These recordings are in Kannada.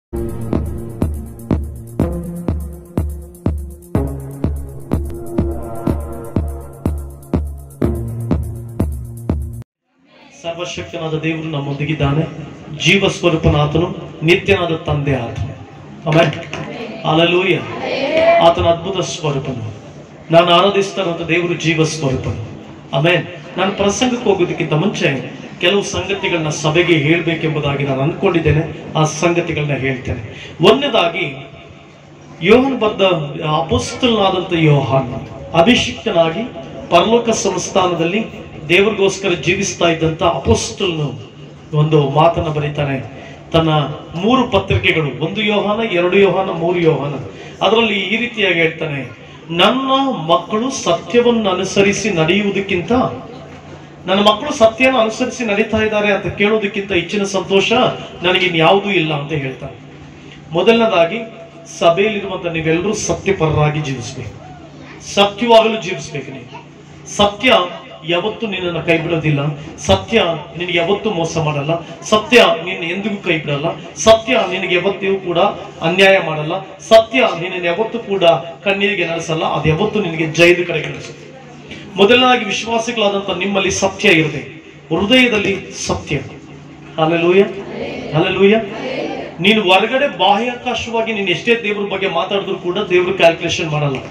ಸರ್ವಶಕ್ತನಾದ ದೇವರು ನಮ್ಮೊಂದಿಗಿದ್ದಾನೆ ಜೀವ ಸ್ವರೂಪನಾಥನು ನಿತ್ಯನಾದ ತಂದೆ ಆತನು ಆಮೇಲೆ ಅಲಲೂಯ ಆತನ ಅದ್ಭುತ ಸ್ವರೂಪನು ನಾನು ಆರಾಧಿಸ್ತಾರಂತ ದೇವರು ಜೀವ ಸ್ವರೂಪನು ಆಮೇಲೆ ನಾನು ಪ್ರಸಂಗಕ್ಕೆ ಹೋಗೋದಕ್ಕಿಂತ ಮುಂಚೆ ಕೆಲವು ಸಂಗತಿಗಳನ್ನ ಸಭೆಗೆ ಹೇಳ್ಬೇಕೆಂಬುದಾಗಿ ನಾನು ಅನ್ಕೊಂಡಿದ್ದೇನೆ ಆ ಸಂಗತಿಗಳನ್ನ ಹೇಳ್ತೇನೆ ಒಂದನೇದಾಗಿ ಯೋಹನ್ ಬರೆದ ಅಪೋಸ್ತಲನಾದಂಥ ಯೋಹಾನ್ ಅಭಿಷಿಕ್ತನಾಗಿ ಪರಲೋಕ ಸಂಸ್ಥಾನದಲ್ಲಿ ದೇವರಿಗೋಸ್ಕರ ಜೀವಿಸ್ತಾ ಇದ್ದಂಥ ಅಪೋಸ್ತಲ್ನು ಒಂದು ಮಾತನ್ನ ಬರೀತಾನೆ ತನ್ನ ಮೂರು ಪತ್ರಿಕೆಗಳು ಒಂದು ಯೋಹಾನ ಎರಡು ಯೋಹಾನ ಮೂರು ಯೋಹಾನ ಅದರಲ್ಲಿ ಈ ರೀತಿಯಾಗಿ ಹೇಳ್ತಾನೆ ನನ್ನ ಮಕ್ಕಳು ಸತ್ಯವನ್ನು ಅನುಸರಿಸಿ ನಡೆಯುವುದಕ್ಕಿಂತ ನನ್ನ ಮಕ್ಕಳು ಸತ್ಯನ ಅನುಸರಿಸಿ ನಡೀತಾ ಇದ್ದಾರೆ ಅಂತ ಕೇಳೋದಕ್ಕಿಂತ ಹೆಚ್ಚಿನ ಸಂತೋಷ ನನಗೆ ಇನ್ಯಾವುದೂ ಇಲ್ಲ ಅಂತ ಹೇಳ್ತಾನೆ ಮೊದಲನೇದಾಗಿ ಸಭೆಯಲ್ಲಿರುವಂತ ನೀವೆಲ್ಲರೂ ಸತ್ಯಪರರಾಗಿ ಜೀವಿಸ್ಬೇಕು ಸತ್ಯವಾಗಲು ಜೀವಿಸ್ಬೇಕು ನೀವು ಸತ್ಯ ಯಾವತ್ತೂ ನಿನ್ನನ್ನು ಕೈ ಬಿಡೋದಿಲ್ಲ ಸತ್ಯ ನಿನಗೆ ಯಾವತ್ತೂ ಮೋಸ ಮಾಡಲ್ಲ ಸತ್ಯ ನಿನ್ನ ಎಂದಿಗೂ ಕೈ ಬಿಡಲ್ಲ ಸತ್ಯ ನಿನಗೆ ಯಾವತ್ತಿಗೂ ಕೂಡ ಅನ್ಯಾಯ ಮಾಡಲ್ಲ ಸತ್ಯ ನಿನ್ನನ್ನು ಯಾವತ್ತೂ ಕೂಡ ಕಣ್ಣೀರಿಗೆ ನಡೆಸಲ್ಲ ಅದು ಯಾವತ್ತೂ ನಿನಗೆ ಜೈಲು ಕಡೆಗೆ ನಡೆಸುತ್ತೆ ಮೊದಲನಾಗಿ ವಿಶ್ವಾಸಿಗಳಾದಂಥ ನಿಮ್ಮಲ್ಲಿ ಸತ್ಯ ಇರಬೇಕು ಹೃದಯದಲ್ಲಿ ಸತ್ಯ ಅಲ್ಲೆಲೂಯ ಅಲ್ಲೆಲೂಯ ನೀನು ಹೊರಗಡೆ ಬಾಹ್ಯಾಕಾಶವಾಗಿ ನೀನು ಎಷ್ಟೇ ದೇವ್ರ ಬಗ್ಗೆ ಮಾತಾಡಿದ್ರು ಕೂಡ ದೇವ್ರು ಕ್ಯಾಲ್ಕುಲೇಷನ್ ಮಾಡಲ್ಲ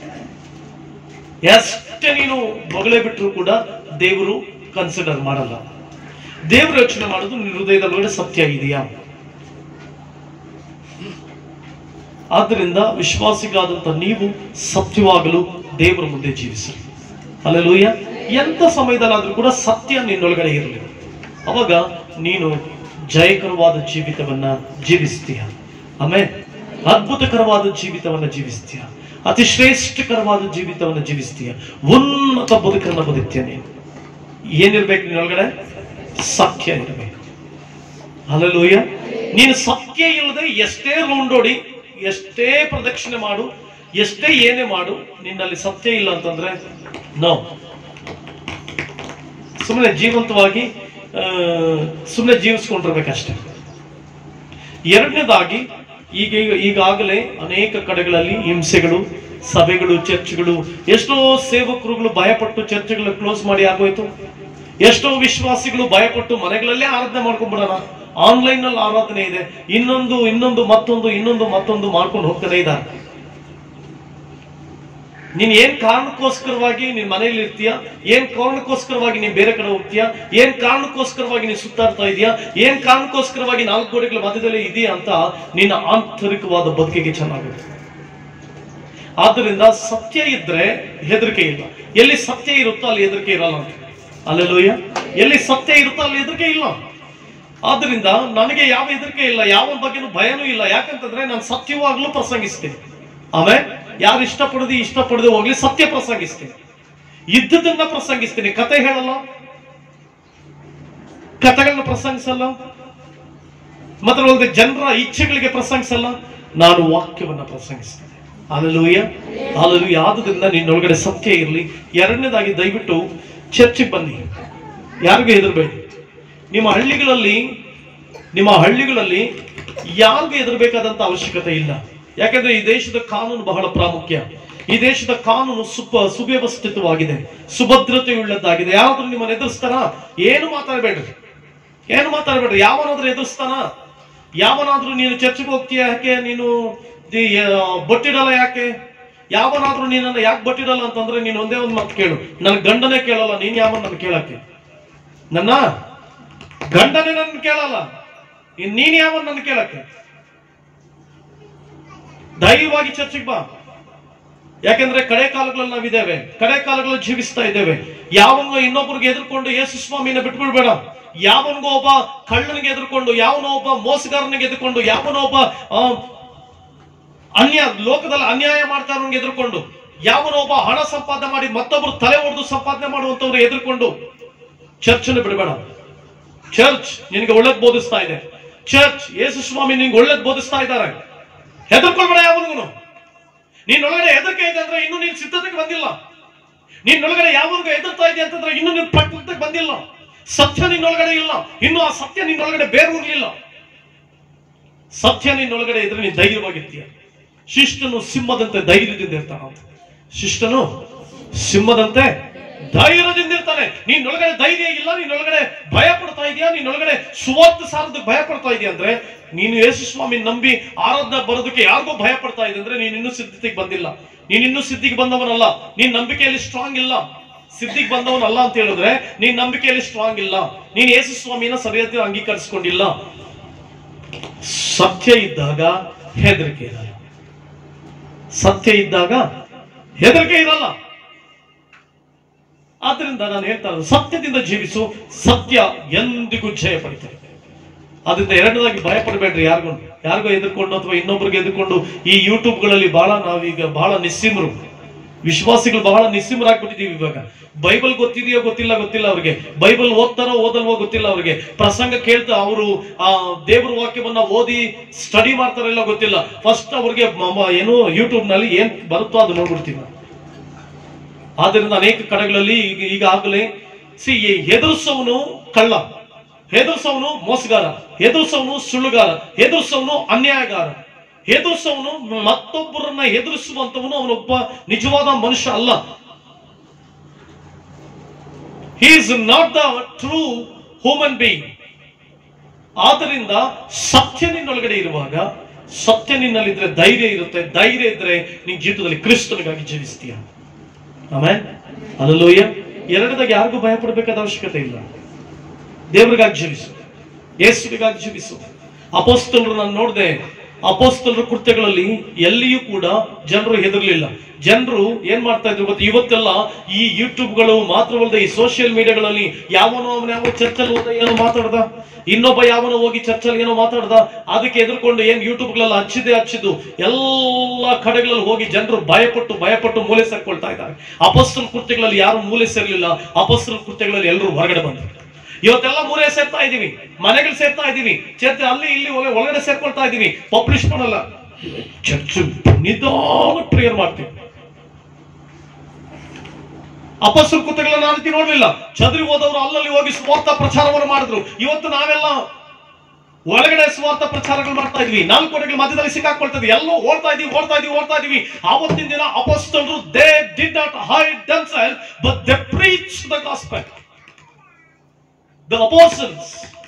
ಎಷ್ಟೇ ನೀನು ಬೊಗಳೆ ಬಿಟ್ಟರು ಕೂಡ ದೇವರು ಕನ್ಸಿಡರ್ ಮಾಡಲ್ಲ ದೇವರು ಯೋಚನೆ ಮಾಡೋದು ನಿನ್ನ ಹೃದಯದೊಳಗಡೆ ಸತ್ಯ ಇದೆಯಾ ಆದ್ದರಿಂದ ವಿಶ್ವಾಸಿಗಾದಂತ ನೀವು ಸತ್ಯವಾಗಲು ದೇವರ ಮುಂದೆ ಜೀವಿಸಲಿ ಅಲ್ಲೆಲೂಯ ಎಂತ ಸಮಯದಲ್ಲಾದ್ರೂ ಕೂಡ ಸತ್ಯ ನಿನ್ನೊಳಗಡೆ ಇರಲಿ ಅವಾಗ ನೀನು ಜಯಕರವಾದ ಜೀವಿತವನ್ನ ಜೀವಿಸ್ತೀಯ ಆಮೇಲೆ ಅದ್ಭುತಕರವಾದ ಜೀವಿತವನ್ನ ಜೀವಿಸ್ತೀಯ ಅತಿ ಶ್ರೇಷ್ಠಕರವಾದ ಜೀವಿತವನ್ನ ಜೀವಿಸ್ತೀಯ ಉನ್ನತ ಬದುಕನ್ನ ಬದುಕ್ತೀಯ ನೀನು ಏನಿರ್ಬೇಕು ನಿನ್ನೊಳಗಡೆ ಸತ್ಯ ಇರಬೇಕು ಅಲ್ಲೂಯ್ಯ ನೀನು ಸತ್ಯ ಇಲ್ಲದೆ ಎಷ್ಟೇ ರೌಂಡ್ ಓಡಿ ಎಷ್ಟೇ ಪ್ರದಕ್ಷಿಣೆ ಮಾಡು ಎಷ್ಟೇ ಏನೇ ಮಾಡು ನಿನ್ನಲ್ಲಿ ಸತ್ಯ ಇಲ್ಲ ಅಂತಂದ್ರೆ ನೋ ಸುಮ್ಮನೆ ಜೀವಂತವಾಗಿ ಸುಮ್ಮನೆ ಜೀವಿಸ್ಕೊಂಡಿರ್ಬೇಕಷ್ಟೇ ಎರಡನೇದಾಗಿ ಈಗ ಈಗಾಗಲೇ ಅನೇಕ ಕಡೆಗಳಲ್ಲಿ ಹಿಂಸೆಗಳು ಸಭೆಗಳು ಚರ್ಚ್ಗಳು ಎಷ್ಟೋ ಸೇವಕರುಗಳು ಭಯಪಟ್ಟು ಚರ್ಚ್ಗಳನ್ನ ಕ್ಲೋಸ್ ಮಾಡಿ ಆಗೋಯ್ತು ಎಷ್ಟೋ ವಿಶ್ವಾಸಿಗಳು ಭಯಪಟ್ಟು ಮನೆಗಳಲ್ಲೇ ಆರಾಧನೆ ಮಾಡ್ಕೊಂಡ್ಬಿಡೋಣ ಆನ್ಲೈನ್ ನಲ್ಲಿ ಆರಾಧನೆ ಇದೆ ಇನ್ನೊಂದು ಇನ್ನೊಂದು ಮತ್ತೊಂದು ಇನ್ನೊಂದು ಮತ್ತೊಂದು ಮಾಡ್ಕೊಂಡು ಹೋಗ್ತಾನೆ ಇದ್ದಾರೆ ನೀನ್ ಏನ್ ಕಾರಣಕ್ಕೋಸ್ಕರವಾಗಿ ನೀನ್ ಮನೆಯಲ್ಲಿ ಇರ್ತೀಯ ಏನ್ ಕಾರಣಕ್ಕೋಸ್ಕರವಾಗಿ ನೀನ್ ಬೇರೆ ಕಡೆ ಹೋಗ್ತೀಯ ಏನ್ ಕಾರಣಕ್ಕೋಸ್ಕರವಾಗಿ ನೀನ್ ಸುತ್ತಾಡ್ತಾ ಇದೀಯಾ ಏನ್ ಕಾರಣಕ್ಕೋಸ್ಕರವಾಗಿ ನಾಲ್ಕು ಗೋಡೆಗಳ ಮಧ್ಯದಲ್ಲಿ ಇದೆಯಾ ಅಂತ ನಿನ್ನ ಆಂತರಿಕವಾದ ಬದುಕಿಗೆ ಚೆನ್ನಾಗುತ್ತೆ ಆದ್ದರಿಂದ ಸತ್ಯ ಇದ್ರೆ ಹೆದರಿಕೆ ಇಲ್ಲ ಎಲ್ಲಿ ಸತ್ಯ ಇರುತ್ತೋ ಅಲ್ಲಿ ಹೆದರಿಕೆ ಇರಲ್ಲ ಅಂತ ಅಲ್ಲೆಲ್ಲೂಯ್ಯ ಎಲ್ಲಿ ಸತ್ಯ ಇರುತ್ತೋ ಅಲ್ಲಿ ಹೆದರಿಕೆ ಇಲ್ಲ ಆದ್ರಿಂದ ನನಗೆ ಯಾವ ಹೆದರಿಕೆ ಇಲ್ಲ ಯಾವ ಬಗ್ಗೆನೂ ಭಯನೂ ಇಲ್ಲ ಯಾಕಂತಂದ್ರೆ ನಾನು ಸತ್ಯವಾಗ್ಲೂ ಪ್ರಸಂಗಿಸ್ತೀನಿ ಆಮೇಲೆ ಯಾರು ಇಷ್ಟಪಡದೆ ಇಷ್ಟಪಡದೆ ಹೋಗ್ಲಿ ಸತ್ಯ ಪ್ರಸಂಗಿಸ್ತೀನಿ ಇದ್ದದನ್ನ ಪ್ರಸಂಗಿಸ್ತೀನಿ ಕತೆ ಹೇಳಲ್ಲ ಕಥೆಗಳನ್ನ ಪ್ರಸಂಗಿಸಲ್ಲ ಮಾತ್ರವಲ್ಲದೆ ಜನರ ಇಚ್ಛೆಗಳಿಗೆ ಪ್ರಸಂಗಿಸಲ್ಲ ನಾನು ವಾಕ್ಯವನ್ನ ಪ್ರಸಂಗಿಸ್ತೇನೆ ಅಲ್ಲೂಯ್ಯ ಅಲ್ಲೂ ಆದ್ರಿಂದ ನಿನ್ನೊಳಗಡೆ ಸತ್ಯ ಇರಲಿ ಎರಡನೇದಾಗಿ ದಯವಿಟ್ಟು ಚರ್ಚಿಗೆ ಬನ್ನಿ ಯಾರಿಗೂ ಹೆದರ್ಬೇಡಿ ನಿಮ್ಮ ಹಳ್ಳಿಗಳಲ್ಲಿ ನಿಮ್ಮ ಹಳ್ಳಿಗಳಲ್ಲಿ ಯಾರಿಗೂ ಹೆದರ್ಬೇಕಾದಂತ ಅವಶ್ಯಕತೆ ಇಲ್ಲ ಯಾಕಂದ್ರೆ ಈ ದೇಶದ ಕಾನೂನು ಬಹಳ ಪ್ರಾಮುಖ್ಯ ಈ ದೇಶದ ಕಾನೂನು ಸುಪ ಸುವ್ಯವಸ್ಥಿತವಾಗಿದೆ ಸುಭದ್ರತೆಯುಳ್ಳದ್ದಾಗಿದೆ ಯಾರಾದ್ರೂ ನಿಮ್ಮನ್ನು ಎದುರಿಸ್ತಾರ ಏನು ಮಾತಾಡಬೇಡ್ರಿ ಏನು ಮಾತಾಡಬೇಡ್ರಿ ಯಾವನಾದ್ರೂ ಎದುರಿಸ್ತಾನ ಯಾವನಾದ್ರೂ ನೀನು ಚರ್ಚೆಗೆ ಹೋಗ್ತೀಯ ಯಾಕೆ ನೀನು ದಿ- ಆ, ಬೊಟ್ಟಿಡಲ್ಲ ಯಾಕೆ ಯಾವನಾದ್ರೂ ನೀನನ್ನ ಯಾಕೆ ಬೊಟ್ಟಿಡಲ್ಲ ಅಂತಂದ್ರೆ ನೀನು ಒಂದೇ ಒಂದು ಮಾತು ಕೇಳು ನನ್ನ ಗಂಡನೇ ಕೇಳಲ್ಲ ನೀನ್ ಯಾವನ್ ನನ್ನ ಕೇಳಕ್ಕೆ ನನ್ನ ಗಂಡನೇ ನನ್ನ ಕೇಳಲ್ಲ ಇನ್ ನೀನ್ ಯಾವನ್ ನನ್ನ ಕೇಳಕ್ಕೆ ಧೈರ್ಯವಾಗಿ ಚರ್ಚೆಗೆ ಬಾ ಯಾಕೆಂದ್ರೆ ಕಡೆ ಕಾಲಗಳಲ್ಲಿ ನಾವಿದ್ದೇವೆ ಕಡೆ ಕಾಲಗಳಲ್ಲಿ ಜೀವಿಸ್ತಾ ಇದ್ದೇವೆ ಯಾವನಿಗೋ ಇನ್ನೊಬ್ಬರಿಗೆ ಎದುರ್ಕೊಂಡು ಯೇಸು ಸ್ವಾಮಿನ ಬಿಟ್ಬಿಡ್ಬೇಡ ಯಾವನಿಗೋ ಒಬ್ಬ ಕಳ್ಳನಿಗೆ ಎದುರ್ಕೊಂಡು ಯಾವನೋ ಒಬ್ಬ ಮೋಸಗಾರನಿಗೆ ಎದುರ್ಕೊಂಡು ಯಾವನೋ ಒಬ್ಬ ಆ, ಅನ್ಯ ಲೋಕದಲ್ಲಿ ಅನ್ಯಾಯ ಮಾಡ್ತಾ ಇರೋನ್ಗೆ ಎದುರ್ಕೊಂಡು ಯಾವನೋ ಒಬ್ಬ ಹಣ ಸಂಪಾದನೆ ಮಾಡಿ ಮತ್ತೊಬ್ರು ತಲೆ ಹೊಡೆದು ಸಂಪಾದನೆ ಮಾಡುವಂತವ್ರು ಎದುರ್ಕೊಂಡು ಚರ್ಚನ್ನು ಬಿಡಬೇಡ ಚರ್ಚ್ ನಿನಗೆ ಒಳ್ಳೇದ್ ಬೋಧಿಸ್ತಾ ಇದೆ ಚರ್ಚ್ ಯೇಸು ಸ್ವಾಮಿ ನಿನ್ಗೆ ಒಳ್ಳೇದ್ ಬೋಧಿಸ್ತಾ ಇದ್ದಾರೆ ಹೆದರ್ಕೊಳ್ಬೇಡ ಯಾವನಿಗೂ ನಿನ್ನೊಳಗಡೆ ಹೆದರಿಕೆ ಇದೆ ಅಂದ್ರೆ ಇನ್ನು ನೀನ್ ಸಿದ್ಧತೆಗೆ ಬಂದಿಲ್ಲ ನಿನ್ನೊಳಗಡೆ ಯಾವಾಗ ಎದುರ್ತಾ ಇದೆ ಅಂತಂದ್ರೆ ಇನ್ನು ನೀನ್ ಪಟ್ಟಕ್ಕೆ ಬಂದಿಲ್ಲ ಸತ್ಯ ನಿನ್ನೊಳಗಡೆ ಇಲ್ಲ ಇನ್ನು ಆ ಸತ್ಯ ನಿನ್ನೊಳಗಡೆ ಬೇರೂರ್ಲಿಲ್ಲ ಸತ್ಯ ನಿನ್ನೊಳಗಡೆ ಇದ್ರೆ ನೀನು ಧೈರ್ಯವಾಗಿರ್ತೀಯ ಶಿಷ್ಟನು ಸಿಂಹದಂತೆ ಧೈರ್ಯದಿಂದ ಇರ್ತಾನ ಅಂತ ಶಿಷ್ಟನು ಸಿಂಹದಂತೆ ಧೈರ್ಯದಿಂದ ಇರ್ತಾನೆ ನಿನ್ನೊಳಗಡೆ ಧೈರ್ಯ ಇಲ್ಲ ನಿನ್ನೊಳಗಡೆ ಭಯ ಪಡ್ತಾ ಇದೆಯಾ ನಿನ್ನೊಳಗಡೆ ಸುವಾರ್ಥ ಸಾರದಕ್ಕೆ ಭಯ ಪಡ್ತಾ ಇದೆಯಾ ಅಂದ್ರೆ ನೀನು ಯೇಸು ಸ್ವಾಮಿ ನಂಬಿ ಆರಾಧನೆ ಬರೋದಕ್ಕೆ ಯಾರಿಗೋ ಭಯ ಪಡ್ತಾ ಇದೆ ಅಂದ್ರೆ ನೀನು ಇನ್ನೂ ಸಿದ್ಧತೆಗೆ ಬಂದಿಲ್ಲ ನೀನ್ ಇನ್ನೂ ಸಿದ್ಧಿಗೆ ಬಂದವನಲ್ಲ ನೀನ್ ನಂಬಿಕೆಯಲ್ಲಿ ಸ್ಟ್ರಾಂಗ್ ಇಲ್ಲ ಸಿದ್ಧಿಗೆ ಬಂದವನಲ್ಲ ಅಂತ ಹೇಳಿದ್ರೆ ನೀನ್ ನಂಬಿಕೆಯಲ್ಲಿ ಸ್ಟ್ರಾಂಗ್ ಇಲ್ಲ ನೀನ್ ಯೇಸು ಸ್ವಾಮಿನ ಸರಿಯಾಗಿ ಅಂಗೀಕರಿಸಿಕೊಂಡಿಲ್ಲ ಸತ್ಯ ಇದ್ದಾಗ ಹೆದರಿಕೆ ಇರಲ್ಲ ಸತ್ಯ ಇದ್ದಾಗ ಹೆದರಿಕೆ ಇರಲ್ಲ ಆದ್ರಿಂದ ನಾನು ಹೇಳ್ತಾ ಇರೋದು ಸತ್ಯದಿಂದ ಜೀವಿಸು ಸತ್ಯ ಎಂದಿಗೂ ಜಯ ಪಡಿತಾರೆ ಅದರಿಂದ ಎರಡನೇದಾಗಿ ಭಯ ಪಡಬೇಡ್ರಿ ಯಾರಿಗೂ ಯಾರಿಗೋ ಎದುರ್ಕೊಂಡು ಅಥವಾ ಇನ್ನೊಬ್ರಿಗೆ ಎದುರ್ಕೊಂಡು ಈ ಯೂಟ್ಯೂಬ್ಗಳಲ್ಲಿ ಬಹಳ ನಾವೀಗ ಬಹಳ ನಿಸ್ಸಿಮರು ವಿಶ್ವಾಸಿಗಳು ಬಹಳ ನಿಸ್ಸಿಮರಾಗ್ಬಿಟ್ಟಿದೀವಿ ಇವಾಗ ಬೈಬಲ್ ಗೊತ್ತಿದೆಯೋ ಗೊತ್ತಿಲ್ಲ ಗೊತ್ತಿಲ್ಲ ಅವ್ರಿಗೆ ಬೈಬಲ್ ಓದ್ತಾರೋ ಓದಲ್ವೋ ಗೊತ್ತಿಲ್ಲ ಅವ್ರಿಗೆ ಪ್ರಸಂಗ ಕೇಳ್ತಾ ಅವರು ಆ ದೇವ್ರ ವಾಕ್ಯವನ್ನ ಓದಿ ಸ್ಟಡಿ ಮಾಡ್ತಾರೋ ಇಲ್ಲ ಗೊತ್ತಿಲ್ಲ ಫಸ್ಟ್ ಅವ್ರಿಗೆ ಮ- ಮ- ಏನು ಯೂಟ್ಯೂಬ್ ನಲ್ಲಿ ಏನ್ ಬರುತ್ತೋ ಅದು ನೋಡ್ಬಿಡ್ತೀವಿ ನಾವು. ಆದ್ದರಿಂದ ಅನೇಕ ಕಡೆಗಳಲ್ಲಿ ಈಗ ಈಗಾಗಲೇ ಸಿ ಹೆದರ್ಸವನು ಕಳ್ಳ ಹೆದರ್ಸವನು ಮೋಸಗಾರ ಹೆದರ್ಸವನು ಸುಳ್ಳುಗಾರ ಹೆದರ್ಸವನು ಅನ್ಯಾಯಗಾರ ಹೆದರ್ಸವನು ಮತ್ತೊಬ್ಬರನ್ನ ಹೆದರಿಸುವಂತವನು ಅವನೊಬ್ಬ ನಿಜವಾದ ಮನುಷ್ಯ ಅಲ್ಲ he is not the true human being ಆದ್ದರಿಂದ ಸತ್ಯ ನಿನ್ನೊಳಗಡೆ ಇರುವಾಗ ಸತ್ಯ ನಿನ್ನಲ್ಲಿದ್ರೆ ಧೈರ್ಯ ಇರುತ್ತೆ ಧೈರ್ಯ ಇದ್ರೆ ನಿನ್ ಜೀವಿತದಲ್ಲಿ ಕ್ರಿಸ್ತನಿಗಾಗಿ ಜೀವಿಸ್ತೀಯ ಆಮೇಲೆ ಅಲ್ಲೂಯ್ಯ ಎರಡದಾಗ ಯಾರಿಗೂ ಭಯ ಪಡಬೇಕಾದ ಅವಶ್ಯಕತೆ ಇಲ್ಲ ದೇವರಿಗಾಗಿ ಜೀವಿಸು ಯೇಸುವಿಗಾಗಿ ಜೀವಿಸು ಅಪೋಸ್ತಲರು ನಾನು ನೋಡಿದೆ ಅಪೋಸ್ತಲರ ಕೃತ್ಯಗಳಲ್ಲಿ ಎಲ್ಲಿಯೂ ಕೂಡ ಜನರು ಹೆದರ್ಲಿಲ್ಲ ಜನರು ಏನ್ ಮಾಡ್ತಾ ಇದ್ರು ಗೊತ್ತಾ ಇವತ್ತೆಲ್ಲ ಈ ಯೂಟ್ಯೂಬ್ಗಳು ಮಾತ್ರವಲ್ಲದೆ ಈ ಸೋಷಿಯಲ್ ಮೀಡಿಯಾಗಳಲ್ಲಿ ಯಾವನೋ ಅವನ ಯಾವ ಚರ್ಚಲ್ಲಿ ಹೋದ ಏನೋ ಮಾತಾಡ್ದ ಇನ್ನೊಬ್ಬ ಯಾವನೋ ಹೋಗಿ ಚರ್ಚಲ್ಲಿ ಏನೋ ಮಾತಾಡ್ದ ಅದಕ್ಕೆ ಎದುರ್ಕೊಂಡು ಏನ್ ಯೂಟ್ಯೂಬ್ಗಳೆಲ್ಲ ಹಚ್ಚಿದೆ ಹಚ್ಚಿದ್ದು ಎಲ್ಲ ಕಡೆಗಳಲ್ಲಿ ಹೋಗಿ ಜನರು ಭಯಪಟ್ಟು ಭಯಪಟ್ಟು ಮೂಲೆ ಸೇರ್ಕೊಳ್ತಾ ಇದ್ದಾರೆ ಅಪಸ್ತಲ ಕೃತ್ಯಗಳಲ್ಲಿ ಯಾರು ಮೂಲೆ ಸೇರ್ಲಿಲ್ಲ ಅಪಸ್ತಲ ಕೃತ್ಯಗಳಲ್ಲಿ ಎಲ್ಲರೂ ಹೊರಗಡೆ ಬಂದರು ಇವತ್ತೆಲ್ಲ ಮೂರೇ ಸೇರ್ತಾ ಇದೀವಿ ಮನೆಗಳು ಸೇರ್ತಾ ಇದೀವಿ ಚರ್ಚ್ ಅಲ್ಲಿ ಇಲ್ಲಿ ಒಳ- ಒಳಗಡೆ ಸೇರ್ಕೊಳ್ತಾ ಇದೀವಿ ಪಬ್ಲಿಷ್ ಮಾಡಲ್ಲ ಚರ್ಚ್ ನಿಧಾನ ಪ್ರೇಯರ್ ಮಾಡ್ತೀವಿ ಅಪಸ್ಸು ಕೃತ್ಯಗಳನ್ನ ಆ ರೀತಿ ನೋಡ್ಲಿಲ್ಲ ಚದುರಿ ಹೋದವರು ಅಲ್ಲಲ್ಲಿ ಹೋಗಿ ಸ್ವಾರ್ಥ ಪ್ರಚಾರವನ್ನು ಮಾಡಿದ್ರು ಇವತ್ತು ನಾವೆಲ್ಲ ಒಳಗಡೆ ಸ್ವಾರ್ಥ ಪ್ರಚಾರಗಳು ಮಾಡ್ತಾ ಇದ್ವಿ ನಾಲ್ಕು ಕೋಟೆಗಳ ಮಧ್ಯದಲ್ಲಿ ಸಿಕ್ಕಾಕೊಳ್ತಾ ಇದ್ವಿ ಎಲ್ಲೋ ಓಡ್ತಾ ಇದೀವಿ ಓಡ್ತಾ ಇದೀವಿ ಓಡ್ತಾ ಇದೀವಿ ಆವತ್ತಿನ ದಿನ ಅಪಸ್ತಲರು they did not hide themselves but they preach the gospel the apostles,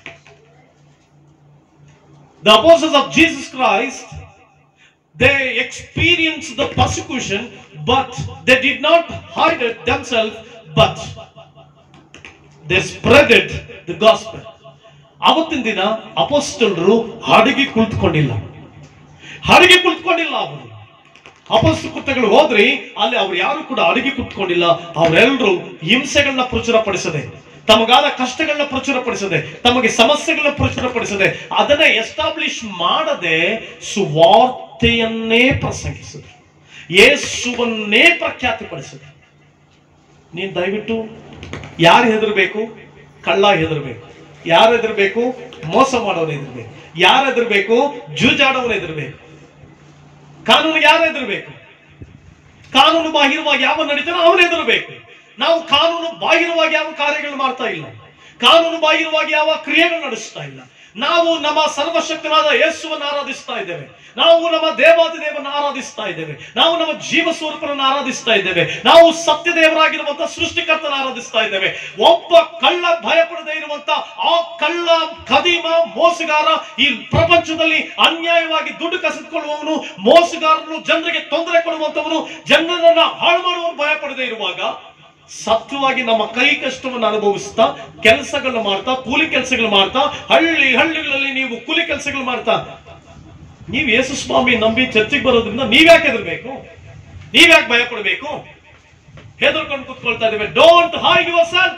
the apostles of Jesus Christ, they experienced the persecution, but they did not hide it themselves, but they spreaded the gospel. ಅವತ್ತಿನ ದಿನ ಅಪೋಸ್ಟಲರು ಹಡಗಿ ಕುಳಿತುಕೊಂಡಿಲ್ಲ ಹಡಗಿ ಕುಳಿತುಕೊಂಡಿಲ್ಲ ಅವರು ಅಪಸ್ತು ಕೃತ್ಯಗಳು ಹೋದ್ರಿ ಅಲ್ಲಿ ಅವ್ರು ಯಾರು ಕೂಡ ಅಡಗಿ ಕುತ್ಕೊಂಡಿಲ್ಲ ಅವರೆಲ್ಲರೂ ಹಿಂಸೆಗಳನ್ನ ಪ್ರಚುರಪಡಿಸದೆ ತಮಗಾದ ಕಷ್ಟಗಳನ್ನ ಪ್ರಚುರಪಡಿಸದೆ ತಮಗೆ ಸಮಸ್ಯೆಗಳನ್ನ ಪ್ರಚುರಪಡಿಸದೆ ಅದನ್ನ ಎಸ್ಟಾಬ್ಲಿಷ್ ಮಾಡದೆ ಸುವಾರ್ತೆಯನ್ನೇ ಪ್ರಸಂಗಿಸಿದ್ರು ಯೇಸುವನ್ನೇ ಪ್ರಖ್ಯಾತಿಪಡಿಸಿದ್ರು ನೀನ್ ದಯವಿಟ್ಟು ಯಾರು ಹೆದರ್ಬೇಕು ಕಳ್ಳ ಹೆದರ್ಬೇಕು ಯಾರು ಹೆದರ್ಬೇಕು ಮೋಸ ಮಾಡೋನು ಹೆದರ್ಬೇಕು ಯಾರು ಹೆದರ್ಬೇಕು ಜೂಜಾಡೋನು ಹೆದರ್ಬೇಕು ಕಾನೂನು ಯಾರು ಹೆದರ್ಬೇಕು ಕಾನೂನು ಬಾಹಿರವಾಗಿ ಯಾವ ನಡೀತಾನೋ ಅವನು ಹೆದರ್ಬೇಕು ನಾವು ಕಾನೂನು ಬಾಹಿರವಾಗಿ ಯಾವ ಕಾರ್ಯಗಳು ಮಾಡ್ತಾ ಇಲ್ಲ ಕಾನೂನು ಬಾಹಿರವಾಗಿ ಯಾವ ಕ್ರಿಯೆಗಳು ನಡೆಸ್ತಾ ಇಲ್ಲ ನಾವು ನಮ್ಮ ಸರ್ವಶಕ್ತನಾದ ಯೇಸುವನ್ನು ಆರಾಧಿಸ್ತಾ ಇದ್ದೇವೆ ನಾವು ನಮ್ಮ ದೇವಾದಿ ದೇವರನ್ನು ಆರಾಧಿಸ್ತಾ ಇದ್ದೇವೆ ನಾವು ನಮ್ಮ ಜೀವ ಸ್ವರೂಪನನ್ನು ಆರಾಧಿಸ್ತಾ ಇದ್ದೇವೆ ನಾವು ಸತ್ಯ ದೇವರಾಗಿರುವಂತ ಸೃಷ್ಟಿಕರ್ತನ ಆರಾಧಿಸ್ತಾ ಇದ್ದೇವೆ ಒಬ್ಬ ಕಳ್ಳ ಭಯಪಡದೇ ಇರುವಂತ ಆ ಕಳ್ಳ ಕದೀಮ ಮೋಸಗಾರ ಈ ಪ್ರಪಂಚದಲ್ಲಿ ಅನ್ಯಾಯವಾಗಿ ದುಡ್ಡು ಕಸಿದುಕೊಳ್ಳುವವನು ಮೋಸಗಾರನು ಜನರಿಗೆ ತೊಂದರೆ ಕೊಡುವಂತವನು ಜನರನ್ನ ಹಾಳು ಮಾಡುವವನು ಭಯಪಡದೇ ಇರುವಾಗ ಸತ್ಯವಾಗಿ ನಮ್ಮ ಕೈ ಕಷ್ಟವನ್ನು ಅನುಭವಿಸ್ತಾ ಕೆಲಸಗಳನ್ನ ಮಾಡ್ತಾ ಕೂಲಿ ಕೆಲಸಗಳು ಮಾಡ್ತಾ ಹಳ್ಳಿ ಹಳ್ಳಿಗಳಲ್ಲಿ ನೀವು ಕೂಲಿ ಕೆಲಸಗಳು ಮಾಡ್ತಾ ನೀವು ಯೇಸು ಸ್ವಾಮಿ ನಂಬಿ ಚರ್ಚಿಗೆ ಬರೋದ್ರಿಂದ ನೀವ್ಯಾಕೆ ಹೆದರ್ಬೇಕು ನೀವ್ಯಾಕೆ ಭಯ ಪಡಬೇಕು ಹೆದರ್ಕೊಂಡು ಕೂತ್ಕೊಳ್ತಾ ಇದ್ದೇವೆ ಡೋಂಟ್ ಹೈಡ್ ಯುವರ್ ಸೆಲ್ಫ್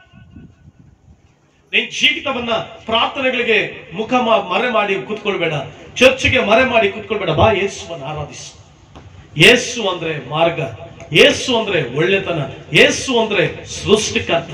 ನಿನ್ ಜೀವಿತವನ್ನ ಪ್ರಾರ್ಥನೆಗಳಿಗೆ ಮುಖ ಮಾ- ಮರೆ ಮಾಡಿ ಕೂತ್ಕೊಳ್ಬೇಡ ಚರ್ಚ್ಗೆ ಮರೆ ಮಾಡಿ ಕೂತ್ಕೊಳ್ಬೇಡ ಬಾ ಯೇಸುವನ್ನು ಆರಾಧಿಸು ಯೇಸು ಅಂದ್ರೆ ಮಾರ್ಗ ಯೇಸು ಅಂದ್ರೆ ಒಳ್ಳೆತನ ಯೇಸು ಅಂದ್ರೆ ಸೃಷ್ಟಿಕರ್ತ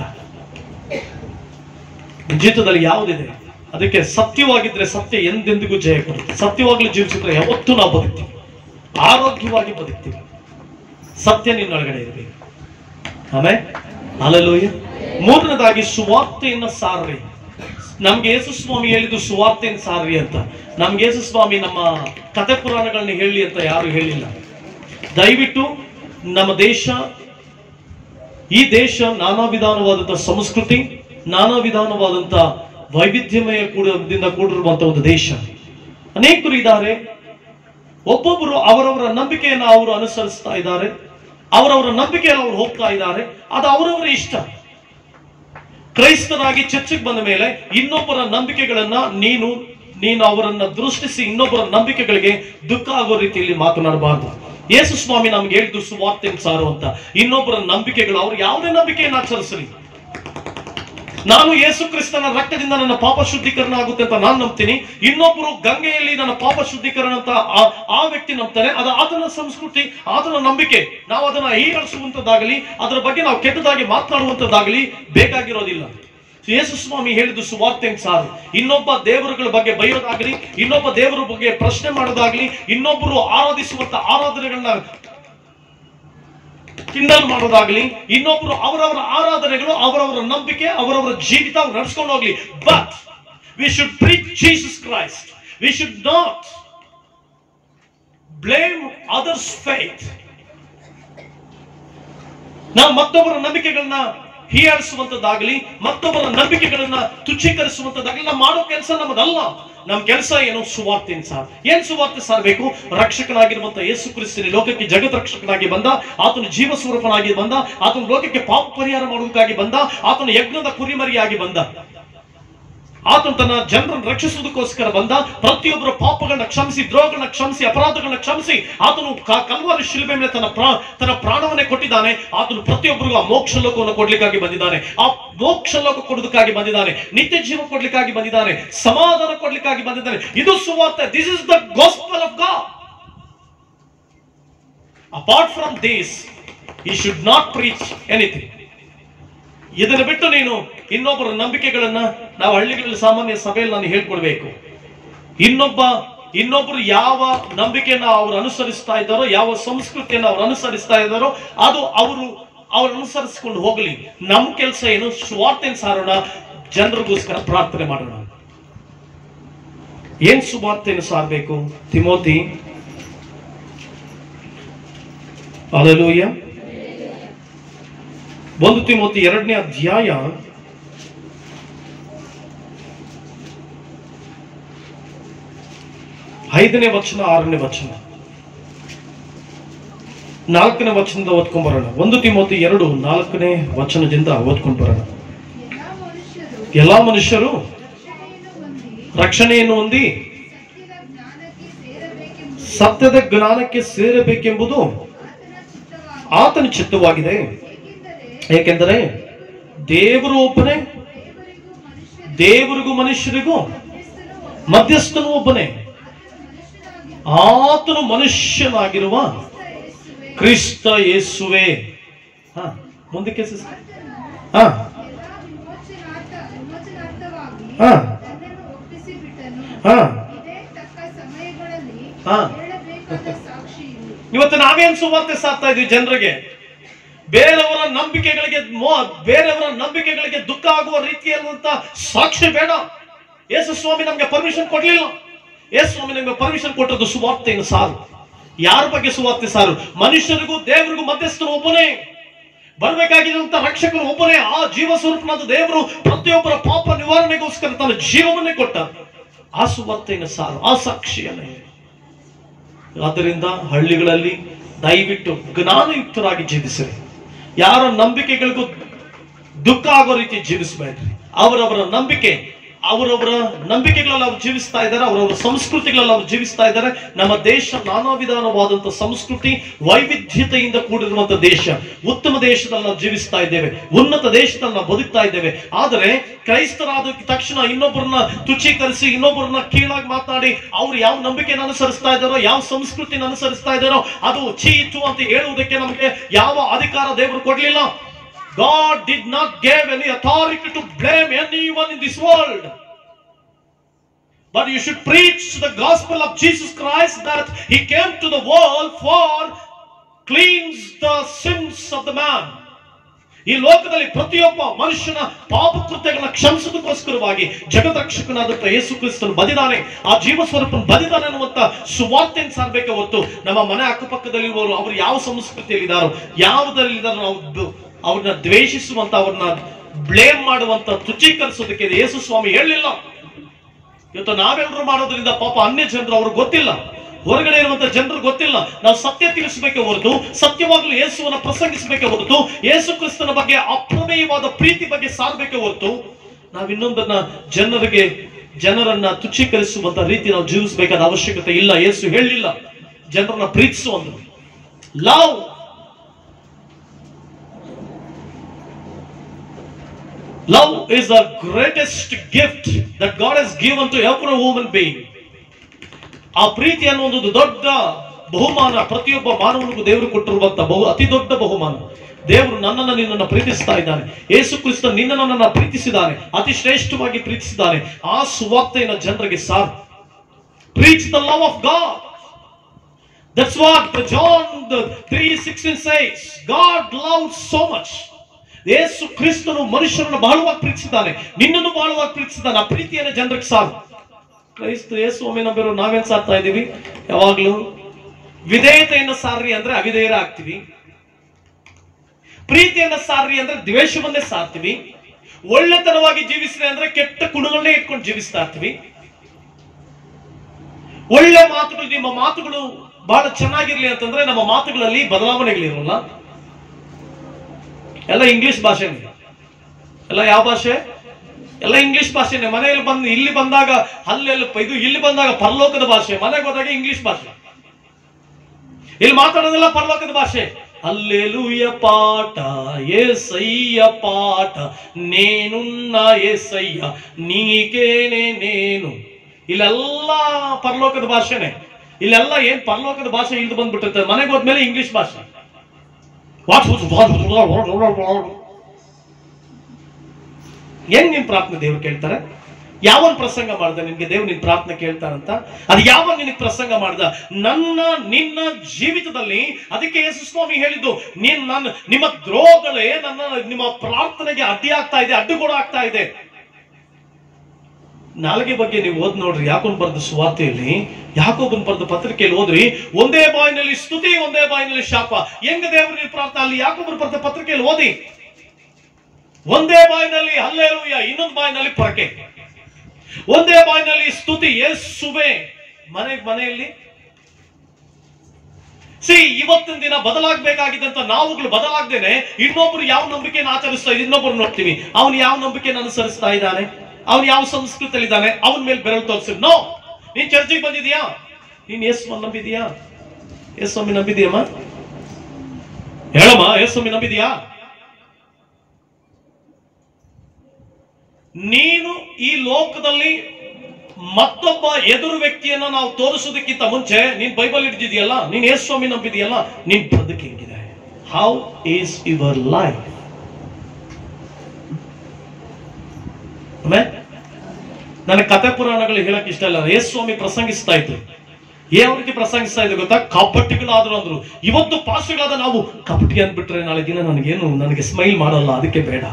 ನಿನ್ ಜೀವಿತದಲ್ಲಿ ಯಾವುದಿದೆ ಅದಕ್ಕೆ ಸತ್ಯವಾಗಿದ್ರೆ ಸತ್ಯ ಎಂದೆಂದಿಗೂ ಜಯ ಕೊಡುತ್ತೆ ಸತ್ಯವಾಗ್ಲೂ ಜೀವಿಸಿದ್ರೆ ಯಾವತ್ತೂ ನಾವು ಬದುಕ್ತೀವಿ ಆರೋಗ್ಯವಾಗಿ ಬದುಕ್ತೀವಿ ಸತ್ಯ ನಿನ್ನೊಳಗಡೆ ಇರಬೇಕು ಆಮೇಲೆ ಅಲಲೂಯ ಮೂರನೇದಾಗಿ ಸುವಾರ್ತೆಯನ್ನ ಸಾರ್ರಿ ನಮ್ಗೆ ಯೇಸು ಸ್ವಾಮಿ ಹೇಳಿದ್ದು ಸುವಾರ್ತೆನ್ ಸಾರಿ ಅಂತ ನಮ್ಗೆ ಯೇಸು ಸ್ವಾಮಿ ನಮ್ಮ ಕಥೆ ಪುರಾಣಗಳನ್ನ ಹೇಳಿ ಅಂತ ಯಾರು ಹೇಳಿಲ್ಲ ದಯವಿಟ್ಟು ನಮ್ಮ ದೇಶ ಈ ದೇಶ ನಾನಾ ವಿಧಾನವಾದಂತಹ ಸಂಸ್ಕೃತಿ ನಾನಾ ವಿಧಾನವಾದಂತ ವೈವಿಧ್ಯಮಯ ಕೂಡದಿಂದ ಕೂಡಿರುವಂತಹ ಒಂದು ದೇಶ ಅನೇಕರು ಇದ್ದಾರೆ ಒಬ್ಬೊಬ್ಬರು ಅವರವರ ನಂಬಿಕೆಯನ್ನು ಅವರು ಅನುಸರಿಸ್ತಾ ಇದ್ದಾರೆ ಅವರವರ ನಂಬಿಕೆಯಲ್ಲಿ ಅವರು ಹೋಗ್ತಾ ಇದ್ದಾರೆ ಅದು ಅವರವರ ಇಷ್ಟ ಕ್ರೈಸ್ತರಾಗಿ ಚರ್ಚಿಗೆ ಬಂದ ಮೇಲೆ ಇನ್ನೊಬ್ಬರ ನಂಬಿಕೆಗಳನ್ನ ನೀನು ನೀನು ಅವರನ್ನ ದೃಷ್ಟಿಸಿ ಇನ್ನೊಬ್ಬರ ನಂಬಿಕೆಗಳಿಗೆ ದುಃಖ ಆಗೋ ರೀತಿಯಲ್ಲಿ ಮಾತನಾಡಬಾರ್ದು ಯೇಸು ಸ್ವಾಮಿ ನಮ್ಗೆ ಹೇಳಿದ್ದು ಸುವಾರ್ತೆ ಸಾರು ಅಂತ ಇನ್ನೊಬ್ಬರ ನಂಬಿಕೆಗಳು ಅವ್ರು ಯಾವುದೇ ನಂಬಿಕೆಯನ್ನು ಆಚರಿಸಲಿ ನಾನು ಯೇಸು ಕ್ರಿಸ್ತನ ರಕ್ತದಿಂದ ನನ್ನ ಪಾಪ ಶುದ್ಧೀಕರಣ ಆಗುತ್ತೆ ಅಂತ ನಾನು ನಂಬ್ತೀನಿ ಇನ್ನೊಬ್ಬರು ಗಂಗೆಯಲ್ಲಿ ನನ್ನ ಪಾಪ ಶುದ್ಧೀಕರಣ ಅಂತ ಆ- ಆ ವ್ಯಕ್ತಿ ನಂಬ್ತಾನೆ ಅದು ಆತನ ಸಂಸ್ಕೃತಿ ಆತನ ನಂಬಿಕೆ ನಾವು ಅದನ್ನ ಹೀಯಾಳಿಸುವಂತದ್ದಾಗಲಿ ಅದರ ಬಗ್ಗೆ ನಾವು ಕೆಟ್ಟದಾಗಿ ಮಾತನಾಡುವಂತದ್ದಾಗಲಿ ಬೇಕಾಗಿರೋದಿಲ್ಲ ಯೇಸು ಸ್ವಾಮಿ ಹೇಳಿದ್ದು ಸುವಾರ್ತೆ ಸಾರು ಇನ್ನೊಬ್ಬ ದೇವರುಗಳ ಬಗ್ಗೆ ಬೈಯೋದಾಗ್ಲಿ ಇನ್ನೊಬ್ಬ ದೇವರ ಬಗ್ಗೆ ಪ್ರಶ್ನೆ ಮಾಡೋದಾಗ್ಲಿ ಇನ್ನೊಬ್ಬರು ಆರಾಧಿಸುವಂತ ಆರಾಧನೆಗಳನ್ನ ಕಿಂಡಲ್ ಮಾಡೋದಾಗ್ಲಿ ಇನ್ನೊಬ್ರು ಅವರವರ ಆರಾಧನೆಗಳು ಅವರವರ ನಂಬಿಕೆ ಅವರವರ ಜೀವಿತ ಅವ್ರು ನಡ್ಸ್ಕೊಂಡು ಹೋಗ್ಲಿ but we should preach Jesus Christ we should not blame others faith ನಾವು ಮತ್ತೊಬ್ಬರ ನಂಬಿಕೆಗಳನ್ನ ಹೀಯಾಳಿಸುವಂತದ್ದಾಗಲಿ ಮತ್ತೊಬ್ಬರ ನಂಬಿಕೆಗಳನ್ನ ತುಚ್ಛೀಕರಿಸುವಂತದ್ದಾಗಲಿ ನಾವು ಮಾಡೋ ಕೆಲಸ ನಮ್ಮದಲ್ಲ ನಮ್ಮ ಕೆಲಸ ಏನು ಸುವಾರ್ತೆ ಸಾರ್ ಏನ್ ಸುವಾರ್ತೆ ಸಾರಬೇಕು ರಕ್ಷಕನಾಗಿರುವಂತ ಯೇಸು ಕ್ರಿಸ್ತನ ಲೋಕಕ್ಕೆ ಜಗತ್ ರಕ್ಷಕನಾಗಿ ಬಂದ ಆತನು ಜೀವ ಸ್ವರೂಪನಾಗಿ ಬಂದ ಆತನ ಲೋಕಕ್ಕೆ ಪಾಪ ಪರಿಹಾರ ಮಾಡುವುದಕ್ಕಾಗಿ ಬಂದ ಆತನು ಯಜ್ಞದ ಕುರಿಮರಿಯಾಗಿ ಬಂದ ಆತನು ತನ್ನ ಜನರನ್ನು ರಕ್ಷಿಸುವುದಕ್ಕೋಸ್ಕರ ಬಂದ ಪ್ರತಿಯೊಬ್ಬರ ಪಾಪಗಳನ್ನ ಕ್ಷಮಿಸಿ ದ್ರೋಹಗಳನ್ನ ಕ್ಷಮಿಸಿ ಅಪರಾಧಗಳನ್ನ ಕ್ಷಮಿಸಿ ಆತನು ಕ- ಕಲ್ವಾರಿ ಶಿಲ್ಬೆ ಮೇಲೆ ತನ್ನ ಪ್ರಾ ತನ್ನ ಪ್ರಾಣವನ್ನೇ ಕೊಟ್ಟಿದ್ದಾನೆ ಆತನು ಪ್ರತಿಯೊಬ್ಬರಿಗೂ ಆ ಮೋಕ್ಷ ಲೋಕವನ್ನು ಕೊಡ್ಲಿಕ್ಕಾಗಿ ಬಂದಿದ್ದಾನೆ ಆ ಮೋಕ್ಷ ಲೋಕ ಕೊಡೋದಕ್ಕಾಗಿ ಬಂದಿದ್ದಾನೆ ನಿತ್ಯ ಜೀವ ಕೊಡ್ಲಿಕ್ಕಾಗಿ ಬಂದಿದ್ದಾನೆ ಸಮಾಧಾನ ಕೊಡ್ಲಿಕ್ಕಾಗಿ ಬಂದಿದ್ದಾನೆ ಇದು ಸುವಾರ್ತೆ this is the gospel of God apart from this we should not preach anything ಇದನ್ನು ಬಿಟ್ಟು ನೀನು ಇನ್ನೊಬ್ಬರ ನಂಬಿಕೆಗಳನ್ನ ನಾವು ಹಳ್ಳಿಗಳಲ್ಲಿ ಸಾಮಾನ್ಯ ಸಭೆಯಲ್ಲಿ ನಾನು ಹೇಳ್ಕೊಡ್ಬೇಕು ಇನ್ನೊಬ್ಬ ಇನ್ನೊಬ್ರು ಯಾವ ನಂಬಿಕೆಯನ್ನ ಅವರು ಅನುಸರಿಸ್ತಾ ಇದ್ದಾರೋ ಯಾವ ಸಂಸ್ಕೃತಿಯನ್ನು ಅವರು ಅನುಸರಿಸ್ತಾ ಇದ್ದಾರೋ ಅದು ಅವರು ಅವ್ರು ಅನುಸರಿಸ್ಕೊಂಡು ಹೋಗಲಿ ನಮ್ಮ ಕೆಲಸ ಏನು ಸುವಾರ್ತೆನ ಸಾರೋಣ ಜನರಿಗೋಸ್ಕರ ಪ್ರಾರ್ಥನೆ ಮಾಡೋಣ ಏನ್ ಸುವಾರ್ತೆಯನ್ನು ಸಾರಬೇಕು ತಿಮೋತಿ ಅಲಲೂಯ ಒಂದು ತಿಮೋತಿ ಎರಡನೇ ಅಧ್ಯಾಯ ಐದನೇ ವಚನ ಆರನೇ ವಚನ ನಾಲ್ಕನೇ ವಚನದಿಂದ ಓದ್ಕೊಂಡ್ ಬರೋಣ ಒಂದು ತಿಮೋತಿ ಎರಡು ನಾಲ್ಕನೇ ವಚನದಿಂದ ಓದ್ಕೊಂಡ್ ಬರೋಣ ಎಲ್ಲಾ ಮನುಷ್ಯರು ಎಲ್ಲಾ ಮನುಷ್ಯರು ರಕ್ಷಣೆಯನ್ನು ಹೊಂದಿ ರಕ್ಷಣೆಯನ್ನು ಹೊಂದಿ ಸತ್ಯದ ಜ್ಞಾನಕ್ಕೆ ಸೇರಬೇಕೆಂಬುದು ಸತ್ಯದ ಜ್ಞಾನಕ್ಕೆ ಸೇರಬೇಕೆಂಬುದು ಆತನ ಚಿತ್ತವಾಗಿದೆ ಆತನ ಚಿತ್ತವಾಗಿದೆ ಏಕೆಂದರೆ ಏಕೆಂದರೆ ದೇವರು ಒಬ್ಬನೇ ದೇವರಿಗೂ ಮನುಷ್ಯರಿಗೂ ದೇವರಿಗೂ ಮನುಷ್ಯರಿಗೂ ಮಧ್ಯಸ್ಥನು ಮಧ್ಯಸ್ಥನು ಒಬ್ಬನೇ ಆತನು ಆತನು ಮನುಷ್ಯನಾಗಿ ಮನುಷ್ಯನಾಗಿರುವ ಕ್ರಿಸ್ತ ಯೇಸುವೇ ಕ್ರಿಸ್ತ ಯೇಸುವೆ ಹಾ ಮುಂದಕ್ಕೆ ಸಿಸ್- ಆತನು ಹಾ ಎಲ್ಲಾ ವಿಮೋಚನಾರ್ಥ ವಿಮೋಚನಾರ್ಥವಾಗಿ ಹಾ. ತನ್ನನ್ನು ಒಪ್ಪಿಸಿಬಿಟ್ಟನು ಹಾ ಇದೇ ತಕ್ಕ ಸಮಯಗಳಲ್ಲಿ ಹಾ. ಹೇಳಬೇಕಾದ ಸಾಕ್ಷಿ ಇದು ಇವತ್ತು ನಾವೇನ್ ಸುವಾರ್ತೆ ಸಾಕ್ತಾ ಇದೀವಿ ಜನರಿಗೆ ಬೇರೆಯವರ ನಂಬಿಕೆಗಳಿಗೆ ಮೋ- ಬೇರೆಯವರ ನಂಬಿಕೆಗಳಿಗೆ ದುಃಖ ಆಗುವ ರೀತಿಯಲ್ಲಂತ ಸಾಕ್ಷಿ ಬೇಡ ಯೇಸು ಸ್ವಾಮಿ ನಮ್ಗೆ ಪರ್ಮಿಷನ್ ಕೊಡ್ಲಿಲ್ಲ ಯೇಸು ಸ್ವಾಮಿ ನಮ್ಗೆ ಪರ್ಮಿಷನ್ ಕೊಟ್ಟದ್ದು ಸುವಾರ್ತೆಯನ್ನು ಸಾರು ಯಾರ ಬಗ್ಗೆ ಸುವಾರ್ತೆ ಸಾರು ಮನುಷ್ಯರಿಗೂ ದೇವರಿಗೂ ಮಧ್ಯಸ್ಥರು ಒಬ್ಬನೇ ಬರಬೇಕಾಗಿರುವಂತ ರಕ್ಷಕನು ಒಬ್ಬನೇ ಆ ಜೀವ ಸ್ವರೂಪನಾದ ದೇವರು ಪ್ರತಿಯೊಬ್ಬರ ಪಾಪ ನಿವಾರಣೆಗೋಸ್ಕರ ತನ್ನ ಜೀವವನ್ನೇ ಕೊಟ್ಟ ಆ ಸುವಾರ್ತೆಯನ್ನು ಸಾರು ಆ ಸಾಕ್ಷಿಯನ್ನೇ ಆದ್ದರಿಂದ ಹಳ್ಳಿಗಳಲ್ಲಿ ದಯವಿಟ್ಟು ಜ್ಞಾನಯುಕ್ತರಾಗಿ ಜೀವಿಸಿರಿ ಯಾರ ನಂಬಿಕೆಗಳಿಗೂ ದುಃಖ ಆಗೋ ರೀತಿ ಜೀವಿಸಬೇಡ್ರಿ ಅವರವರ ನಂಬಿಕೆ ಅವರವರ ನಂಬಿಕೆಗಳಲ್ಲಿ ಅವ್ರು ಜೀವಿಸ್ತಾ ಇದ್ದಾರೆ ಅವರವರ ಸಂಸ್ಕೃತಿಗಳಲ್ಲಿ ಅವ್ರು ಜೀವಿಸ್ತಾ ಇದ್ದಾರೆ ನಮ್ಮ ದೇಶ ನಾನಾ ವಿಧಾನವಾದಂಥ ಸಂಸ್ಕೃತಿ ವೈವಿಧ್ಯತೆಯಿಂದ ಕೂಡಿರುವಂತ ದೇಶ ಉತ್ತಮ ದೇಶದಲ್ಲಿ ನಾವು ಜೀವಿಸ್ತಾ ಇದ್ದೇವೆ ಉನ್ನತ ದೇಶದಲ್ಲಿ ನಾವು ಬದುಕ್ತಾ ಇದ್ದೇವೆ ಆದರೆ ಕ್ರೈಸ್ತರಾದ ತಕ್ಷಣ ಇನ್ನೊಬ್ಬರನ್ನ ತುಚ್ಛೀಕರಿಸಿ ಇನ್ನೊಬ್ಬರನ್ನ ಕೀಳಾಗಿ ಮಾತನಾಡಿ ಅವ್ರು ಯಾವ ನಂಬಿಕೆಯನ್ನು ಅನುಸರಿಸ್ತಾ ಇದ್ದಾರೋ ಯಾವ ಸಂಸ್ಕೃತಿನ ಅನುಸರಿಸ್ತಾ ಇದ್ದಾರೋ ಅದು ಚೀಚು ಅಂತ ಹೇಳುವುದಕ್ಕೆ ನಮಗೆ ಯಾವ ಅಧಿಕಾರ ದೇವರು ಕೊಡ್ಲಿಲ್ಲ God did not give any authority to blame anyone in this world. But you should preach the gospel of Jesus Christ that He came to the world for cleanse the sins of the man. ಈ ಲೋಕದಲ್ಲಿ ಪ್ರತಿಯೊಬ್ಬ ಮನುಷ್ಯನ ಪಾಪ ಕೃತ್ಯಗಳನ್ನ ಕ್ಷಮಿಸೋದಕ್ಕೋಸ್ಕರವಾಗಿ ಜಗದರಕ್ಷಕನಾದಂತ ಯೇಸು ಕ್ರಿಸ್ತನು ಬದಿದಾನೆ ಆ ಜೀವ ಸ್ವರೂಪನ ಬದಿದಾನೆ ಅನ್ನುವಂತ ಸುವಾರ್ತೆಯನ್ನು ಸಾರ್ಬೇಕೆ ಹೊರತು ನಮ್ಮ ಮನೆ ಅಕ್ಕಪಕ್ಕದಲ್ಲಿರುವವರು ಅವರು ಯಾವ ಸಂಸ್ಕೃತಿಯಲ್ಲಿದ್ದಾರೋ ಯಾವುದರಲ್ಲಿದ್ದಾರೋ ನಾವು ದು- ಅವ್ರನ್ನ ದ್ವೇಷಿಸುವಂತ ಅವ್ರನ್ನ ಬ್ಲೇಮ್ ಮಾಡುವಂತ ತುಚ್ಛೀಕರಿಸೋದಕ್ಕೆ ಯೇಸು ಸ್ವಾಮಿ ಹೇಳಲಿಲ್ಲ ಇವತ್ತು ನಾವೆಲ್ಲರೂ ಮಾಡೋದ್ರಿಂದ ಪಾಪ ಅನ್ಯ ಜನರು ಅವ್ರಿಗೆ ಗೊತ್ತಿಲ್ಲ ಹೊರಗಡೆ ಇರುವಂತ ಜನರು ಗೊತ್ತಿಲ್ಲ ನಾವು ಸತ್ಯ ತಿಳಿಸಬೇಕೆ ಹೊರತು ಸತ್ಯವಾಗ್ಲೂ ಯೇಸುವನ್ನ ಪ್ರಸಂಗಿಸಬೇಕೆ ಹೊರತು ಯೇಸು ಕ್ರಿಸ್ತನ ಬಗ್ಗೆ ಅಪ್ರಮೇಯವಾದ ಪ್ರೀತಿ ಬಗ್ಗೆ ಸಾರಬೇಕೆ ಹೊರತು ನಾವು ಇನ್ನೊಂದನ್ನ ಜನರಿಗೆ ಜನರನ್ನ ತುಚ್ಛೀಕರಿಸುವಂತ ರೀತಿ ನಾವು ಜೀವಿಸಬೇಕಾದ ಅವಶ್ಯಕತೆ ಇಲ್ಲ ಯೇಸು ಹೇಳಲಿಲ್ಲ ಜನರನ್ನ ಪ್ರೀತಿಸುವಂತ love Love is the greatest gift that God has given to every human being. ಆ ಪ್ರೀತಿ ಅನ್ನುವುದು ದೊಡ್ಡ ಬಹುಮಾನ ಪ್ರತಿಯೊಬ್ಬ ಮಾನವನಿಗೂ ದೇವರು ಕೊಟ್ಟಿರುವಂತ ಬಹು ಅತಿ ದೊಡ್ಡ ಬಹುಮಾನ ದೇವರು ನನ್ನನ್ನು ನಿನ್ನನ್ನು ಪ್ರೀತಿಸ್ತಾ ಇದ್ದಾನೆ ಯೇಸು ಕ್ರಿಸ್ತ ನಿನ್ನನ್ನು ನನ್ನ ಪ್ರೀತಿಸಿದ್ದಾನೆ ಅತಿ ಶ್ರೇಷ್ಠವಾಗಿ ಪ್ರೀತಿಸಿದ್ದಾನೆ ಆ ಸುವಾರ್ತೆಯನ್ನು ಜನರಿಗೆ ಸಾರ್ preach the love of God That's what John the 3:16 says. God loved so much. ಯೇಸು ಕ್ರಿಸ್ತನು ಮನುಷ್ಯರನ್ನು ಬಹಳವಾಗಿ ಪ್ರೀತಿಸಿದ್ದಾನೆ ನಿನ್ನನ್ನು ಬಹಳವಾಗಿ ಪ್ರೀತಿಸಿದ್ದಾನೆ ಆ ಪ್ರೀತಿಯನ್ನು ಜನರಿಗೆ ಸಾರು ಕ್ರೈಸ್ತ ಯೇಸು ಒಮ್ಮೆ ನಂಬಿರೋ ನಾವೇನ್ ಸಾರ್ತಾ ಇದ್ದೀವಿ ಯಾವಾಗ್ಲೂ ವಿಧೇಯತೆಯನ್ನು ಸಾರ್ರಿ ಅಂದ್ರೆ ಅವಿಧೇಯರ ಆಗ್ತೀವಿ ಪ್ರೀತಿಯನ್ನ ಸಾರ್ರಿ ಅಂದ್ರೆ ದ್ವೇಷವನ್ನೇ ಸಾರ್ತೀವಿ ಒಳ್ಳೆತನವಾಗಿ ಜೀವಿಸ್ರಿ ಅಂದ್ರೆ ಕೆಟ್ಟ ಕುಣಗಳನ್ನೇ ಇಟ್ಕೊಂಡು ಜೀವಿಸ್ತಾ ಇರ್ತೀವಿ ಒಳ್ಳೆ ಮಾತುಗಳು ನಿಮ್ಮ ಮಾತುಗಳು ಬಹಳ ಚೆನ್ನಾಗಿರ್ಲಿ ಅಂತಂದ್ರೆ ನಮ್ಮ ಮಾತುಗಳಲ್ಲಿ ಬದಲಾವಣೆಗಳಿರಲ್ಲ ಎಲ್ಲ ಇಂಗ್ಲಿಷ್ ಭಾಷೆನೇ ಎಲ್ಲ ಯಾವ ಭಾಷೆ ಎಲ್ಲ ಇಂಗ್ಲಿಷ್ ಭಾಷೆನೆ ಮನೆಯಲ್ಲಿ ಬಂದು ಇಲ್ಲಿ ಬಂದಾಗ ಅಲ್ಲೆಲ್ಲ ಇದು ಇಲ್ಲಿ ಬಂದಾಗ ಪರಲೋಕದ ಭಾಷೆ ಮನೆಗೆ ಹೋದಾಗ ಇಂಗ್ಲಿಷ್ ಭಾಷೆ ಇಲ್ಲಿ ಮಾತಾಡೋದೆಲ್ಲ ಪರಲೋಕದ ಭಾಷೆ ಅಲ್ಲೆಲುಯ್ಯ ಪಾಠ ಏಸಯ್ಯ ಪಾಠ ನೇನುನ್ನ ಏಸಯ್ಯ ನೀಕೇನೆ ನೇನು ಇಲ್ಲೆಲ್ಲ ಪರಲೋಕದ ಭಾಷೆನೆ ಇಲ್ಲೆಲ್ಲ ಏನ್ ಪರಲೋಕದ ಭಾಷೆ ಇಲ್ದು ಬಂದ್ಬಿಟ್ಟಿರ್ತದೆ ಮನೆಗೆ ಹೋದ್ಮೇಲೆ ಇಂಗ್ಲಿಷ್ ಭಾಷೆ ವಾಟ್ ಹೆಂಗ್ ನಿನ್ ಪ್ರಾರ್ಥನೆ ದೇವ್ರು ಕೇಳ್ತಾರೆ ಯಾವನ್ ಪ್ರಸಂಗ ಮಾಡ್ದ ನಿನ್ಗೆ ದೇವ್ರು ನಿನ್ ಪ್ರಾರ್ಥನೆ ಕೇಳ್ತಾರಂತ ಅದು ಯಾವಾಗ ನಿನಗೆ ಪ್ರಸಂಗ ಮಾಡ್ದ ನನ್ನ ನಿನ್ನ ಜೀವಿತದಲ್ಲಿ ಅದಕ್ಕೆ ಯೇಸು ಸ್ವಾಮಿ ಹೇಳಿದ್ದು ನೀನ್ ನನ್ನ ನಿಮ್ಮ ದ್ರೋಹಗಳೇ ನನ್ನ ನಿಮ್ಮ ಪ್ರಾರ್ಥನೆಗೆ ಅಡ್ಡಿ ಆಗ್ತಾ ಇದೆ ಅಡ್ಡುಗೋಡ ಆಗ್ತಾ ಇದೆ ನಾಲ್ಗೆ ಬಗ್ಗೆ ನೀವು ಓದ್ ನೋಡ್ರಿ ಯಾಕೊಂಡ್ ಬರೆದ ಸುವಾರ್ತೆಯಲ್ಲಿ ಯಾಕೊಬ್ಬನ್ ಬರೆದ ಪತ್ರಿಕೆಯಲ್ಲಿ ಓದ್ರಿ ಒಂದೇ ಬಾಯಿನಲ್ಲಿ ಸ್ತುತಿ ಒಂದೇ ಬಾಯಿನಲ್ಲಿ ಶಾಪ ಹೆಂಗ ದೇವ್ರ ನೀನ್ ಪ್ರಾರ್ಥನೆ ಅಲ್ಲಿ ಯಾಕೊಬ್ಬರು ಬರೆದ ಪತ್ರಿಕೆಯಲ್ಲಿ ಓದಿ ಒಂದೇ ಬಾಯಿನಲ್ಲಿ ಹಲ್ಲೇಲೂಯ ಇನ್ನೊಂದು ಬಾಯಿನಲ್ಲಿ ಪರಕೆ ಒಂದೇ ಬಾಯಿನಲ್ಲಿ ಸ್ತುತಿ ಯೇಸುವೆ ಮನೆ ಮನೆಯಲ್ಲಿ ಸಿ ಇವತ್ತಿನ ದಿನ ಬದಲಾಗಬೇಕಾಗಿದ್ದಂತ ನಾವುಗಳು ಬದಲಾಗ್ದೇನೆ ಇನ್ನೊಬ್ರು ಯಾವ ನಂಬಿಕೆಯನ್ನು ಆಚರಿಸ್ತಾ ಇದ್ದಾರೆ ಇನ್ನೊಬ್ರು ನೋಡ್ತೀವಿ ಅವನು ಯಾವ ನಂಬಿಕೆಯನ್ನು ಅನುಸರಿಸ್ತಾ ಇದ್ದಾನೆ ಅವನು ಯಾವ ಸಂಸ್ಕೃತಿಯಲ್ಲಿ ಇದ್ದಾನೆ ಅವನ ಮೇಲೆ ಬೆರಳು ತೋರಿಸಿ ನೋ ನೀನ್ ಚರ್ಚಿಗೆ ಬಂದಿದ್ಯಾ ನೀನ್ ಯೇಸುವನ್ನು ನಂಬಿದ್ಯಾ ಯೇಸ್ವಾಮಿ ನಂಬಿದ್ಯಮ್ಮ ಹೇಳಮ್ಮ ಯೇಸ್ವಾಮಿ ನಂಬಿದ್ಯಾ ನೀನು ಈ ಲೋಕದಲ್ಲಿ ಮತ್ತೊಬ್ಬ ಎದುರು ವ್ಯಕ್ತಿಯನ್ನ ನಾವು ತೋರಿಸೋದಕ್ಕಿಂತ ಮುಂಚೆ ನೀನ್ ಬೈಬಲ್ ಹಿಡಿದಿದೆಯಲ್ಲ ನೀನ್ ಯೇಸು ಸ್ವಾಮಿ ನಂಬಿದೆಯಲ್ಲ ನಿನ್ ಬದುಕು ಹೆಂಗಿದೆ ಹೌ ಈಸ್ ಯುವರ್ ಲೈಫ್ ನನಗೆ ಕತೆ ಪುರಾಣಗಳು ಹೇಳಕ್ ಇಷ್ಟ ಇಲ್ಲ ಯೇಸು ಸ್ವಾಮಿ ಪ್ರಸಂಗಿಸ್ತಾ ಇದ್ರು ಯಾವ ರೀತಿ ಪ್ರಸಂಗಿಸ್ತಾ ಇದ್ರು ಗೊತ್ತಾ ಕಪಟಿಗಳಾದ್ರು ಅಂದ್ರು ಇವತ್ತು ಪಾಸ್ಗಳಾದ ನಾವು ಕಪಟಿ ಅಂದ್ಬಿಟ್ರೆ ನಾಳೆ ದಿನ ನನಗೇನು ನನಗೆ ಸ್ಮೈಲ್ ಮಾಡಲ್ಲ ಅದಕ್ಕೆ ಬೇಡ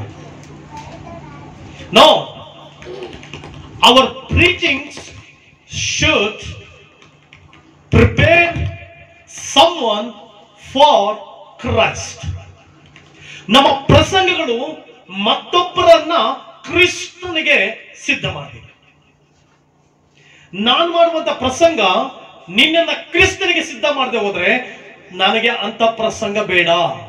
No. Our preachings should prepare someone for Christ. ನಮ್ಮ ಪ್ರಸಂಗಗಳು ಮತ್ತೊಬ್ಬರನ್ನ ಕ್ರಿಸ್ತನಿಗೆ ಸಿದ್ಧ ಮಾಡಬೇಕು ನಾನು ಮಾಡುವಂತ ಪ್ರಸಂಗ ನಿನ್ನನ್ನ ಕ್ರಿಸ್ತನಿಗೆ ಸಿದ್ಧ ಮಾಡದೆ ಹೋದ್ರೆ ನನಗೆ ಅಂತ ಪ್ರಸಂಗ ಬೇಡ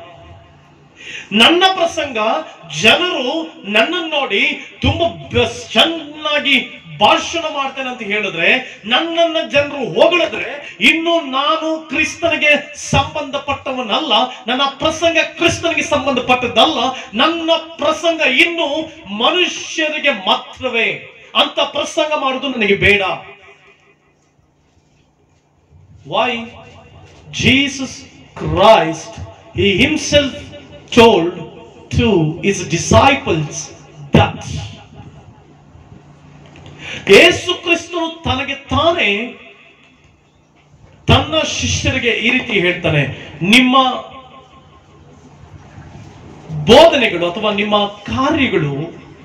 ನನ್ನ ಪ್ರಸಂಗ ಜನರು ನನ್ನನ್ನು ನೋಡಿ ತುಂಬಾ ಬ- ಚೆನ್ನಾಗಿ ಭಾಷಣ ಮಾಡ್ತೇನೆ ಅಂತ ಹೇಳಿದ್ರೆ ನನ್ನನ್ನ ಜನರು ಹೊಗಳಿದ್ರೆ ಇನ್ನು ನಾನು ಕ್ರಿಸ್ತನಿಗೆ ಸಂಬಂಧಪಟ್ಟವನಲ್ಲ ನನ್ನ ಪ್ರಸಂಗ ಕ್ರಿಸ್ತನಿಗೆ ಸಂಬಂಧಪಟ್ಟದ್ದಲ್ಲ ನನ್ನ ಪ್ರಸಂಗ ಇನ್ನು ಮನುಷ್ಯರಿಗೆ ಮಾತ್ರವೇ ಅಂತ ಪ್ರಸಂಗ ಮಾಡುವುದು ನನಗೆ ಬೇಡ why Jesus Christ, He Himself told to His disciples that ಯೇಸು ಕ್ರಿಸ್ತನು ತನಗೆ ತಾನೇ ತನ್ನ ಶಿಷ್ಯರಿಗೆ ಈ ರೀತಿ ಹೇಳ್ತಾನೆ ನಿಮ್ಮ ಬೋಧನೆಗಳು ಅಥವಾ ನಿಮ್ಮ ಕಾರ್ಯಗಳು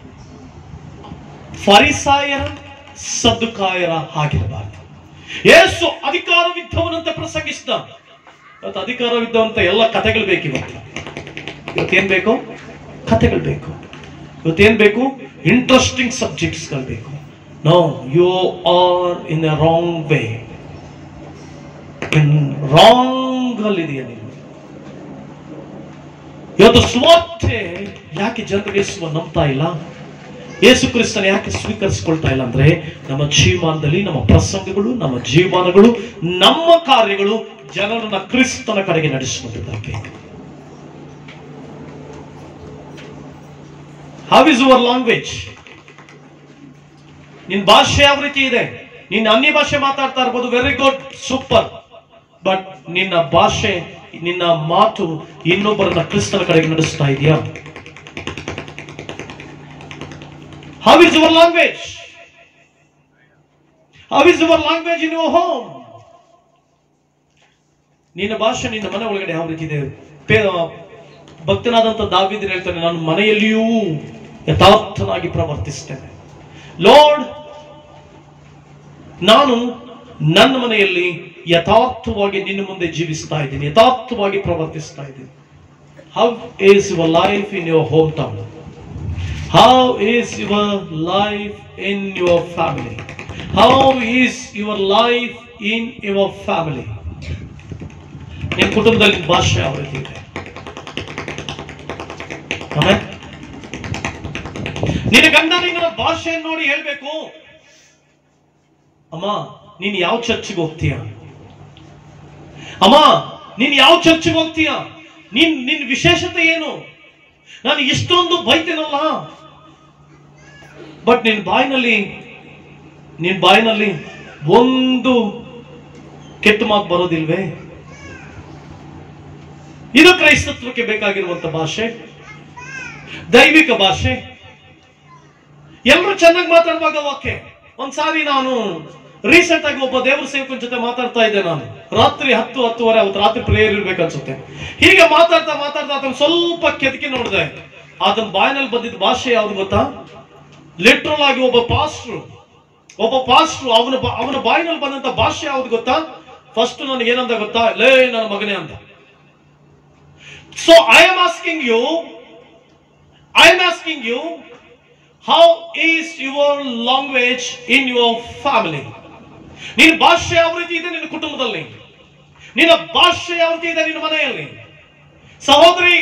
ಫರಿಸಾಯರ ಸದ್ದುಕಾಯರ ಆಗಿರಬಾರದು ಯೇಸು ಅಧಿಕಾರವಿದ್ದವನಂತೆ ಪ್ರಸಂಗಿಸಿದ ಇವತ್ತು ಅಧಿಕಾರವಿದ್ದವಂತ ಎಲ್ಲ ಕಥೆಗಳು ಬೇಕು ಇವತ್ತು ಇವತ್ತೇನ್ ಬೇಕು ಕಥೆಗಳು ಬೇಕು ಇವತ್ತೇನ್ ಬೇಕು ಇಂಟ್ರೆಸ್ಟಿಂಗ್ ಸಬ್ಜೆಕ್ಟ್ಸ್ಗಳು ಬೇಕು no you are in a wrong way in wrong ಅಲ್ಲಿದೆಯಾ ನೀನು ಇವತ್ತು ಸುವಾರ್ತೆ ಯಾಕೆ ಜನರಿಗೆ ಯೇಸುವ ನಂಬ್ತಾ ಇಲ್ಲ ಯೇಸು ಕ್ರಿಸ್ತನ ಯಾಕೆ ಸ್ವೀಕರಿಸಿಕೊಳ್ತಾ ಇಲ್ಲ ಅಂದ್ರೆ ನಮ್ಮ ಜೀವಮಾನದಲ್ಲಿ ನಮ್ಮ ಪ್ರಸಂಗಗಳು ನಮ್ಮ ಜೀವಮಾನಗಳು ನಮ್ಮ ಕಾರ್ಯಗಳು ಜನರನ್ನ ಕ್ರಿಸ್ತನ ಕಡೆಗೆ ನಡೆಸುವಂತದ್ದಾಗಬೇಕು ಹೌ ಇಸ್ ಯುವರ್ ಲ್ಯಾಂಗ್ವೇಜ್ ನಿನ್ ಭಾಷೆ ಯಾವ ರೀತಿ ಇದೆ ನಿನ್ನ ಅನ್ಯ ಭಾಷೆ ಮಾತಾಡ್ತಾ ಇರ್ಬೋದು ವೆರಿ ಗುಡ್ ಸೂಪರ್ ಬಟ್ ನಿನ್ನ ಭಾಷೆ ನಿನ್ನ ಮಾತು ಇನ್ನೊಬ್ಬರನ್ನ ಕ್ರಿಸ್ತನ ಕಡೆಗೆ ನಡೆಸ್ತಾ ಇದೆಯಾ how is your language how is your language in your home ನಿನ್ನ ಭಾಷೆ ನಿನ್ನ ಮನೆ ಒಳಗಡೆ ಯಾವ ರೀತಿ ಇದೆ ಪೇ- ಭಕ್ತನಾದಂತ ದಾವಿದ್ರೆ ಹೇಳ್ತಾನೆ ನಾನು ಮನೆಯಲ್ಲಿಯೂ ಯಥಾರ್ಥನಾಗಿ ಪ್ರವರ್ತಿಸ್ತೇನೆ ಲಾರ್ಡ್ ನಾನು ನನ್ನ ಮನೆಯಲ್ಲಿ ಯಥಾರ್ಥವಾಗಿ ನಿನ್ನ ಮುಂದೆ ಜೀವಿಸ್ತಾ ಇದ್ದೀನಿ ಯಥಾರ್ಥವಾಗಿ ಪ್ರವರ್ತಿಸ್ತಾ ಇದ್ದೀನಿ how is your life in your home town how is your life in your family how is your life in your family ನಿನ್ನ ಕುಟುಂಬದಲ್ಲಿ ನಿನ್ನ ಭಾಷೆ ಯಾವ ರೀತಿ ಇದೆ ಆಮೇಲೆ ನಿನ್ನ ಗಂಡ ನಿನ್ನ ಭಾಷೆಯನ್ನು ನೋಡಿ ಹೇಳ್ಬೇಕು ಅಮ್ಮ ನೀನ್ ಯಾವ ಚರ್ಚ್ಗೆ ಹೋಗ್ತೀಯ ಅಮ್ಮ ನೀನ್ ಯಾವ ಚರ್ಚ್ಗೆ ಹೋಗ್ತೀಯ ನಿನ್ ನಿನ್ ವಿಶೇಷತೆ ಏನು ನಾನು ಇಷ್ಟೊಂದು ಬೈತೇನಲ್ಲ ಬಟ್ ನಿನ್ ಬಾಯಿನಲ್ಲಿ ನಿನ್ ಬಾಯಿನಲ್ಲಿ ಒಂದು ಕೆಟ್ಟ ಮಾತು ಬರೋದಿಲ್ವೇ ಇದು ಕ್ರೈಸ್ತತ್ವಕ್ಕೆ ಬೇಕಾಗಿರುವಂತ ಭಾಷೆ ದೈವಿಕ ಭಾಷೆ ಎಲ್ಲರೂ ಚೆನ್ನಾಗಿ ಮಾತಾಡುವಾಗ ಓಕೆ ಒಂದ್ಸಾರಿ ನಾನು ರೀಸೆಂಟ್ ಆಗಿ ಒಬ್ಬ ದೇವರ ಸೇವಕನ ಜೊತೆ ಮಾತಾಡ್ತಾ ಇದ್ದೆ ನಾನು ರಾತ್ರಿ ಹತ್ತು ಹತ್ತುವರೆ ಅವತ್ತು ರಾತ್ರಿ ಪ್ರೇಯರ್ ಇರ್ಬೇಕು ಅನ್ಸುತ್ತೆ ಹೀಗೆ ಮಾತಾಡ್ತಾ ಮಾತಾಡ್ತಾ ಆತನ ಸ್ವಲ್ಪ ಕೆದಕಿ ನೋಡಿದೆ ಆತನ ಬಾಯಿನಲ್ಲಿ ಬಂದಿದ್ದ ಭಾಷೆ ಯಾವ್ದು ಗೊತ್ತಾ ಲಿಟ್ರಲ್ ಆಗಿ ಒಬ್ಬ ಪಾಸ್ಟ್ರು ಒಬ್ಬ ಪಾಸ್ಟ್ರು ಅವನ ಬಾ- ಅವನ ಬಾಯಿನಲ್ಲಿ ಬಂದಂತ ಭಾಷೆ ಯಾವ್ದು ಗೊತ್ತಾ ಫಸ್ಟ್ ನನಗೆ ಏನಂತ ಗೊತ್ತಾ ಲೇ ನನ್ನ ಮಗನೇ ಅಂತ so I am asking you I am asking you how is your language in your family ನಿನ್ನ ಭಾಷೆ ಯಾವ ರೀತಿ ಇದೆ ನಿನ್ನ ಕುಟುಂಬದಲ್ಲಿ ನಿನ್ನ ಭಾಷೆ ಯಾವ ರೀತಿ ಇದೆ ನಿನ್ನ ಮನೆಯಲ್ಲಿ ಸಹೋದರಿ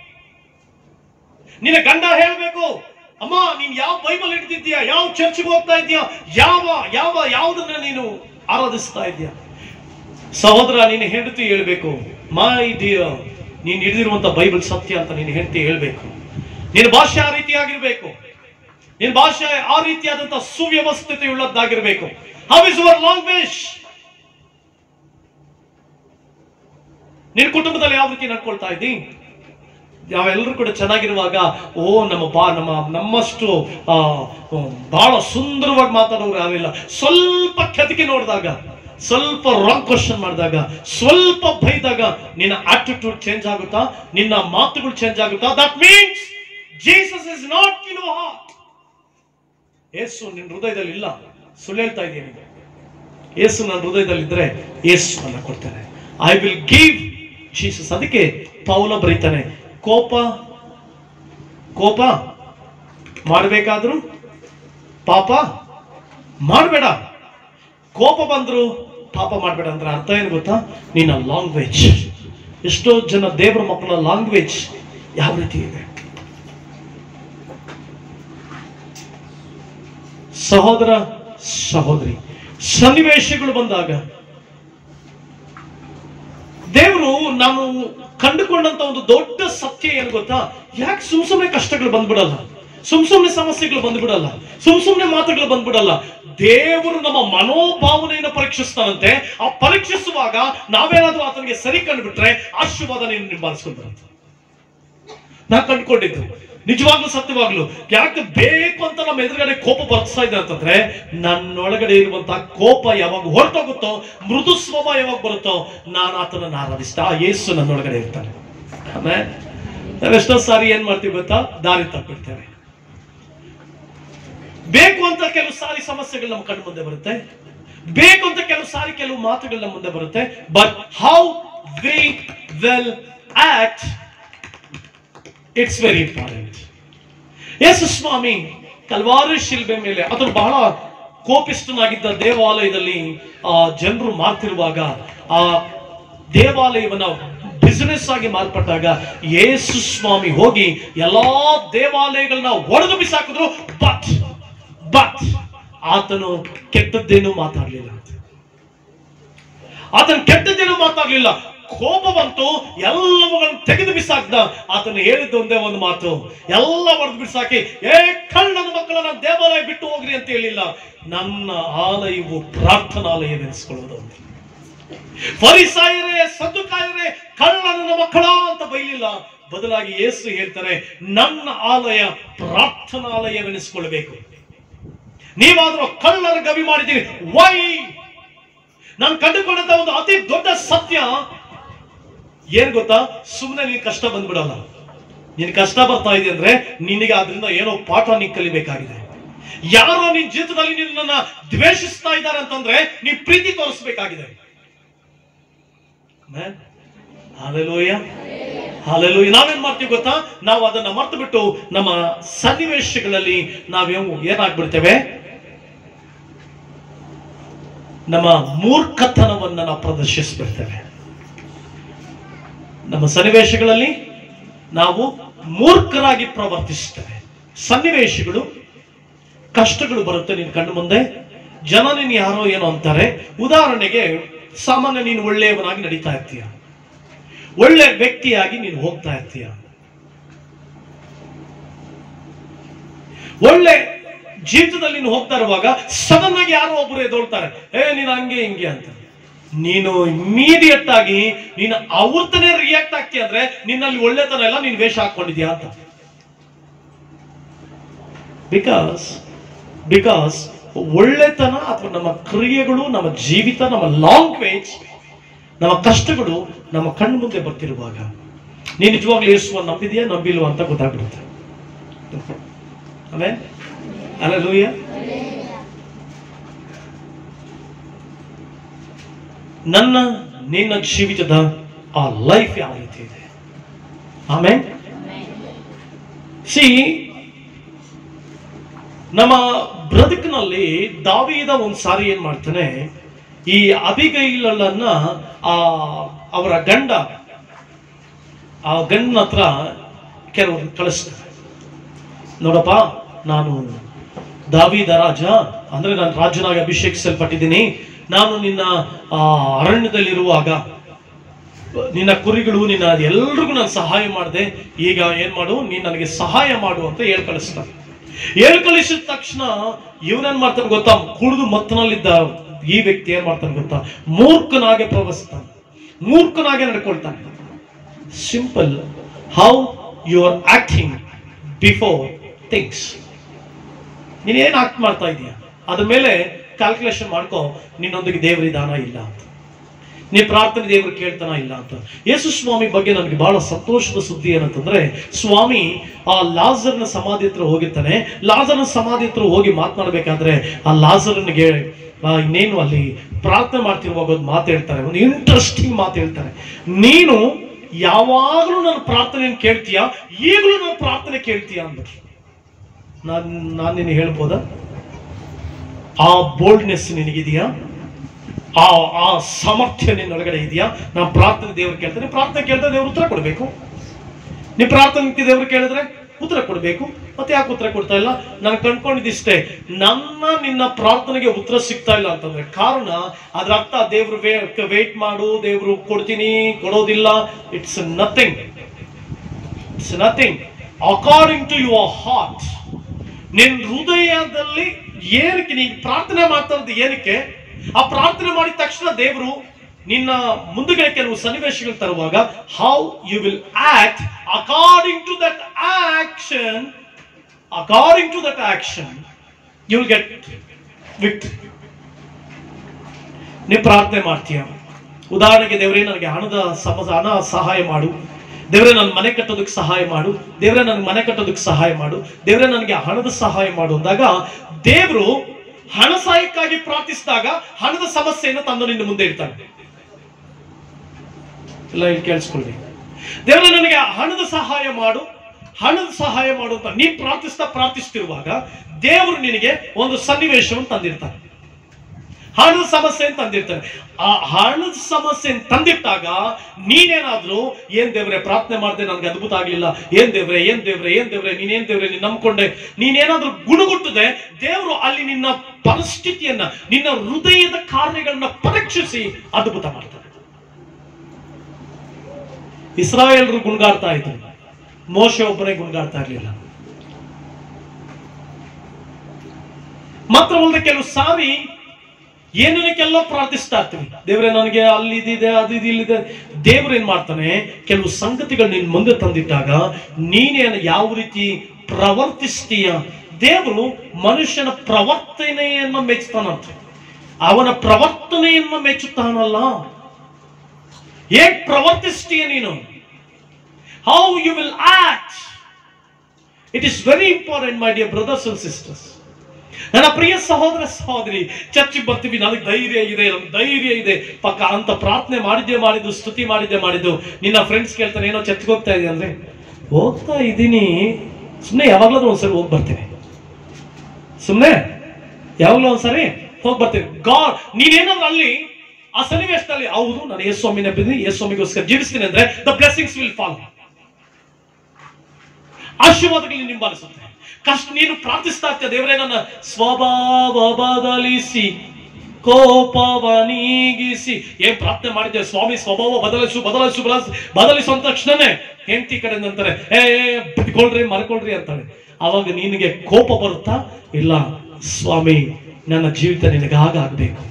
ನಿನ್ನ ಗಂಡ ಹೇಳ್ಬೇಕು ಅಮ್ಮ ನೀನ್ ಯಾವ ಬೈಬಲ್ ಹಿಡ್ತಿದ್ಯಾ ಯಾವ ಚರ್ಚ್ಗೆ ಹೋಗ್ತಾ ಇದೀಯಾ ಯಾವ ಯಾವ ಯಾವುದನ್ನ ನೀನು ಆರಾಧಿಸ್ತಾ ಇದೀಯಾ ಸಹೋದರ ನೀನು ಹೆಂಡತಿ ಹೇಳ್ಬೇಕು ಮೈ ಡಿಯರ್ ನೀನು ಹಿಡಿದಿರುವಂತ ಬೈಬಲ್ ಸತ್ಯ ಅಂತ ನೀನು ಹೆಂಡತಿ ಹೇಳ್ಬೇಕು ನಿನ್ನ ಭಾಷೆ ಆ ರೀತಿಯಾಗಿರ್ಬೇಕು ನಿನ್ನ ಭಾಷೆ ಆ ರೀತಿಯಾದಂತ ಸುವ್ಯವಸ್ಥಿತೆ ಉಳ್ಳದ್ದಾಗಿರ್ಬೇಕು ಹೌ ಇಸ್ ಯುವರ್ ಲ್ಯಾಂಗ್ವೇಜ್ ನಿನ್ನ ಕುಟುಂಬದಲ್ಲಿ ಯಾವ ರೀತಿ ನಡ್ಕೊಳ್ತಾ ಇದ್ದಿ ನಾವೆಲ್ಲರೂ ಕೂಡ ಚೆನ್ನಾಗಿರುವಾಗ ಓ ನಮ್ಮ ಬಾ ನಮ್ಮ ನಮ್ಮಷ್ಟು ಆ, ಹ್ಮ್, ಬಹಳ ಸುಂದರವಾಗಿ ಮಾತಾಡೋರು ಯಾರಿಲ್ಲ ಸ್ವಲ್ಪ ಕೆದಕಿ ನೋಡಿದಾಗ ಸ್ವಲ್ಪ ರಾಂಗ್ ಕ್ವಶನ್ ಮಾಡಿದಾಗ ಸ್ವಲ್ಪ ಬೈದಾಗ ನಿನ್ನ ಆಟಿಟ್ಯೂಡ್ ಚೇಂಜ್ ಆಗುತ್ತಾ ನಿನ್ನ ಮಾತುಗಳು ಚೇಂಜ್ ಆಗುತ್ತಾ that means Jesus is not in heart Yesu ನಿನ್ನ ಹೃದಯದಲ್ಲಿ ಇಲ್ಲ ಸುಳ್ಳು ಹೇಳ್ತಾ ಇದ್ದೀನಿ ಯೇಸು ನನ್ನ ಹೃದಯದಲ್ಲಿ ಇದ್ರೆ ಯೇಸು ಅನ್ನ ಕೊಡ್ತಾನೆ ಐ ವಿಲ್ ಗಿವ್ ಜೀಸಸ್ ಅದಕ್ಕೆ ಪೌಲ ಬರೀತಾನೆ ಕೋಪ ಕೋಪ ಮಾಡಬೇಕಾದ್ರೂ ಪಾಪ ಮಾಡಬೇಡ ಕೋಪ ಬಂದ್ರು ಪಾಪ ಮಾಡಬೇಡ ಅಂದ್ರೆ ಅರ್ಥ ಏನು ಗೊತ್ತಾ ನಿನ್ನ ಲ್ಯಾಂಗ್ವೇಜ್ ಎಷ್ಟೋ ಜನ ದೇವರ ಮಕ್ಕಳ ಲ್ಯಾಂಗ್ವೇಜ್ ಯಾವ ರೀತಿ ಇದೆ ಸಹೋದರ ಸಹೋದರಿ ಸನ್ನಿವೇಶಗಳು ಬಂದಾಗ ದೇವರು ನಾವು ಕಂಡುಕೊಂಡಂತ ಒಂದು ದೊಡ್ಡ ಸತ್ಯ ಏನು ಗೊತ್ತಾ ಯಾಕೆ ಸುಮ್ ಸುಮ್ನೆ ಕಷ್ಟಗಳು ಬಂದ್ಬಿಡಲ್ಲ ಸುಮ್ ಸುಮ್ನೆ ಸಮಸ್ಯೆಗಳು ಬಂದ್ಬಿಡಲ್ಲ ಸುಮ್ ಸುಮ್ನೆ ಮಾತುಗಳು ಬಂದ್ಬಿಡಲ್ಲ ದೇವರು ನಮ್ಮ ಮನೋಭಾವನೆಯನ್ನು ಪರೀಕ್ಷಿಸ್ತಾನಂತೆ ಆ ಪರೀಕ್ಷಿಸುವಾಗ ನಾವೇನಾದ್ರೂ ಆತನಿಗೆ ಸರಿ ಕಂಡುಬಿಟ್ರೆ ಆಶೀರ್ವಾದ ನೀನು ನಿಂಬಾಲಿಸ್ಕೊಂಡು ಬರುತ್ತೆ ನಾ ಕಂಡುಕೊಂಡಿದ್ದು ನಿಜವಾಗ್ಲೂ ಸತ್ಯವಾಗ್ಲು ಯಾಕೆ ಬೇಕು ಅಂತ ನಮ್ಮ ಎದುರುಗಡೆ ಕೋಪ ಬರ್ತಾ ಇದೆ ಅಂತಂದ್ರೆ ನನ್ನೊಳಗಡೆ ಇರುವಂತಹ ಕೋಪ ಯಾವಾಗ ಹೊರಟೋಗುತ್ತೋ ಮೃದು ಸ್ವಭಾವ ಯಾವಾಗ ಬರುತ್ತೋ ನಾನು ಆತನನ್ನು ಆರಾಧಿಸ್ತಾ ಆ ಯೇಸು ನನ್ನೊಳಗಡೆ ಇರ್ತಾನೆ ಆಮೇಲೆ ನಾವೆಷ್ಟೋ ಸಾರಿ ಏನ್ ಮಾಡ್ತೀವಿ ಗೊತ್ತಾ ದಾರಿ ತಪ್ಪಿರ್ತೇವೆ ಬೇಕು ಅಂತ ಕೆಲವು ಸಾರಿ ಸಮಸ್ಯೆಗಳು ನಮ್ಮ ಕಣ್ಣು ಮುಂದೆ ಬರುತ್ತೆ ಬೇಕು ಅಂತ ಕೆಲವು ಸಾರಿ ಕೆಲವು ಮಾತುಗಳು ನಮ್ಮ ಮುಂದೆ ಬರುತ್ತೆ but how we well act it's very important Yesu Swami Calvary ಶಿಲ್ಬೆ ಮೇಲೆ ಅದನ್ನು ಬಹಳ ಕೋಪಿಷ್ಟನಾಗಿದ್ದ ದೇವಾಲಯದಲ್ಲಿ ಆ ಜನರು ಮಾರ್ತಿರುವಾಗ ಆ ದೇವಾಲಯವನ್ನ ಬಿಸಿನೆಸ್ ಆಗಿ ಮಾರ್ಪಟ್ಟಾಗ ಯೇಸು ಸ್ವಾಮಿ ಹೋಗಿ ಎಲ್ಲಾ ದೇವಾಲಯಗಳನ್ನ ಒಡೆದು ಬಿಸಾಕಿದ್ರು ಬಟ್ ಬಟ್ ಆತನು ಕೆಟ್ಟದ್ದೇನು ಮಾತಾಡ್ಲಿಲ್ಲ ಆತನ ಕೆಟ್ಟದ್ದೇನು ಮಾತಾಡ್ಲಿಲ್ಲ ಕೋಪ ಬಂತು ಎಲ್ಲವುಗಳನ್ನು ತೆಗೆದು ಬಿಸಾಕ್ದ ಆತನು ಹೇಳಿದ್ದು ಒಂದೇ ಒಂದು ಮಾತು ಎಲ್ಲ ಹೊಡೆದು ಬಿಸಾಕಿ ಏ ಕಳ್ಳನ ಮಕ್ಕಳನ್ನ ದೇವಾಲಯ ಬಿಟ್ಟು ಹೋಗ್ರಿ ಅಂತ ಹೇಳಿಲ್ಲ ನನ್ನ ಆಲಯವು ಪ್ರಾರ್ಥನಾಲಯವೆನಿಸ್ಕೊಳ್ಳೋದು ಫರಿಸಾಯರೇ ಸದ್ದುಕಾಯರೇ ಕಳ್ಳನ ಮಕ್ಕಳ ಅಂತ ಬೈಲಿಲ್ಲ ಬದಲಾಗಿ ಯೇಸು ಹೇಳ್ತಾರೆ ನನ್ನ ಆಲಯ ಪ್ರಾರ್ಥನಾಲಯವೆನಿಸ್ಕೊಳ್ಬೇಕು ನೀವಾದ್ರೂ ಕಳ್ಳರ ಗವಿ ಮಾಡಿದ್ದೀರಿ ವೈ ನಾನು ಕಂಡುಕೊಂಡಂತ ಒಂದು ಅತಿ ದೊಡ್ಡ ಸತ್ಯ ಏನ್ ಗೊತ್ತಾ ಸುಮ್ಮನೆ ನೀನ್ ಕಷ್ಟ ಬಂದ್ಬಿಡಲ್ಲ ನಿನ್ ಕಷ್ಟ ಬರ್ತಾ ಇದೆ ಅಂದ್ರೆ ನಿನಗೆ ಅದರಿಂದ ಏನೋ ಪಾಠ ನೀನ್ ಕಲಿಬೇಕಾಗಿದೆ ಯಾರೋ ನಿನ್ ಜೀವಿತದಲ್ಲಿ ನಿನ್ನನ್ನ ದ್ವೇಷಿಸ್ತಾ ಇದ್ದಾರೆ ಅಂತಂದ್ರೆ ನೀ ಪ್ರೀತಿ ತೋರಿಸ್ಬೇಕಾಗಿದೆ ಹಾಲೆಲೂಯ ಹಾಲೆಲೂಯ ನಾವೇನ್ ಮಾಡ್ತೀವಿ ಗೊತ್ತಾ ನಾವು ಅದನ್ನ ಮರ್ತು ಬಿಟ್ಟು ನಮ್ಮ ಸನ್ನಿವೇಶಗಳಲ್ಲಿ ನಾವೇವು ಏನಾಗ್ಬಿಡ್ತೇವೆ ನಮ್ಮ ಮೂರ್ಖತನವನ್ನ ನಾವು ಪ್ರದರ್ಶಿಸ್ಬಿಡ್ತೇವೆ ನಮ್ಮ ಸನ್ನಿವೇಶಗಳಲ್ಲಿ ನಾವು ಮೂರ್ಖರಾಗಿ ಪ್ರವರ್ತಿಸ್ತೇವೆ ಸನ್ನಿವೇಶಗಳು ಕಷ್ಟಗಳು ಬರುತ್ತೆ ನಿನ್ ಕಣ್ಣು ಮುಂದೆ ಜನ ನೀನು ಯಾರೋ ಏನೋ ಅಂತಾರೆ ಉದಾಹರಣೆಗೆ ಸಾಮಾನ್ಯ ನೀನು ಒಳ್ಳೆಯವನಾಗಿ ನಡೀತಾ ಇರ್ತೀಯ ಒಳ್ಳೆ ವ್ಯಕ್ತಿಯಾಗಿ ನೀನು ಹೋಗ್ತಾ ಇರ್ತೀಯ ಒಳ್ಳೆ ಜೀವಿತದಲ್ಲಿ ನೀನು ಹೋಗ್ತಾ ಇರುವಾಗ ಸಡನ್ ಆಗಿ ಯಾರೋ ಒಬ್ಬರು ಎದೊಳ್ತಾರೆ ಏ ನೀನು ಹಂಗೆ ಹಿಂಗೆ ಅಂತ ನೀನು ಇಮಿಡಿಯೇಟ್ ಆಗಿ ನೀನು ಅವ್ರತನೇ ರಿಯಾಕ್ಟ್ ಆಗ್ತೀಯ ಅಂದ್ರೆ ನಿನ್ನಲ್ಲಿ ಒಳ್ಳೆತನ ಎಲ್ಲ ನೀನು ವೇಷ ಹಾಕೊಂಡಿದ್ಯಾ ಅಂತ ಬಿಕಾಸ್ ಬಿಕಾಸ್ ಒಳ್ಳೆತನ ಅಥವಾ ನಮ್ಮ ಕ್ರಿಯೆಗಳು ನಮ್ಮ ಜೀವಿತ ನಮ್ಮ ಲ್ಯಾಂಗ್ವೇಜ್ ನಮ್ಮ ಕಷ್ಟಗಳು ನಮ್ಮ ಕಣ್ಣು ಮುಂದೆ ಬರ್ತಿರುವಾಗ ನೀನು ನಿಜವಾಗ್ಲೂ ಯೇಸುವನ್ನು ನಂಬಿದೆಯಾ ನಂಬಿಲ್ವಾ ಅಂತ ಗೊತ್ತಾಗ್ಬಿಡುತ್ತೆ ಆಮೇಲೆ ಅಲ್ಲ ಲೂಯ ನನ್ನ ನಿನ್ನ ಜೀವಿತದ ಆ ಲೈಫ್ ಯಾವ ರೀತಿ ಇದೆ ಆಮೇಲೆ ಸಿ ನಮ್ಮ ಬ್ರದುಕಿನಲ್ಲಿ ದಾವೀದ ಒಂದ್ ಸಾರಿ ಏನ್ ಮಾಡ್ತಾನೆ ಈ ಅಬಿಗೈಲನ್ನ ಆ ಅವರ ಗಂಡ ಆ ಗಂಡನ ಹತ್ರ ಕೆಲವರು ಕಳಿಸ್ತಾರೆ ನೋಡಪ್ಪ ನಾನು ದಾವೀದ ರಾಜ ಅಂದ್ರೆ ನಾನು ರಾಜನಾಗಿ ಅಭಿಷೇಕಿಸಲ್ಪಟ್ಟಿದ್ದೀನಿ ನಾನು ನಿನ್ನ ಆ, ಅರಣ್ಯದಲ್ಲಿರುವಾಗ ನಿನ್ನ ಕುರಿಗಳು ನಿನ್ನ ಎಲ್ರಿಗೂ ನಾನು ಸಹಾಯ ಮಾಡಿದೆ ಈಗ ಏನ್ ಮಾಡು ನೀನ್ ನನಗೆ ಸಹಾಯ ಮಾಡು ಅಂತ ಹೇಳ್ ಕಳಿಸ್ತಾನೆ ಹೇಳ್ ಕಳಿಸಿದ ತಕ್ಷಣ ಇವನೇನ್ ಮಾಡ್ತಾನೆ ಗೊತ್ತಾ ಕುಡಿದು ಮತ್ತನಲ್ಲಿದ್ದ ಈ ವ್ಯಕ್ತಿ ಏನ್ ಮಾಡ್ತಾನೆ ಗೊತ್ತಾ ಮೂರ್ಖನಾಗೆ ಪ್ರವಹಿಸ್ತಾನೆ ಮೂರ್ಖನಾಗೆ ನಡ್ಕೊಳ್ತಾನೆ simple how you are acting before things ನೀನ್ ಏನ್ ಆಕ್ಟ್ ಮಾಡ್ತಾ ಇದೀಯ ಅದ್ರ ಮೇಲೆ ಕ್ಯಾಲ್ಕುಲೇಷನ್ ಮಾಡ್ಕೋ ನಿನ್ನೊಂದಿಗೆ ದೇವರ ದಾನ ಇಲ್ಲ ಅಂತ ನೀನ್ ಪ್ರಾರ್ಥನೆ ದೇವರು ಕೇಳ್ತಾನ ಇಲ್ಲ ಅಂತ ಯೇಸು ಸ್ವಾಮಿ ಬಗ್ಗೆ ನನಗೆ ಬಹಳ ಸಂತೋಷದ ಸುದ್ದಿ ಏನಂತಂದ್ರೆ ಸ್ವಾಮಿ ಆ ಲಾಜರ್ನ ಸಮಾಧಿ ಹತ್ರ ಹೋಗಿರ್ತಾನೆ ಲಾಜರ್ನ ಸಮಾಧಿ ಹತ್ರ ಹೋಗಿ ಮಾತನಾಡ್ಬೇಕಾದ್ರೆ ಆ ಲಾಜರ್ನಿಗೆ ಆ, ಇನ್ನೇನು ಅಲ್ಲಿ ಪ್ರಾರ್ಥನೆ ಮಾಡ್ತಿರುವಾಗ ಒಂದು ಮಾತು ಹೇಳ್ತಾರೆ ಒಂದು ಇಂಟ್ರೆಸ್ಟಿಂಗ್ ಮಾತು ಹೇಳ್ತಾರೆ ನೀನು ಯಾವಾಗಲೂ ನನ್ನ ಪ್ರಾರ್ಥನೆಯನ್ನು ಕೇಳ್ತೀಯಾ ಈಗಲೂ ನನ್ನ ಪ್ರಾರ್ಥನೆ ಕೇಳ್ತೀಯಾ ಅಂದ್ಬಿಟ್ರು ನಾನು ನಾನು ನಿನಗೆ ಹೇಳ್ಬೋದಾ ಆ ಬೋಲ್ಡ್ನೆಸ್ ನಿನಗಿದೆಯಾ ಆ ಆ ಸಾಮರ್ಥ್ಯ ನಿನ್ನೊಳಗಡೆ ಇದೆಯಾ ನಾನು ಪ್ರಾರ್ಥನೆ ದೇವ್ರು ಕೇಳ್ತೇನೆ ಪ್ರಾರ್ಥನೆ ಕೇಳಿದ್ರೆ ದೇವ್ರು ಉತ್ತರ ಕೊಡಬೇಕು ನೀವು ಪ್ರಾರ್ಥನೆ ದೇವ್ರು ಕೇಳಿದ್ರೆ ಉತ್ತರ ಕೊಡಬೇಕು ಮತ್ತೆ ಯಾಕೆ ಉತ್ತರ ಕೊಡ್ತಾ ಇಲ್ಲ ನಾನು ಕಂಡ್ಕೊಂಡಿದ್ದಿಷ್ಟೇ ನನ್ನ ನಿನ್ನ ಪ್ರಾರ್ಥನೆಗೆ ಉತ್ತರ ಸಿಗ್ತಾ ಇಲ್ಲ ಅಂತಂದ್ರೆ ಕಾರಣ ಅದ್ರ ಅರ್ಥ ದೇವ್ರು ವೇಟ್ ಮಾಡು ದೇವ್ರು ಕೊಡ್ತೀನಿ ಕೊಡೋದಿಲ್ಲ it's nothing it's nothing according to your heart ನಿನ್ ಹೃದಯದಲ್ಲಿ ಏನಕ್ಕೆ ನೀನು ಪ್ರಾರ್ಥನೆ ಮಾಡ್ತಾ ಇರೋದು ಏನಕ್ಕೆ ಆ ಪ್ರಾರ್ಥನೆ ಮಾಡಿದ ತಕ್ಷಣ ದೇವರು ನಿನ್ನ ಮುಂದುಗಡೆ ಕೆಲವು ಸನ್ನಿವೇಶಗಳು ತರುವಾಗ how you will act according to that action according to that action you will get victory ನೀವು ಪ್ರಾರ್ಥನೆ ಮಾಡ್ತೀಯ ಉದಾಹರಣೆಗೆ ದೇವರೇ ನನಗೆ ಹಣದ ಸಮ ಹಣ ಸಹಾಯ ಮಾಡು ದೇವರೇ ನನ್ನ ಮನೆ ಕಟ್ಟೋದಕ್ಕೆ ಸಹಾಯ ಮಾಡು ದೇವರೇ ನನಗೆ ಮನೆ ಕಟ್ಟೋದಕ್ಕೆ ಸಹಾಯ ಮಾಡು ದೇವರೇ ನನಗೆ ಹಣದ ಸಹಾಯ ಮಾಡು ಅಂದಾಗ ದೇವರು ಹಣ ಸಹಾಯಕ್ಕಾಗಿ ಪ್ರಾರ್ಥಿಸಿದಾಗ ಹಣದ ಸಮಸ್ಯೆಯನ್ನು ತಂದು ನಿನ್ನ ಮುಂದೆ ಇಡ್ತಾನೆ ಎಲ್ಲ ಇಲ್ಲಿ ಕೇಳಿಸ್ಕೊಳ್ಳಿ ದೇವರೇ ನನಗೆ ಹಣದ ಸಹಾಯ ಮಾಡು ಹಣದ ಸಹಾಯ ಮಾಡು ಅಂತ ನೀ ಪ್ರಾರ್ಥಿಸ್ತಾ ಪ್ರಾರ್ಥಿಸ್ತಿರುವಾಗ ದೇವರು ನಿನಗೆ ಒಂದು ಸನ್ನಿವೇಶವನ್ನು ತಂದಿರ್ತಾನೆ ಹಣದ ಸಮಸ್ಯೆ ಅಂತ ತಂದಿರ್ತಾನೆ ಆ ಹಣದ ಸಮಸ್ಯೆ ತಂದಿಟ್ಟಾಗ ನೀನೇನಾದ್ರೂ ಏನ್ ದೇವ್ರೆ ಪ್ರಾರ್ಥನೆ ಮಾಡಿದೆ ನನಗೆ ಅದ್ಭುತ ಆಗ್ಲಿಲ್ಲ ಏನ್ ದೇವ್ರೆ ಏನ್ ದೇವ್ರೆ ಏನ್ ದೇವ್ರೆ ನೀನೇನ್ ದೇವ್ರೆ ನೀನ್ ನಂಬ್ಕೊಂಡೆ ನೀನೇನಾದ್ರೂ ಗುಣಗುಟ್ಟದೆ ದೇವರು ಅಲ್ಲಿ ನಿನ್ನ ಪರಿಸ್ಥಿತಿಯನ್ನ ನಿನ್ನ ಹೃದಯದ ಕಾರ್ಯಗಳನ್ನ ಪರೀಕ್ಷಿಸಿ ಅದ್ಭುತ ಮಾಡ್ತಾನೆ ಇಸ್ರಾಯೇಲ್ರು ಗುಣಗಾಡ್ತಾ ಇದ್ರು ಮೋಶೆ ಒಬ್ಬನೇ ಗುಣಗಾಡ್ತಾ ಇರ್ಲಿಲ್ಲ ಮಾತ್ರ ಅಲ್ಲದೆ ಕೆಲವು ಸಾರಿ ಏನಕ್ಕೆಲ್ಲ ಪ್ರಾರ್ಥಿಸ್ತಾ ಇರ್ತೀವಿ ದೇವ್ರೆ ನನಗೆ ಅಲ್ಲಿ ಇದಿದೆ ಅದು ಇದು ಇಲ್ಲಿದೆ ದೇವ್ರು ಏನ್ ಮಾಡ್ತಾನೆ ಕೆಲವು ಸಂಗತಿಗಳು ನಿನ್ ಮುಂದೆ ತಂದಿಟ್ಟಾಗ ನೀನೇನು ಯಾವ ರೀತಿ ಪ್ರವರ್ತಿಸ್ತೀಯ ದೇವರು ಮನುಷ್ಯನ ಪ್ರವರ್ತನೆಯನ್ನು ಮೆಚ್ಚುತ್ತಾನಂತೆ ಅವನ ಪ್ರವರ್ತನೆಯನ್ನು ಮೆಚ್ಚುತ್ತಾನಲ್ಲ ಹೇಗ್ ಪ್ರವರ್ತಿಸ್ತೀಯ ನೀನು how you will act it is very important my dear brothers and sisters ನನ್ನ ಪ್ರಿಯ ಸಹೋದರ ಸಹೋದರಿ ಚರ್ಚಿಗೆ ಬರ್ತೀವಿ ನನಗೆ ಧೈರ್ಯ ಇದೆ ನನ್ಗೆ ಧೈರ್ಯ ಇದೆ ಪಕ್ಕ ಅಂತ ಪ್ರಾರ್ಥನೆ ಮಾಡಿದ್ದೆ ಮಾಡಿದ್ದು ಸ್ತುತಿ ಮಾಡಿದ್ದೆ ಮಾಡಿದ್ದು ನಿನ್ನ ಫ್ರೆಂಡ್ಸ್ ಕೇಳ್ತಾನೆ ಏನೋ ಚರ್ಚ್ಗೆ ಹೋಗ್ತಾ ಇದೆಯಾ ಅಂದ್ರೆ ಹೋಗ್ತಾ ಇದ್ದೀನಿ ಸುಮ್ಮನೆ ಯಾವಾಗ್ಲಾದ್ರೂ ಒಂದ್ಸರಿ ಹೋಗಿ ಬರ್ತೀನಿ ಸುಮ್ಮನೆ ಯಾವಾಗಲೂ ಒಂದ್ಸರಿ ಹೋಗಿ ಬರ್ತೀನಿ ಗಾಡ್ ನೀನೇನಾದ್ರೂ ಅಲ್ಲಿ ಆ ಸನ್ನಿವೇಶದಲ್ಲಿ ಹೌದು ನಾನು ಯೇಸು ಸ್ವಾಮಿ ನಂಬಿದ್ದೀನಿ ಯೇಸು ಸ್ವಾಮಿಗೋಸ್ಕರ ಜೀವಿಸ್ತೀನಿ ಅಂದ್ರೆ ದ ಬ್ಲೆಸ್ಸಿಂಗ್ಸ್ ವಿಲ್ ಫಾಲೋ ಆಶೀರ್ವಾದಗಳು ನಿಂಬಾಲಿಸುತ್ತೆ ಕಷ್ಟ ನೀನು ಪ್ರಾರ್ಥಿಸ್ತಾ ಇರ್ತೀಯ ದೇವರೇ ನನ್ನ ಸ್ವಭಾವ ಬದಲಿಸಿ ಕೋಪವ ನೀಗಿಸಿ ಏನ್ ಪ್ರಾರ್ಥನೆ ಮಾಡಿದ್ದೆ ಸ್ವಾಮಿ ಸ್ವಭಾವ ಬದಲಿಸು ಬದಲಿಸು ಬದಲಿಸು ಬದಲಿಸು ಅಂದ ತಕ್ಷಣನೇ ಹೆಂಡತಿ ಕಡೆಯಿಂದ ಅಂತಾರೆ ಏ ಏ, ಬಿಟ್ಕೊಳ್ರಿ ಮರ್ಕೊಳ್ರಿ ಅಂತಾಳೆ ಅವಾಗ ನಿನಗೆ ಕೋಪ ಬರುತ್ತಾ ಇಲ್ಲ ಸ್ವಾಮಿ ನನ್ನ ಜೀವಿತ ನಿನಗಾಗ ಆಗ್ಬೇಕು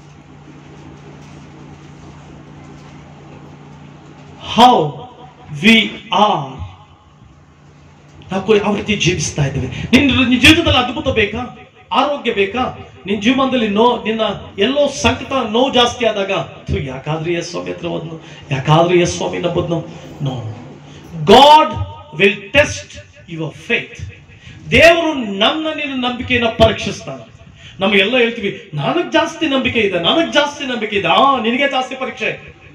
ಹೌ ವಿ ಆರ್ ನಾವು ಯಾವ ರೀತಿ ಜೀವಿಸ್ತಾ ಇದ್ದೇವೆ ನಿನ್ನ ನಿನ್ನ ಜೀವಿತದಲ್ಲಿ ಅದ್ಭುತ ಬೇಕಾ ಆರೋಗ್ಯ ಬೇಕಾ ನಿನ್ನ ಜೀವನದಲ್ಲಿ ನೋ ನಿನ್ನ ಎಲ್ಲೋ ಸಂಕಟ ನೋವು ಜಾಸ್ತಿ ಆದಾಗ ಥು, ಯಾಕಾದ್ರೂ ಎಸ್ ಸ್ವಾಮಿ ಹತ್ರ ಹೋದ್ನು ಯಾಕಾದ್ರೂ ಎಸ್ ಸ್ವಾಮಿ ನಂಬುದ್ನು no God will test your faith ದೇವರು ನನ್ನ ನಿನ್ನ ನಂಬಿಕೆಯನ್ನ ಪರೀಕ್ಷಿಸ್ತಾನೆ ನಮಗೆಲ್ಲ ಹೇಳ್ತೀವಿ ನನಗ್ ಜಾಸ್ತಿ ನಂಬಿಕೆ ಇದೆ ನನಗ್ ಜಾಸ್ತಿ ನಂಬಿಕೆ ಇದೆ ಆ ನಿನಗೆ ಜಾಸ್ತಿ ಪರೀಕ್ಷೆ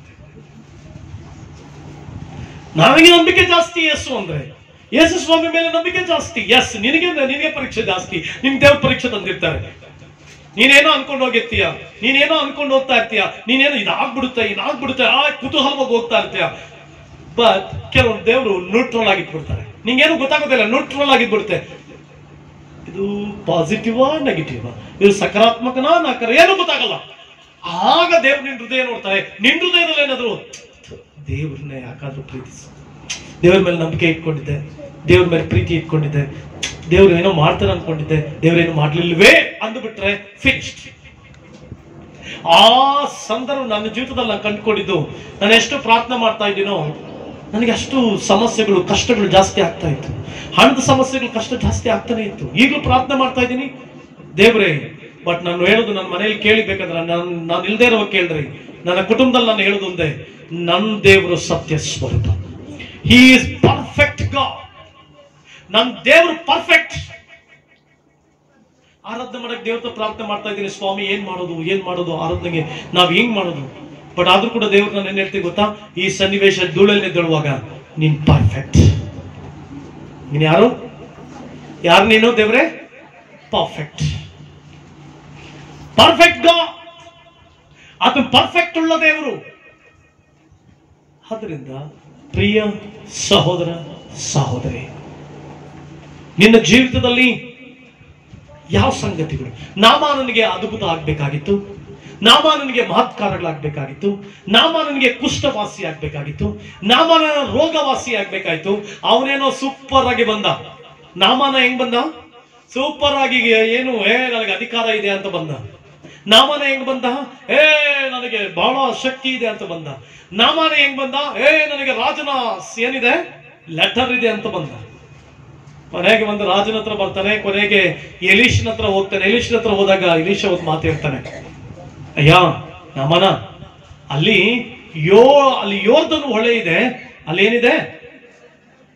ನನಗೆ ನಂಬಿಕೆ ಜಾಸ್ತಿ ಯೇಸು ಅಂದ್ರೆ ಯೇಸು ಸ್ವಾಮಿ ಮೇಲೆ ನಂಬಿಕೆ ಜಾಸ್ತಿ ಎಸ್ ನಿನಗೆ ನಿನಗೆ ಪರೀಕ್ಷೆ ಜಾಸ್ತಿ ನಿನ್ ದೇವ್ರ ಪರೀಕ್ಷೆ ತಂದಿರ್ತಾರೆ ನೀನೇನೋ ಅನ್ಕೊಂಡು ಹೋಗಿರ್ತೀಯ ನೀನೇನೋ ಅನ್ಕೊಂಡು ಹೋಗ್ತಾ ಇರ್ತೀಯ ನೀನೇನೋ ಇದಾಗ್ಬಿಡುತ್ತೆ ಇದಾಗ್ಬಿಡುತ್ತೆ ಆ ಕುತೂಹಲವಾಗಿ ಹೋಗ್ತಾ ಇರ್ತೀಯ ಬಟ್ ಕೆಲವರು ದೇವರು ನ್ಯೂಟ್ರಲ್ ಆಗಿಟ್ಬಿಡ್ತಾರೆ ನಿಂಗೇನು ಗೊತ್ತಾಗೋದಿಲ್ಲ ನ್ಯೂಟ್ರಲ್ ಆಗಿದ್ಬಿಡುತ್ತೆ ಇದು ಪಾಸಿಟಿವಾ ನೆಗೆಟಿವ್ ಇದು ಸಕಾರಾತ್ಮಕನಾ ನಕಾರ ಏನು ಗೊತ್ತಾಗಲ್ಲ ಆಗ ದೇವ್ರು ನಿನ್ ಹೃದಯ ನೋಡ್ತಾರೆ ನಿನ್ ಹೃದಯದಲ್ಲಿ ಏನಾದ್ರು ದೇವ್ರನ್ನ ಯಾಕಾದ್ರೂ ಪ್ರೀತಿಸು ದೇವ್ರ ಮೇಲೆ ನಂಬಿಕೆ ಇಟ್ಕೊಂಡಿದ್ದೆ ದೇವ್ರ ಮೇಲೆ ಪ್ರೀತಿ ಇಟ್ಕೊಂಡಿದ್ದೆ ದೇವ್ರು ಏನೋ ಮಾಡ್ತಾರೆ ಅನ್ಕೊಂಡಿದ್ದೆ ದೇವ್ರೇನು ಮಾಡ್ಲಿಲ್ವೇ ಅಂದ್ಬಿಟ್ರೆ ಫಿಕ್ಸ್ಡ್ ಆ ಸಂದರ್ಭ ನನ್ನ ಜೀವಿತದಲ್ಲಿ ನಾನು ಕಂಡುಕೊಂಡಿದ್ದು ನಾನು ಎಷ್ಟು ಪ್ರಾರ್ಥನೆ ಮಾಡ್ತಾ ಇದ್ದೀನೋ ನನಗೆ ಅಷ್ಟು ಸಮಸ್ಯೆಗಳು ಕಷ್ಟಗಳು ಜಾಸ್ತಿ ಆಗ್ತಾ ಇತ್ತು ಹಣದ ಸಮಸ್ಯೆಗಳು ಕಷ್ಟ ಜಾಸ್ತಿ ಆಗ್ತಾನೆ ಇತ್ತು ಈಗಲೂ ಪ್ರಾರ್ಥನೆ ಮಾಡ್ತಾ ಇದ್ದೀನಿ ದೇವ್ರೇ ಬಟ್ ನಾನು ಹೇಳೋದು ನನ್ನ ಮನೆಯಲ್ಲಿ ಕೇಳಿಬೇಕಂದ್ರೆ ನಾನು ನಾನು ಇಲ್ದೇ ಇರೋ ಕೇಳ್ರಿ ನನ್ನ ಕುಟುಂಬದಲ್ಲಿ ನಾನು ಹೇಳೋದು ಒಂದೇ ನನ್ನ ದೇವರು ಸತ್ಯ ಸ್ವರೂಪ ಹಿ ಇಸ್ ಪರ್ಫೆಕ್ಟ್ ಗಾಡ್ ನನ್ನ ದೇವರು ಪರ್ಫೆಕ್ಟ್ ಆರಾಧನೆ ಮಾಡಕ್ ದೇವ್ರ ಹತ್ರ ಪ್ರಾರ್ಥನೆ ಮಾಡ್ತಾ ಇದ್ದೀನಿ ಸ್ವಾಮಿ ಏನ್ ಮಾಡೋದು ಏನ್ ಮಾಡೋದು ಆರಾಧನೆಗೆ ನಾವ್ ಹೆಂಗ್ ಮಾಡೋದು ಬಟ್ ಆದ್ರೂ ಕೂಡ ದೇವ್ರು ನಾನು ಏನ್ ಹೇಳ್ತೀನಿ ಗೊತ್ತಾ ಈ ಸನ್ನಿವೇಶ ಧೂಳಲ್ಲಿ ಎದ್ದೇಳುವಾಗ ನೀನ್ ಪರ್ಫೆಕ್ಟ್ ನೀನ್ ಯಾರು ಯಾರು ನೀನು ದೇವ್ರೆ ಪರ್ಫೆಕ್ಟ್ ಪರ್ಫೆಕ್ಟ್ ಗಾ ಆತ ಪರ್ಫೆಕ್ಟ್ ಉಳ್ಳ ದೇವರು ಆದ್ರಿಂದ ಪ್ರಿಯ ಸಹೋದರ ಸಹೋದರಿ ನಿನ್ನ ಜೀವಿತದಲ್ಲಿ ಯಾವ ಸಂಗತಿಗಳು ನಾಮಾನನಿಗೆ ಅದ್ಭುತ ಆಗ್ಬೇಕಾಗಿತ್ತು ನಾಮಾನನಿಗೆ ಮಹತ್ಕಾರಗಳಾಗಬೇಕಾಗಿತ್ತು ನಾಮಾನನಿಗೆ ಕುಷ್ಠವಾಸಿ ಆಗ್ಬೇಕಾಗಿತ್ತು ನಾಮಾನ ರೋಗವಾಸಿ ಆಗ್ಬೇಕಾಯ್ತು ಅವನೇನೋ ಸೂಪರ್ ಆಗಿ ಬಂದ ನಾಮಾನ ಹೆಂಗ್ ಬಂದ ಸೂಪರ್ ಆಗಿ ಏನು ಏ ನನಗೆ ಅಧಿಕಾರ ಇದೆ ಅಂತ ಬಂದ ನಾಮಾನ ಹೆಂಗ್ ಬಂದ ಏ ನನಗೆ ಬಹಳ ಶಕ್ತಿ ಇದೆ ಅಂತ ಬಂದ ನಾಮಾನ ಹೆಂಗ್ ಬಂದ ಏ ನನಗೆ ರಾಜನ ಏನಿದೆ ಲೆಟರ್ ಇದೆ ಅಂತ ಬಂದ ಕೊನೆಗೆ ಒಂದು ರಾಜನ ಹತ್ರ ಬರ್ತಾನೆ ಕೊನೆಗೆ ಎಲೀಶನ ಹತ್ರ ಹೋಗ್ತಾನೆ ಎಲೀಶನ ಹತ್ರ ಹೋದಾಗ ಎಲೀಶ ಒಂದು ಮಾತು ಹೇಳ್ತಾನೆ ಅಯ್ಯ ನಮನ ಅಲ್ಲಿ ಯೋ ಅಲ್ಲಿ ಯೋರ್ಧನು ಹೊಳೆ ಇದೆ ಅಲ್ಲಿ ಏನಿದೆ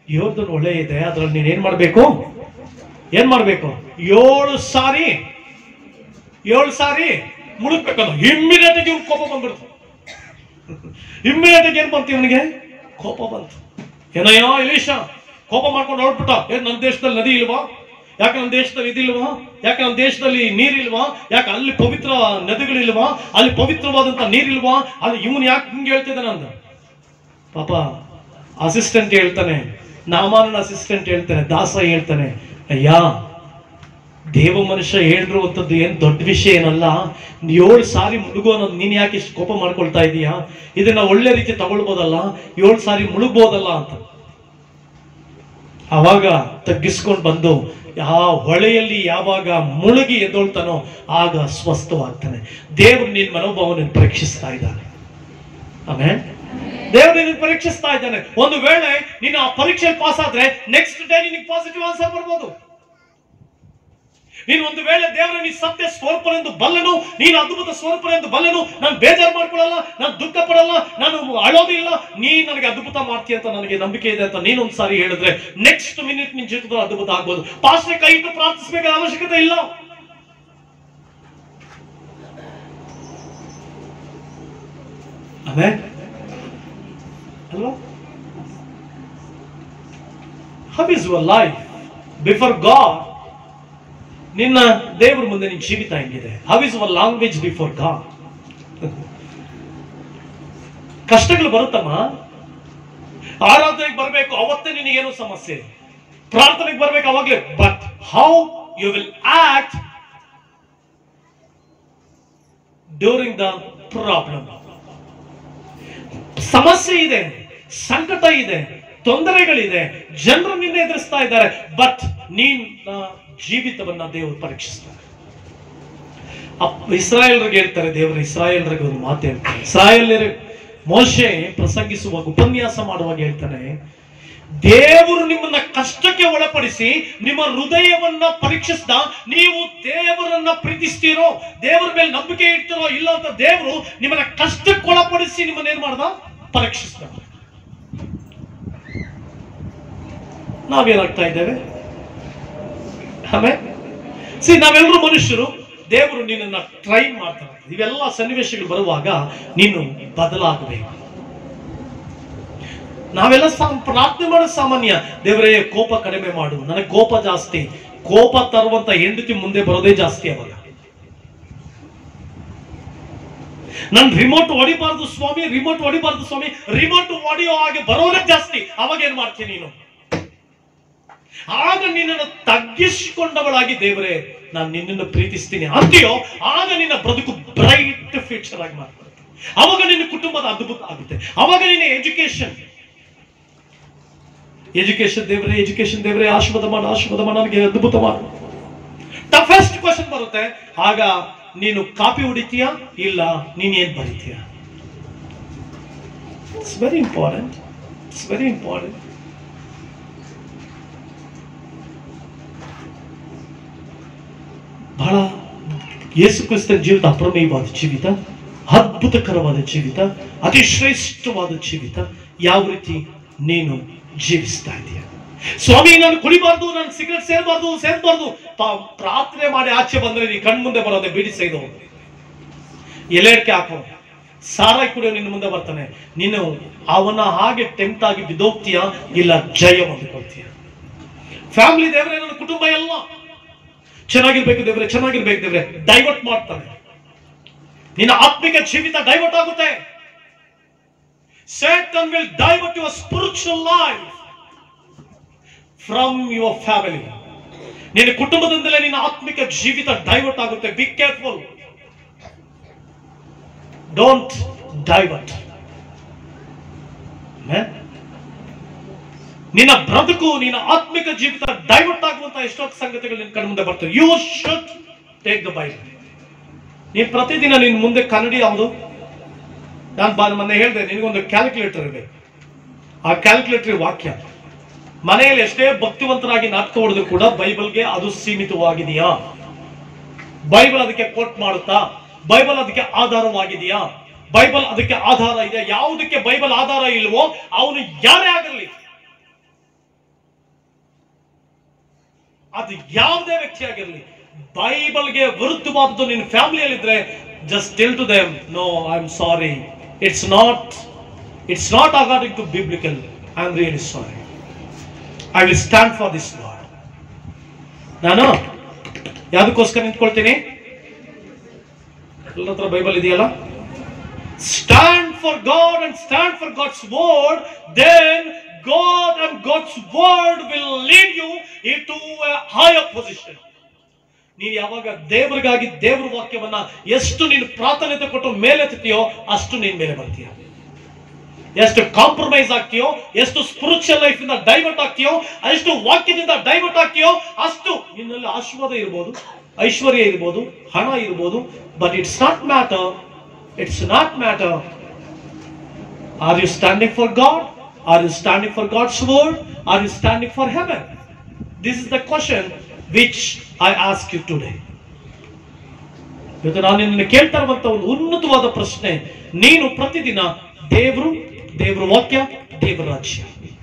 ಯೋರ್ದನ್ ಒಳ್ಳೆ ಇದೆ ಅದ್ರಲ್ಲಿ ನೀನ್ ಏನ್ ಮಾಡ್ಬೇಕು ಏನ್ ಮಾಡ್ಬೇಕು ಏಳು ಸಾರಿ ಏಳು ಸಾರಿ ಮುಳುಗ್ಬೇಕಲ್ಲ ಇಮ್ಮಿಡಿಯೇಟ್ ಆಗಿ ಇವ್ನ್ ಕೋಪ ಬಂದ್ಬಿಡ್ತು ಇಮ್ಮಿಡಿಯೇಟ್ ಆಗಿ ಏನ್ ಬಂತು ಇವನಿಗೆ ಕೋಪ ಬಂತು ಏನಯ್ಯೋ ಇಲೀಶ ಕೋಪ ಮಾಡ್ಕೊಂಡು ಹೊರಟ್ಬಿಟ್ಟ ಏನ್ ನನ್ನ ದೇಶದಲ್ಲಿ ನದಿ ಇಲ್ವಾ ಯಾಕೆ ನಮ್ಮ ದೇಶದಲ್ಲಿ ಇದಿಲ್ವಾ ಯಾಕೆ ನಮ್ಮ ದೇಶದಲ್ಲಿ ನೀರಿಲ್ವಾ ಯಾಕೆ ಅಲ್ಲಿ ಪವಿತ್ರ ನದಿಗಳಿಲ್ವಾ ಅಲ್ಲಿ ಪವಿತ್ರವಾದಂತ ನೀರಿಲ್ವಾ ಅಲ್ಲಿ ಇವನ್ ಯಾಕೆ ಹಿಂಗೆ ಹೇಳ್ತಿದ್ದಾನೆ ಅಂದ ಪಾಪ ಅಸಿಸ್ಟೆಂಟ್ ಹೇಳ್ತಾನೆ ನಾಮಾನ ಅಸಿಸ್ಟೆಂಟ್ ಹೇಳ್ತಾನೆ ದಾಸ ಹೇಳ್ತಾನೆ ಅಯ್ಯ ದೇವ ಮನುಷ್ಯ ಹೇಳಿರುವಂಥದ್ದು ಏನ್ ದೊಡ್ಡ ವಿಷಯ ಏನಲ್ಲ ಏಳು ಸಾರಿ ಮುಳುಗೋ ಅನ್ನೋದು ನೀನ್ ಯಾಕೆ ಇಷ್ಟು ಕೋಪ ಮಾಡ್ಕೊಳ್ತಾ ಇದೀಯಾ ಇದನ್ನ ಒಳ್ಳೆ ರೀತಿ ತಗೊಳ್ಬೋದಲ್ಲ ಏಳು ಸಾರಿ ಮುಳುಗ್ಬೋದಲ್ಲ ಅಂತ ಅವಾಗ ತಗ್ಗಿಸ್ಕೊಂಡು ಬಂದು ಆ ಹೊಳೆಯಲ್ಲಿ ಯಾವಾಗ ಮುಳುಗಿ ಎದ್ದೊಳ್ತಾನೋ ಆಗ ಸ್ವಸ್ಥವಾಗ್ತಾನೆ ದೇವರು ನಿನ್ ಮನೋಭಾವನ ಪರೀಕ್ಷಿಸ್ತಾ ಇದ್ದಾನೆ ಆಮೇಲೆ ದೇವರು ನಿನ್ನ ಪರೀಕ್ಷಿಸ್ತಾ ಇದ್ದಾನೆ ಒಂದು ವೇಳೆ ನೀನು ಆ ಪರೀಕ್ಷೆಯಲ್ಲಿ ಪಾಸ್ ಆದ್ರೆ ನೆಕ್ಸ್ಟ್ ಡೇ ನಿನಗೆ ಪಾಸಿಟಿವ್ ಆನ್ಸರ್ ಬರ್ಬೋದು ನೀನು ಒಂದು ವೇಳೆ ದೇವರ ನೀ ಸತ್ಯ ಸ್ವರೂಪನೆಂದು ಬಲ್ಲನು ನೀನು ಅದ್ಭುತ ಸ್ವರೂಪನೆಂದು ಬಲ್ಲನು ನಾನು ಬೇಜಾರು ಮಾಡ್ಕೊಳ್ಳಲ್ಲ ನಾನು ದುಃಖ ಪಡಲ್ಲ ನಾನು ಅಳೋದಿಲ್ಲ ನೀ ನನಗೆ ಅದ್ಭುತ ಮಾಡ್ತೀಯ ಅಂತ ನನಗೆ ನಂಬಿಕೆ ಇದೆ ಅಂತ ನೀನು ಒಂದು ಸಾರಿ ಹೇಳಿದ್ರೆ ನೆಕ್ಸ್ಟ್ ಮಿನಿಟ್ ನಿನ್ ಜೀವಿತದಲ್ಲಿ ಅದ್ಭುತ ಆಗ್ಬೋದು ಪಾಸ್ಟ್ರೆ ಕೈ ಇಟ್ಟು ಪ್ರಾರ್ಥಿಸಬೇಕಾದ ಅವಶ್ಯಕತೆ ಇಲ್ಲ ಆಮೇಲೆ ಅಲ್ವಾ how is your life before God ನಿನ್ನ ದೇವರ ಮುಂದೆ ನಿನ್ನ ಜೀವಿತ ಹೆಂಗಿದೆ how is your language before God ಕಷ್ಟಗಳು ಬರುತ್ತಮ್ಮ ಆರಾಧನೆಗೆ ಬರಬೇಕು ಅವತ್ತೇ ನಿನಗೇನು ಸಮಸ್ಯೆ ಪ್ರಾರ್ಥನೆಗೆ ಬರ್ಬೇಕು ಅವಾಗ್ಲೇ but how you will act during the problem ಸಮಸ್ಯೆ ಇದೆ ಸಂಕಟ ಇದೆ ತೊಂದರೆಗಳಿದೆ ಜನರು ನಿನ್ನ ಎದುರಿಸ್ತಾ ಇದ್ದಾರೆ ಬಟ್ ನಿನ್ನ ಜೀವಿತವನ್ನ ದೇವರು ಪರೀಕ್ಷಿಸ್ತಾರೆ ಅಪ್- ಇಸ್ರಾಯೇಲ್ರಿಗೆ ಹೇಳ್ತಾರೆ ದೇವರು ಇಸ್ರಾಯೇಲ್ರಿಗೆ ಒಂದು ಮಾತು ಹೇಳ್ತಾರೆ ಇಸ್ರಾಯೇಲ್ಯರು ಮೋಶೆ ಪ್ರಸಂಗಿಸುವಾಗ ಉಪನ್ಯಾಸ ಮಾಡುವಾಗ ಹೇಳ್ತಾನೆ ದೇವರು ನಿಮ್ಮನ್ನ ಕಷ್ಟಕ್ಕೆ ಒಳಪಡಿಸಿ ನಿಮ್ಮ ಹೃದಯವನ್ನ ಪರೀಕ್ಷಿಸ್ದ ನೀವು ದೇವರನ್ನ ಪ್ರೀತಿಸ್ತೀರೋ ದೇವರ ಮೇಲೆ ನಂಬಿಕೆ ಇಡ್ತೀರೋ ಇಲ್ಲ ಅಂತ ದೇವರು ನಿಮ್ಮನ್ನ ಕಷ್ಟಕ್ಕೆ ಒಳಪಡಿಸಿ ನಿಮ್ಮನ್ನ ಏನ್ ಮಾಡ್ದ ಪರೀಕ್ಷಿಸ್ದ ನಾವೇನಾಗ್ತಾ ಇದ್ದೇವೆ ಆಮೇಲೆ ಸಿ ನಾವೆಲ್ಲರೂ ಮನುಷ್ಯರು ದೇವರು ನಿನ್ನನ್ನ ಟ್ರೈನ್ ಮಾಡ್ತಾರೆ ಇವೆಲ್ಲ ಸನ್ನಿವೇಶಗಳು ಬರುವಾಗ ನೀನು ಬದಲಾಗಬೇಕು ನಾವೆಲ್ಲ ಸಾ- ಪ್ರಾರ್ಥನೆ ಮಾಡೋದು ಸಾಮಾನ್ಯ ದೇವರೇ ಕೋಪ ಕಡಿಮೆ ಮಾಡು ನನಗೆ ಕೋಪ ಜಾಸ್ತಿ ಕೋಪ ತರುವಂತ ಹೆಂಡತಿ ಮುಂದೆ ಬರೋದೇ ಜಾಸ್ತಿ ಅವಾಗ ನನ್ ರಿಮೋಟ್ ಹೊಡಿಬಾರ್ದು ಸ್ವಾಮಿ ರಿಮೋಟ್ ಹೊಡಿಬಾರ್ದು ಸ್ವಾಮಿ ರಿಮೋಟ್ ಹೊಡಿಯೋ ಹಾಗೆ ಬರೋದೇ ಜಾಸ್ತಿ ಅವಾಗ ಏನ್ ಮಾಡ್ತೀನಿ ನೀನು ಆಗ ನಿನ್ನನ್ನು ತಗ್ಗಿಸಿಕೊಂಡವಳಾಗಿ ದೇವರೇ ನಾನು ನಿನ್ನನ್ನು ಪ್ರೀತಿಸ್ತೀನಿ ಅಂತೀಯೋ ಆಗ ನಿನ್ನ ಬದುಕು ಬ್ರೈಟ್ ಫ್ಯೂಚರ್ ಆಗಿ ಮಾರ್ಪಡುತ್ತೆ ಅವಾಗ ನಿನ್ನ ಕುಟುಂಬದ ಅದ್ಭುತ ಆಗುತ್ತೆ ಅವಾಗ ನಿನ್ನ ಎಜುಕೇಶನ್ ಎಜುಕೇಶನ್ ದೇವರೇ ಎಜುಕೇಶನ್ ದೇವರೇ ಆಶೀರ್ವಾದ ಮಾಡು ಆಶೀರ್ವಾದ ಮಾಡು ನನಗೆ ಅದ್ಭುತ ಮಾಡು ಟಫೆಸ್ಟ್ ಕ್ವಶನ್ ಬರುತ್ತೆ ಆಗ ನೀನು ಕಾಪಿ ಹೊಡಿತೀಯಾ ಇಲ್ಲ ನೀನ್ ಏನ್ ಬರೀತೀಯ it's very important it's very important ಬಹಳ ಯೇಸು ಕ್ರಿಸ್ತನ ಜೀವಿತ ಅಪ್ರಮೇಯವಾದ ಜೀವಿತ ಅದ್ಭುತಕರವಾದ ಜೀವಿತ ಅತಿ ಶ್ರೇಷ್ಠವಾದ ಜೀವಿತ ಯಾವ ರೀತಿ ನೀನು ಜೀವಿಸ್ತಾ ಇದೆಯಾ ಸ್ವಾಮಿ ನಾನು ಕುಡಿಬಾರ್ದು ನಾನು ಸಿಗರೆಟ್ ಸೇರಬಾರ್ದು ಸೇರಬಾರ್ದು ಪ್ರಾರ್ಥನೆ ಮಾಡಿ ಆಚೆ ಬಂದ್ರೆ ನೀ ಕಣ್ ಮುಂದೆ ಬರೋದೆ ಬಿಡಿ ಸೈದು ಎಲೆಡ್ಕೆ ಹಾಕೋ ಸಾರಾಯಿ ಕುಡಿಯೋ ನಿನ್ನ ಮುಂದೆ ಬರ್ತಾನೆ ನೀನು ಅವನ ಹಾಗೆ ಟೆಂಪ್ಟ್ ಆಗಿ ಬಿದ್ದೋಗ್ತೀಯಾ ಇಲ್ಲ ಜಯ ಹೊಂದ್ಕೊಳ್ತೀಯ ಫ್ಯಾಮಿಲಿ ದೇವರೇ ನನ್ನ ಕುಟುಂಬ ಎಲ್ಲ ಚೆನ್ನಾಗಿರ್ಬೇಕು ದೇವ್ರೆ ಚೆನ್ನಾಗಿರ್ಬೇಕು ದೇವ್ರೆ ಡೈವರ್ಟ್ ಮಾಡ್ತಾನೆ ನಿನ್ನ ಆತ್ಮಿಕ ಜೀವಿತ ಡೈವರ್ಟ್ ಆಗುತ್ತೆ Satan will divert your spiritual life from your family. ನಿನ್ನ ಕುಟುಂಬದಿಂದಲೇ ನಿನ್ನ ಆತ್ಮಿಕ ಜೀವಿತ ಡೈವರ್ಟ್ ಆಗುತ್ತೆ ಬಿ ಕೇರ್ಫುಲ್ ಡೋಂಟ್ ಡೈವರ್ಟ್ ನಿನ್ನ ಬ್ರದುಕು ನಿನ್ನ ಆತ್ಮಿಕ ಜೀವಿತ ಡೈವರ್ಟ್ ಆಗುವಂತ ಎಷ್ಟೊಂದು ಸಂಗತಿಗಳು ನಿನ್ನ ಕಣ್ಮುಂದೆ ಮುಂದೆ ಬರ್ತವೆ you should take the Bible ನೀನ್ ಪ್ರತಿದಿನ ನಿನ್ ಮುಂದೆ ಕನ್ನಡಿ ಯಾವುದು ನಾನು ಬಾ ಮೊನ್ನೆ ಹೇಳಿದೆ ನಿನಗೊಂದು ಕ್ಯಾಲ್ಕುಲೇಟರ್ ಇರಬೇಕು ಆ ಕ್ಯಾಲ್ಕುಲೇಟರ್ ವಾಕ್ಯ ಮನೆಯಲ್ಲಿ ಎಷ್ಟೇ ಭಕ್ತಿವಂತರಾಗಿ ನಾಟಕ ಹೊಡೆದ್ರು ಕೂಡ ಬೈಬಲ್ಗೆ ಅದು ಸೀಮಿತವಾಗಿದೆಯಾ ಬೈಬಲ್ ಅದಕ್ಕೆ ಕೋಟ್ ಮಾಡುತ್ತಾ ಬೈಬಲ್ ಅದಕ್ಕೆ ಆಧಾರವಾಗಿದೆಯಾ ಬೈಬಲ್ ಅದಕ್ಕೆ ಆಧಾರ ಇದೆ ಯಾವುದಕ್ಕೆ ಬೈಬಲ್ ಆಧಾರ ಇಲ್ವೋ ಅವನು ಯಾರೇ ಆಗಿರಲಿ ಅದು ಯಾವುದೇ ವ್ಯಕ್ತಿ ಆಗಿರಲಿ ಬೈಬಲ್ಗೆ ವಿರುದ್ಧವಾದದ್ದು ನಿನ್ನ ಫ್ಯಾಮಿಲಿಯಲ್ಲಿದ್ರೆ just tell to them no I am sorry it's not it's not according to biblical I am really sorry I will stand for this Lord ನಾನು ಯಾವುದಕ್ಕೋಸ್ಕರ ನಿಂತ್ಕೊಳ್ತೀನಿ ಎಲ್ಲರ ಹತ್ರ ಬೈಬಲ್ ಇದೆಯಲ್ಲ stand for God and stand for God's word then God and God's word will lead you into higher position ನೀನು ಯಾವಾಗ ದೇವರಿಗಾಗಿ ದೇವರ ವಾಕ್ಯವನ್ನ ಎಷ್ಟು ನೀನು ಪ್ರಾಧಾನ್ಯತೆ ಕೊಟ್ಟು ಮೇಲೆತ್ತೀಯೋ ಅಷ್ಟು ನೀನ್ ಮೇಲೆ ಬರ್ತೀಯ ಎಷ್ಟು ಕಾಂಪ್ರಮೈಸ್ ಆಗ್ತೀಯೋ ಎಷ್ಟು ಸ್ಪಿರಿಚುವಲ್ ಲೈಫ್ ಇಂದ ಡೈವರ್ಟ್ ಆಗ್ತೀಯೋ ಎಷ್ಟು ವಾಕ್ಯದಿಂದ ಡೈವರ್ಟ್ ಆಗ್ತೀಯೋ ಅಷ್ಟು ನಿನ್ನಲ್ಲಿ ಆಶೀರ್ವಾದ ಇರ್ಬೋದು ಐಶ್ವರ್ಯ ಇರ್ಬೋದು ಹಣ ಇರ್ಬೋದು but it's not matter it's not matter are you standing for God are you standing for God's word are you standing for heaven this is the question which I ask you today ಇವತ್ತು ನಾನು ನಿನ್ನ ಕೇಳ್ತಾ ಇರುವಂತ ಒಂದು ಉನ್ನತವಾದ ಪ್ರಶ್ನೆ ನೀನು ಪ್ರತಿದಿನ ದೇವರು ದೇವರ ವಾಕ್ಯ ದೇವರ ರಾಜ್ಯ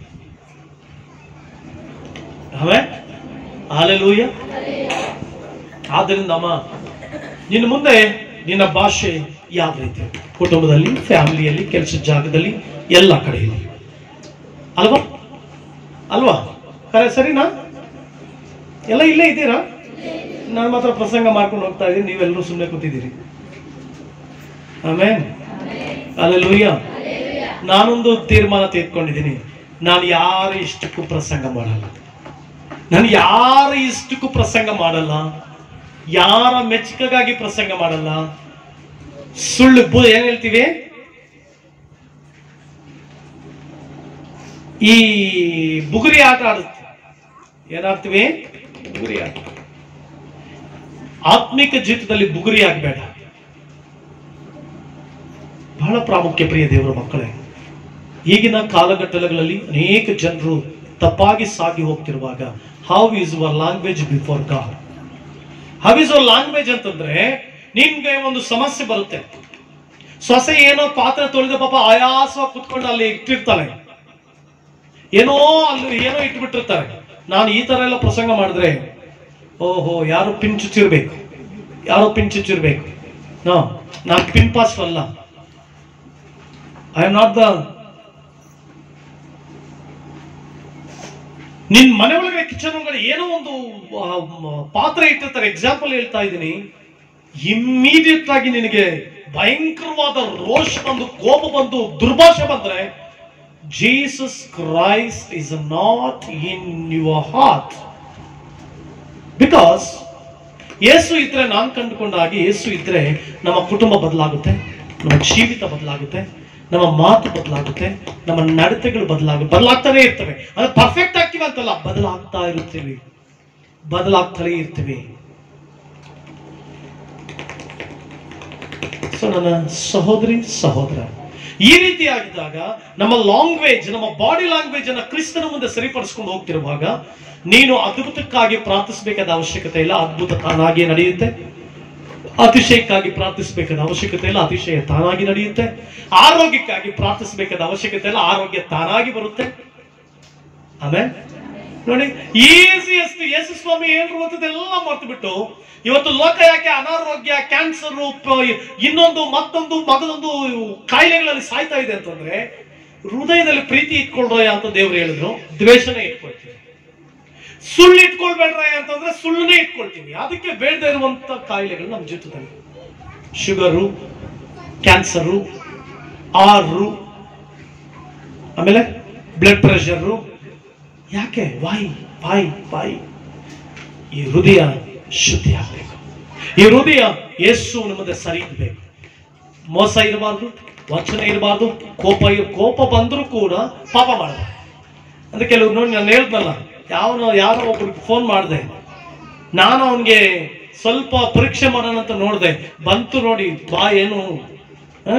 ಆಮೇಲೆ ಹಾಲೆಲೂಯ ಆದ್ದರಿಂದ ಅಮ್ಮ ನಿನ್ನ ಮುಂದೆ ನಿನ್ನ ಭಾಷೆ ಯಾವ ರೀತಿ ಕುಟುಂಬದಲ್ಲಿ ಫ್ಯಾಮಿಲಿಯಲ್ಲಿ ಕೆಲಸದ ಜಾಗದಲ್ಲಿ ಎಲ್ಲ ಕಡೆಯಲ್ಲಿ ಅಲ್ವಾ ಅಲ್ವಾ ಕರೆ ಸರಿನಾ ಎಲ್ಲ ಇಲ್ಲೇ ಇದ್ದೀರಾ ನಾನು ಮಾತ್ರ ಪ್ರಸಂಗ ಮಾಡ್ಕೊಂಡು ಹೋಗ್ತಾ ಇದ್ದೀನಿ ನೀವೆಲ್ಲರೂ ಸುಮ್ಮನೆ ಕೂತಿದ್ದೀರಿ ಆಮೇನ್ ಅಲ್ಲೆಲ್ಲೂಯ್ಯ ನಾನೊಂದು ತೀರ್ಮಾನ ತೆಗೆದುಕೊಂಡಿದ್ದೀನಿ ನಾನು ಯಾರ ಇಷ್ಟಕ್ಕೂ ಪ್ರಸಂಗ ಮಾಡಲ್ಲ ನಾನು ಯಾರ ಇಷ್ಟಕ್ಕೂ ಪ್ರಸಂಗ ಮಾಡಲ್ಲ ಯಾರ ಮೆಚ್ಚುಗೆಗಾಗಿ ಪ್ರಸಂಗ ಮಾಡಲ್ಲ ಸುಳ್ಳು ಬು ಏನ್ ಹೇಳ್ತೀವಿ ಈ ಬುಗುರಿ ಆಟ ಆಡುತ್ತೆ ಏನಾಡ್ತೀವಿ ಬುಗುರಿ ಆಟ ಆತ್ಮಿಕ ಜೀವಿತದಲ್ಲಿ ಬುಗುರಿ ಆಗಬೇಡ ಬಹಳ ಪ್ರಾಮುಖ್ಯ ಪ್ರಿಯ ದೇವರ ಮಕ್ಕಳೇ ಈಗಿನ ಕಾಲಘಟ್ಟಗಳಲ್ಲಿ ಅನೇಕ ಜನರು ತಪ್ಪಾಗಿ ಸಾಗಿ ಹೋಗ್ತಿರುವಾಗ how is your language before God how is your language ಅಂತಂದ್ರೆ ನಿಮ್ಗೆ ಒಂದು ಸಮಸ್ಯೆ ಬರುತ್ತೆ ಸೊಸೆ ಏನೋ ಪಾತ್ರೆ ತೊಳೆದ ಪಾಪ ಆಯಾಸವಾಗಿ ಕುತ್ಕೊಂಡು ಅಲ್ಲಿ ಇಟ್ಟಿರ್ತಾಳೆ ಏನೋ ಅಲ್ಲಿ ಏನೋ ಇಟ್ಬಿಟ್ಟಿರ್ತಾರೆ ನಾನು ಈ ತರ ಎಲ್ಲ ಪ್ರಸಂಗ ಮಾಡಿದ್ರೆ ಓಹೋ ಯಾರು ಪಿನ್ ಚುಚ್ಚಿರ್ಬೇಕು ಯಾರೋ ಪಿನ್ ಚುಚ್ಚಿರ್ಬೇಕು ನೋ ನಾನು ಪಿನ್ ಪಾಸ್ ಅಲ್ಲ ಐ ಆಮ್ ನಾಟ್ ದ ನಿನ್ ಮನೆ ಒಳಗಡೆ ಕಿಚನ್ ಒಳಗಡೆ ಏನೋ ಒಂದು ಆ, ಮ- ಪಾತ್ರೆ ಇಟ್ಟಿರ್ತಾರೆ ಎಕ್ಸಾಂಪಲ್ ಹೇಳ್ತಾ ಇದ್ದೀನಿ ಇಮ್ಮಿಡಿಯೇಟ್ ಆಗಿ ನಿನಗೆ ಭಯಂಕರವಾದ ರೋಷ ಬಂದು ಕೋಪ ಬಂದು ದುರ್ಭಾಷೆ ಬಂದ್ರೆ Jesus Christ is not in your heart because Yesu ಇದ್ರೆ ನಾನು ಕಂಡುಕೊಂಡ ಹಾಗೆ ಯೇಸು ಇದ್ರೆ ನಮ್ಮ ಕುಟುಂಬ ಬದಲಾಗುತ್ತೆ ನಮ್ಮ ಜೀವಿತ ಬದಲಾಗುತ್ತೆ ನಮ್ಮ ಮಾತು ಬದಲಾಗುತ್ತೆ ನಮ್ಮ ನಡತೆಗಳು ಬದಲಾಗ ಬದಲಾಗ್ತಾನೆ ಇರ್ತವೆ ಅದು ಪರ್ಫೆಕ್ಟ್ ಆಗ್ತೀವಿ ಅಂತಲ್ಲ ಬದಲಾಗ್ತಾ ಇರುತ್ತೇವೆ ಬದಲಾಗ್ತಲೇ ಇರ್ತೀವಿ ಸೊ ನನ್ನ ಸಹೋದರಿ ಸಹೋದರ ಈ ರೀತಿ ಆಗಿದ್ದಾಗ ನಮ್ಮ ಲ್ಯಾಂಗ್ವೇಜ್ ನಮ್ಮ ಬಾಡಿ ಲ್ಯಾಂಗ್ವೇಜ್ ಅನ್ನ ಕ್ರಿಸ್ತನ ಮುಂದೆ ಸರಿಪಡಿಸ್ಕೊಂಡು ಹೋಗ್ತಿರುವಾಗ ನೀನು ಅದ್ಭುತಕ್ಕಾಗಿ ಪ್ರಾರ್ಥಿಸಬೇಕಾದ ಅವಶ್ಯಕತೆ ಇಲ್ಲ ಅದ್ಭುತ ತಾನಾಗಿ ನಡೆಯುತ್ತೆ ಅತಿಶಯಕ್ಕಾಗಿ ಪ್ರಾರ್ಥಿಸಬೇಕಾದ ಅವಶ್ಯಕತೆ ಇಲ್ಲ ಅತಿಶಯ ತಾನಾಗಿ ನಡೆಯುತ್ತೆ ಆರೋಗ್ಯಕ್ಕಾಗಿ ಪ್ರಾರ್ಥಿಸಬೇಕಾದ ಅವಶ್ಯಕತೆ ಇಲ್ಲ ಆರೋಗ್ಯ ತಾನಾಗಿ ಬರುತ್ತೆ ಆಮೇಲೆ ನೋಡಿ ಈಸಿಯಸ್ಟ್ ಯೇಸು ಸ್ವಾಮಿ ಹೇಳಿರುವಂಥದ್ದೆಲ್ಲ ಮರ್ತು ಬಿಟ್ಟು ಇವತ್ತು ಲೋಕ ಯಾಕೆ ಅನಾರೋಗ್ಯ ಕ್ಯಾನ್ಸರ್ ಇನ್ನೊಂದು ಮತ್ತೊಂದು ಮಗದೊಂದು ಕಾಯಿಲೆಗಳಲ್ಲಿ ಸಾಯ್ತಾ ಇದೆ ಅಂತಂದ್ರೆ ಹೃದಯದಲ್ಲಿ ಪ್ರೀತಿ ಇಟ್ಕೊಳ್ರ ಅಂತ ದೇವ್ರು ಹೇಳಿದ್ರು ದ್ವೇಷನೇ ಇಟ್ಕೊಳ್ತೀವಿ ಸುಳ್ಳು ಇಟ್ಕೊಳ್ಬೇಡ್ರ ಅಂತಂದ್ರೆ ಸುಳ್ಳನ್ನೇ ಇಟ್ಕೊಳ್ತೀವಿ ಅದಕ್ಕೆ ಬೇಡದೇ ಇರುವಂತ ಕಾಯಿಲೆಗಳು ನಮ್ಮ ಜೀವಿತದಲ್ಲಿ ಶುಗರು ಕ್ಯಾನ್ಸರು ಆರು ಆಮೇಲೆ ಬ್ಲಡ್ ಪ್ರೆಷರು ಯಾಕೆ ವಾಯ್ ವಾಯ್ ವಾಯ್ ಈ ಹೃದಯ ಶುದ್ಧಿ ಆಗಬೇಕು ಈ ಹೃದಯ ಯೇಸುವಿನ ಮುಂದೆ ಸರಿ ಇರಬೇಕು ಮೋಸ ಇರಬಾರ್ದು ವಚನ ಇರಬಾರ್ದು ಕೋಪ ಇರ್- ಕೋಪ ಬಂದರೂ ಕೂಡ ಪಾಪ ಮಾಡಬಾರ್ದು ಅಂದ್ರೆ ಕೆಲವ್ರು ನೋಡಿ ನಾನು ಹೇಳ್ದಲ್ಲ ಯಾವನೋ ಯಾರೋ ಒಬ್ರಿಗೆ ಫೋನ್ ಮಾಡಿದೆ ನಾನು ಅವನಿಗೆ ಸ್ವಲ್ಪ ಪರೀಕ್ಷೆ ಮಾಡೋಣ ಅಂತ ನೋಡಿದೆ ಬಂತು ನೋಡಿ ಬಾ ಏನು ಆ?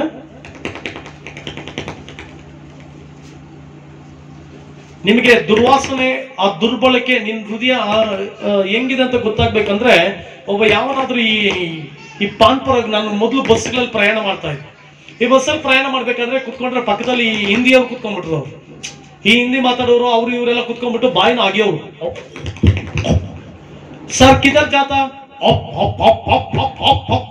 ನಿಮಗೆ ದುರ್ವಾಸನೆ ಆ ದುರ್ಬಳಕೆ ನಿನ್ ಹೃದಯ ಆ, ಆ, ಹೆಂಗಿದೆ ಅಂತ ಗೊತ್ತಾಗ್ಬೇಕಂದ್ರೆ ಒಬ್ಬ ಯಾವನಾದ್ರೂ ಈ ಈ ಪಾನ್ಪುರ ನಾನು ಮೊದಲು ಬಸ್ಗಳಲ್ಲಿ ಪ್ರಯಾಣ ಮಾಡ್ತಾ ಇದ್ದೆ ಈ ಬಸ್ಸಲ್ಲಿ ಪ್ರಯಾಣ ಮಾಡ್ಬೇಕಾದ್ರೆ ಕುತ್ಕೊಂಡ್ರೆ ಪಕ್ಕದಲ್ಲಿ ಈ ಹಿಂದಿಯವ್ರು ಕುತ್ಕೊಂಡ್ಬಿಟ್ರು ಅವ್ರು ಈ ಹಿಂದಿ ಮಾತಾಡೋರು ಅವ್ರು ಇವರೆಲ್ಲ ಕುತ್ಕೊಂಡ್ಬಿಟ್ಟು ಬಾಯಿನ ಆಗ್ಯವ್ರು सर किधर जाता up, up, up, up, up, up, up.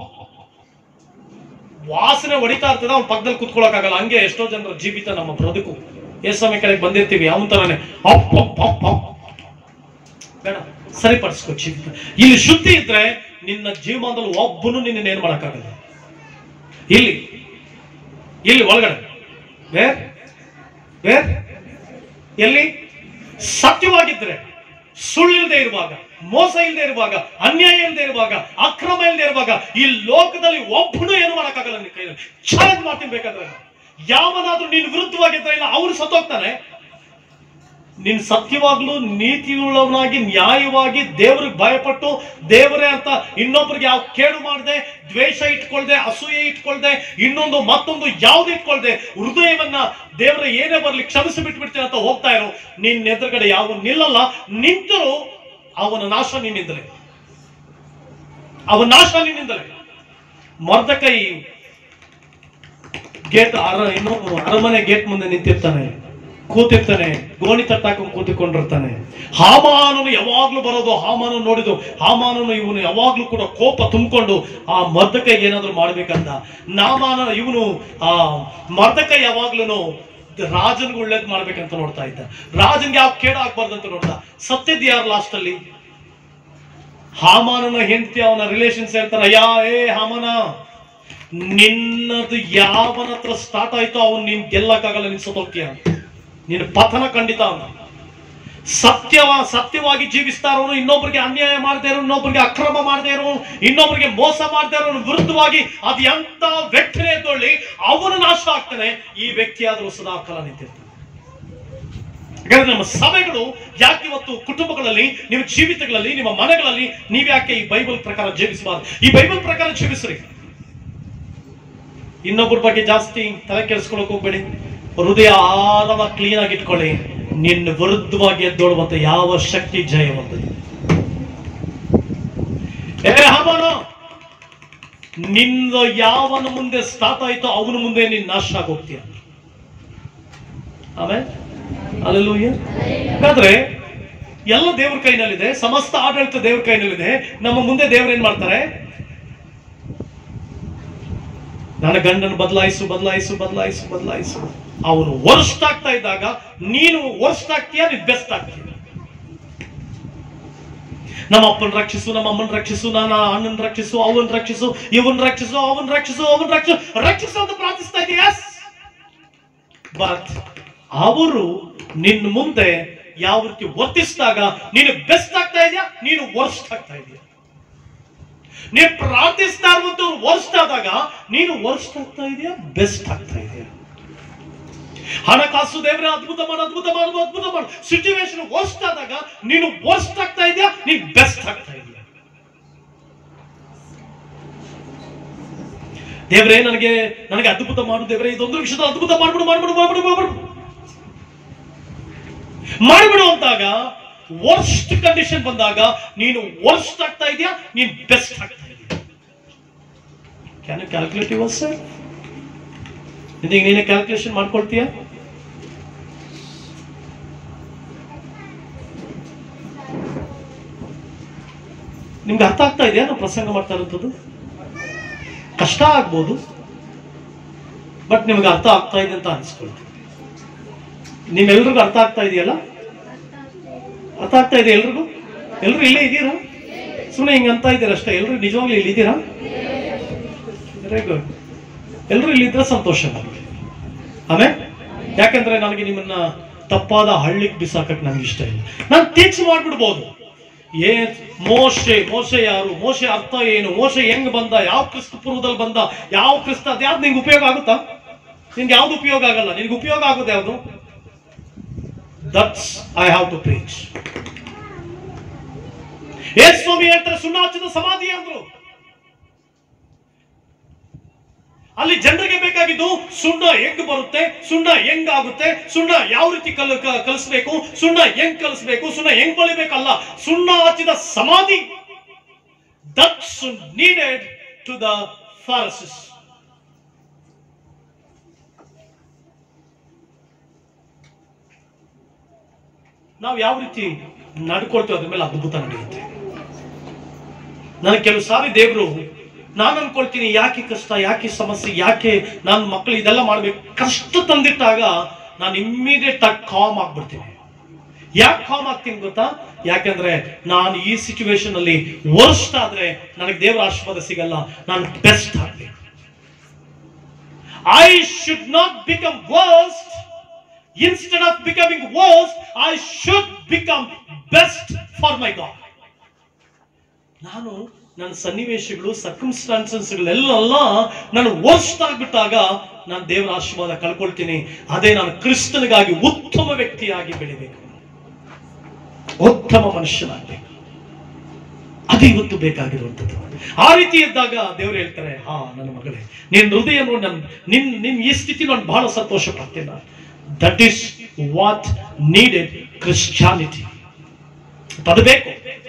ವಾಸನೆ ಹೊಡಿತಾ ಇರ್ತದೆ ಅವ್ನ ಪಕ್ಕದಲ್ಲಿ ಕುತ್ಕೊಳಕ್ಕಾಗಲ್ಲ ಹಂಗೆ ಎಷ್ಟೋ ಜನರ ಜೀವಿತ ನಮ್ಮ ಬದುಕು ಎಷ್ಟ್ ಸಮಯ ಕಡೆಗೆ ಬಂದಿರ್ತೀವಿ ಅವನ ತರನೇ ಅಪ್ ಅಪ್ ಅಪ್ ಅಪ್ ಬೇಡ ಸರಿಪಡಿಸ್ಕೋ ಜೀವಿತ ಇಲ್ಲಿ ಶುದ್ಧಿ ಇದ್ರೆ ನಿನ್ನ ಜೀವನದಲ್ಲಿ ಒಬ್ಬನು ನಿನ್ನ ಏನ್ ಮಾಡಕ್ಕಾಗಲ್ಲ ಇಲ್ಲಿ ಇಲ್ಲಿ ಒಳಗಡೆ ವೇರ್ ವೇರ್ ಎಲ್ಲಿ ಸತ್ಯವಾಗಿದ್ರೆ ಸುಳ್ಳಿಲ್ಲದೆ ಇರುವಾಗ ಮೋಸ ಇಲ್ಲದೆ ಇರುವಾಗ ಅನ್ಯಾಯ ಇಲ್ಲದೆ ಇರುವಾಗ ಅಕ್ರಮ ಇಲ್ಲದೆ ಇರುವಾಗ ಈ ಲೋಕದಲ್ಲಿ ಒಬ್ಬನು ಏನು ಮಾಡಕ್ಕಾಗಲ್ಲ ನಿನ್ನ ಕೈಯಲ್ಲಿ ಚಾಲೆಂಜ್ ಮಾಡ್ತೀನಿ ಬೇಕಾದ್ರೆ ಯಾವನಾದ್ರೂ ನೀನು ವಿರುದ್ಧವಾಗಿದ್ರೆ ಇಲ್ಲ ಅವನು ಸತ್ತೋಗ್ತಾನೆ ನೀನ್ ಸತ್ಯವಾಗ್ಲೂ ನೀತಿಯುಳ್ಳವನಾಗಿ ನ್ಯಾಯವಾಗಿ ದೇವರಿಗೆ ಭಯಪಟ್ಟು ದೇವರೇ ಅಂತ ಇನ್ನೊಬ್ಬರಿಗೆ ಯಾವ ಕೇಡು ಮಾಡದೆ ದ್ವೇಷ ಇಟ್ಕೊಳ್ದೆ ಅಸೂಯೆ ಇಟ್ಕೊಳ್ದೆ ಇನ್ನೊಂದು ಮತ್ತೊಂದು ಯಾವ್ದು ಇಟ್ಕೊಳ್ದೆ ಹೃದಯವನ್ನ ದೇವರ ಏನೇ ಬರ್ಲಿ ಕ್ಷಮಿಸಿ ಬಿಟ್ಬಿಡ್ತೀನಿ ಅಂತ ಹೋಗ್ತಾ ಇರೋ ನಿನ್ನ ಎದುರುಗಡೆ ಯಾವ ನಿಲ್ಲಲ್ಲ ನಿಂತರೂ ಅವನ ನಾಶ ನಿನ್ನಿಂದಲೇ ಅವನ ನಾಶ ನಿನ್ನಿಂದಲೇ ಮರ್ದಕೈ ಗೇಟ್ ಅರ ಇನ್ನು ಅರಮನೆ ಗೇಟ್ ಮುಂದೆ ನಿಂತಿರ್ತಾನೆ ಕೂತಿರ್ತಾನೆ ಗೋಣಿ ತಟ್ಟಾಕೊಂಡು ಕೂತಿಕೊಂಡಿರ್ತಾನೆ ಹಾಮಾನನು ಯಾವಾಗ್ಲೂ ಬರೋದು ಹಾಮಾನು ನೋಡಿದು ಹಾಮಾನನು ಇವನು ಯಾವಾಗ್ಲೂ ಕೂಡ ಕೋಪ ತುಂಬಿಕೊಂಡು ಆ ಮರ್ದಕೈಗೆ ಏನಾದ್ರು ಮಾಡ್ಬೇಕಂತ ನಾಮಾನ ಇವನು ಆ ಮರ್ದಕೈ ಯಾವಾಗ್ಲೂ ರಾಜನ್ಗೆ ಒಳ್ಳೇದ್ ಮಾಡ್ಬೇಕಂತ ನೋಡ್ತಾ ಇದ್ದ ರಾಜನ್ಗೆ ಯಾವ ಕೇಡ ಆಗ್ಬಾರ್ದು ಅಂತ ನೋಡ್ದ ಸತ್ಯದ ಯಾರು ಲಾಸ್ಟ್ ಅಲ್ಲಿ ಹಾಮಾನನ ಹೆಂಡತಿ ಅವನ ರಿಲೇಷನ್ಸ್ ಹೇಳ್ತಾರ ಅಯ್ಯ ಏ ಹಾಮನ ನಿನ್ನದು ಯಾವನ ಹತ್ರ ಸ್ಟಾರ್ಟ್ ಆಯ್ತೋ ಅವನ್ ನೀನ್ ಗೆಲ್ಲಕ್ಕಾಗಲ್ಲ ನಿನ್ ಸತೋಕ್ತಿಯ ನಿನ್ನ ಪತನ ಖಂಡಿತ ಅವನು ಸತ್ಯವ ಸತ್ಯವಾಗಿ ಜೀವಿಸ್ತಾ ಇರೋನು ಇನ್ನೊಬ್ಬರಿಗೆ ಅನ್ಯಾಯ ಮಾಡದೇ ಇರೋ ಇನ್ನೊಬ್ಬರಿಗೆ ಅಕ್ರಮ ಮಾಡದೇ ಇರೋ ಇನ್ನೊಬ್ಬರಿಗೆ ಮೋಸ ಮಾಡದೇ ಇರೋ ವಿರುದ್ಧವಾಗಿ ಅದು ಎಂತ ವ್ಯಕ್ತಿನೇ ಎದ್ದೊಳ್ಳಿ ಅವನು ನಾಶ ಆಗ್ತಾನೆ ಈ ವ್ಯಕ್ತಿ ಆದ್ರೂ ಸದಾ ಕಾಲ ನಿಂತಿರ್ತಾನೆ ಹಾಗಾದ್ರೆ ನಮ್ಮ ಸಭೆಗಳು ಯಾಕೆ ಇವತ್ತು ಕುಟುಂಬಗಳಲ್ಲಿ ನಿಮ್ಮ ಜೀವಿತಗಳಲ್ಲಿ ನಿಮ್ಮ ಮನೆಗಳಲ್ಲಿ ನೀವ್ ಯಾಕೆ ಈ ಬೈಬಲ್ ಪ್ರಕಾರ ಜೀವಿಸಬಾರ್ದು ಈ ಬೈಬಲ್ ಪ್ರಕಾರ ಜೀವಿಸ್ರಿ ಇನ್ನೊಬ್ಬರ ಬಗ್ಗೆ ಜಾಸ್ತಿ ತಲೆ ಕೆಡಿಸ್ಕೊಳಕ್ ಹೋಗ್ಬೇಡಿ ಹೃದಯ ಆಳವಾಗಿ ಕ್ಲೀನ್ ಆಗಿ ಇಟ್ಕೊಳ್ಳಿ ನಿನ್ನ ವಿರುದ್ಧವಾಗಿ ಎದ್ದೋಳುವಂತ ಯಾವ ಶಕ್ತಿ ಜಯವಂತದೆ ಏ ಹಮನ ನಿನ್ನ ಯಾವನ ಮುಂದೆ ಸ್ಟಾರ್ಟ್ ಆಯ್ತೋ ಅವನ ಮುಂದೆ ನೀನ್ ನಾಶ ಆಗೋಗ್ತೀಯ ಆಮೇಲೆ ಅಲ್ಲೂಯ್ಯ ಹಾಗಾದ್ರೆ ಎಲ್ಲ ದೇವ್ರ ಕೈನಲ್ಲಿದೆ ಸಮಸ್ತ ಆಡಳಿತ ದೇವ್ರ ಕೈನಲ್ಲಿದೆ ನಮ್ಮ ಮುಂದೆ ದೇವ್ರು ಏನ್ ಮಾಡ್ತಾರೆ ನನ್ನ ಗಂಡನ ಬದಲಾಯಿಸು ಬದಲಾಯಿಸು ಬದಲಾಯಿಸು ಬದಲಾಯಿಸು ಅವನು ವರ್ಸ್ಟ್ ಆಗ್ತಾ ಇದ್ದಾಗ ನೀನು ವರ್ಸ್ಟ್ ಆಗ್ತೀಯ ನೀನು ಬೆಸ್ಟ್ ಆಗ್ತೀಯ ನಮ್ಮ ಅಪ್ಪನ ರಕ್ಷಿಸು ನಮ್ಮ ಅಮ್ಮನ ರಕ್ಷಿಸು ನನ್ನ ಅಣ್ಣನ ರಕ್ಷಿಸು ಅವನ್ ರಕ್ಷಿಸು ಇವನ್ ರಕ್ಷಿಸು ಅವನ್ ರಕ್ಷಿಸು ಅವನ್ ರಕ್ಷಿಸು ರಕ್ಷಿಸು ಅಂತ ಪ್ರಾರ್ಥಿಸ್ತಾ ಇದೀಯ ಬಟ್ ಅವರು ನಿನ್ನ ಮುಂದೆ ಯಾವ ರೀತಿ ವರ್ತಿಸಿದಾಗ ನೀನು ಬೆಸ್ಟ್ ಆಗ್ತಾ ಇದೆಯಾ ನೀನು ವರ್ಸ್ಟ್ ಆಗ್ತಾ ಇದೆಯಾ ನೀನು ಪ್ರಾರ್ಥಿಸ್ತಾ ಇರುವಂತವ್ರು ವರ್ಸ್ಟ್ ಆದಾಗ ನೀನು ವರ್ಸ್ಟ್ ಆಗ್ತಾ ಇದೆಯಾ ಬೆಸ್ಟ್ ಆಗ್ತಾ ಇದೆಯಾ ಹಣಕಾಸು ದೇವರೇ ಅದ್ಭುತ ಮಾಡು ಅದ್ಭುತ ಮಾಡು ಅದ್ಭುತ ಮಾಡು ಸಿಚುವೇಶನ್ ವರ್ಸ್ಟ್ ಆದಾಗ ನೀನು ವರ್ಸ್ಟ್ ಆಗ್ತಾ ಇದೆಯಾ ನೀನು ಬೆಸ್ಟ್ ಆಗ್ತಾ ಇದೆಯಾ ದೇವರೇ ನನಗೆ ನನಗೆ ಅದ್ಭುತ ಮಾಡು ದೇವರೇ ಇದೊಂದು ವಿಷಯದ ಅದ್ಭುತ ಮಾಡ್ಬಿಡು ಮಾಡ್ಬಿಡು ಮಾಡ್ಬಿಡು ಮಾಡ್ಬಿಡು ಮಾಡಿಬಿಡು ಅಂತಾಗ ವರ್ಸ್ಟ್ ಕಂಡೀಷನ್ ಬಂದಾಗ ನೀನು ವರ್ಸ್ಟ್ ಆಗ್ತಾ ಇದೆಯಾ ನೀನು ಬೆಸ್ಟ್ ಆಗ್ತಾ ಇದೆಯಾ can you calculate your sir ನಿನಗೆ ನೀನೇ ಕ್ಯಾಲ್ಕುಲೇಷನ್ ಮಾಡ್ಕೊಳ್ತೀಯಾ ನಿಮ್ಗೆ ಅರ್ಥ ಆಗ್ತಾ ಇದೆಯಾ ನಾವು ಪ್ರಸಂಗ ಮಾಡ್ತಾ ಇರೋಂಥದ್ದು ಕಷ್ಟ ಆಗ್ಬೋದು ಬಟ್ ನಿಮ್ಗೆ ಅರ್ಥ ಆಗ್ತಾ ಇದೆ ಅಂತ ಅನಿಸ್ಕೊಳ್ತೀನಿ ನಿಮ್ಮೆಲ್ರಿಗೂ ಅರ್ಥ ಆಗ್ತಾ ಇದೆಯಲ್ಲ ಅರ್ಥ ಆಗ್ತಾ ಇದೆ ಎಲ್ರಿಗೂ ಎಲ್ರು ಇಲ್ಲೇ ಇದ್ದೀರಾ ಸುಮ್ಮನೆ ಹಿಂಗೆ ಅಂತ ಇದ್ದೀರಾ ಅಷ್ಟೇ ಎಲ್ರು ನಿಜವಾಗ್ಲೂ ಇಲ್ಲಿ ಇದ್ದೀರಾ ವೆರಿ ಗುಡ್ ಎಲ್ರು ಇಲ್ಲಿದ್ರೆ ಸಂತೋಷ ನನಗೆ ಆಮೇಲೆ ಯಾಕಂದ್ರೆ ನನಗೆ ನಿಮ್ಮನ್ನ ತಪ್ಪಾದ ಹಳ್ಳಿಗೆ ಬಿಸಾಕಕ್ಕೆ ನನಗೆ ಇಷ್ಟ ಇಲ್ಲ ನಾನು ಟೀಚ್ ಮಾಡ್ಬಿಡ್ಬೋದು ಏ ಮೋಶೆ ಮೋಶೆ ಯಾರು ಮೋಶೆ ಅರ್ಥ ಏನು ಮೋಶೆ ಹೆಂಗ್ ಬಂದ ಯಾವ ಕ್ರಿಸ್ತ ಪೂರ್ವದಲ್ಲಿ ಬಂದ ಯಾವ ಕ್ರಿಸ್ತ ಅದ್ಯಾವ್ದು ನಿಂಗೆ ಉಪಯೋಗ ಆಗುತ್ತಾ ನಿನ್ಗೆ ಯಾವ್ದು ಉಪಯೋಗ ಆಗಲ್ಲ ನಿನ್ಗೆ ಉಪಯೋಗ ಆಗೋದು ಯಾವುದು that's I have to preach as ಸ್ವಾಮಿ ಹೇಳ್ತಾರೆ ಸುಣ್ಣ ಹಚ್ಚಿದ ಸಮಾಧಿ ಅಂದ್ರು ಅಲ್ಲಿ ಜನರಿಗೆ ಬೇಕಾಗಿದ್ದು ಸುಣ್ಣ ಹೆಂಗ್ ಬರುತ್ತೆ ಸುಣ್ಣ ಹೆಂಗ್ ಆಗುತ್ತೆ ಸುಣ್ಣ ಯಾವ ರೀತಿ ಕಲ್ ಕ- ಕಲಿಸ್ಬೇಕು ಸುಣ್ಣ ಹೆಂಗ್ ಕಲಿಸ್ಬೇಕು ಸುಣ್ಣ ಹೆಂಗ್ ಬಳಿಬೇಕಲ್ಲ ಸುಣ್ಣ ಹಚ್ಚಿದ ಸಮಾಧಿ that's needed to the Pharisees ನಾವು ಯಾವ ರೀತಿ ನಡ್ಕೊಳ್ತೀವಿ ಅದ್ರ ಮೇಲೆ ಅದ್ಭುತ ನಡೆಯುತ್ತೆ ನನಗೆ ಕೆಲವು ಸಾರಿ ದೇವರು ನಾನು ಅನ್ಕೊಳ್ತೀನಿ ಯಾಕೆ ಕಷ್ಟ ಯಾಕೆ ಸಮಸ್ಯೆ ಯಾಕೆ ನನ್ನ ಮಕ್ಕಳು ಇದೆಲ್ಲ ಮಾಡ್ಬೇಕು ಕಷ್ಟ ತಂದಿಟ್ಟಾಗ ನಾನು ಇಮ್ಮಿಡಿಯೇಟ್ ಆಗಿ ಕಾಮ್ ಆಗ್ಬಿಡ್ತೀನಿ ಯಾಕೆ ಕಾಮ್ ಆಗ್ತೀನಿ ಗೊತ್ತಾ ಯಾಕಂದ್ರೆ ನಾನು ಈ ಸಿಚುವೇಶನ್ ಅಲ್ಲಿ ವರ್ಸ್ಟ್ ಆದ್ರೆ ನನಗೆ ದೇವರ ಆಶೀರ್ವಾದ ಸಿಗಲ್ಲ ನಾನು ಬೆಸ್ಟ್ ಆಗ್ಬೇಕು I should not become worst instead of becoming worst I should become best for my God ನಾನು ನನ್ನ ಸನ್ನಿವೇಶಗಳು ಸರ್ಕಮ್ಸ್ಟಾನ್ಸಸ್ಗಳೆಲ್ಲ ನಾನು ವರ್ಸ್ಟ್ ಆಗ್ಬಿಟ್ಟಾಗ ನಾನು ದೇವರ ಆಶೀರ್ವಾದ ಕಳ್ಕೊಳ್ತೀನಿ ಅದೇ ನಾನು ಕ್ರಿಸ್ತನಿಗಾಗಿ ಉತ್ತಮ ವ್ಯಕ್ತಿಯಾಗಿ ಬೆಳಿಬೇಕು ಉತ್ತಮ ಮನುಷ್ಯನಾಗಬೇಕು ಅದು ಇವತ್ತು ಬೇಕಾಗಿರುವಂಥದ್ದು ಆ ರೀತಿ ಇದ್ದಾಗ ದೇವರು ಹೇಳ್ತಾರೆ ಹಾ ನನ್ನ ಮಗಳೇ ನಿನ್ನ ಹೃದಯ ನೋಡಿ ನನ್ ನಿನ್ ನಿನ್ ಈ ಸ್ಥಿತಿ ನಾನು ಬಹಳ ಸಂತೋಷ ಪಡ್ತೀನಿ ನಾನು that is what needed Christianity ಅದು ಬೇಕು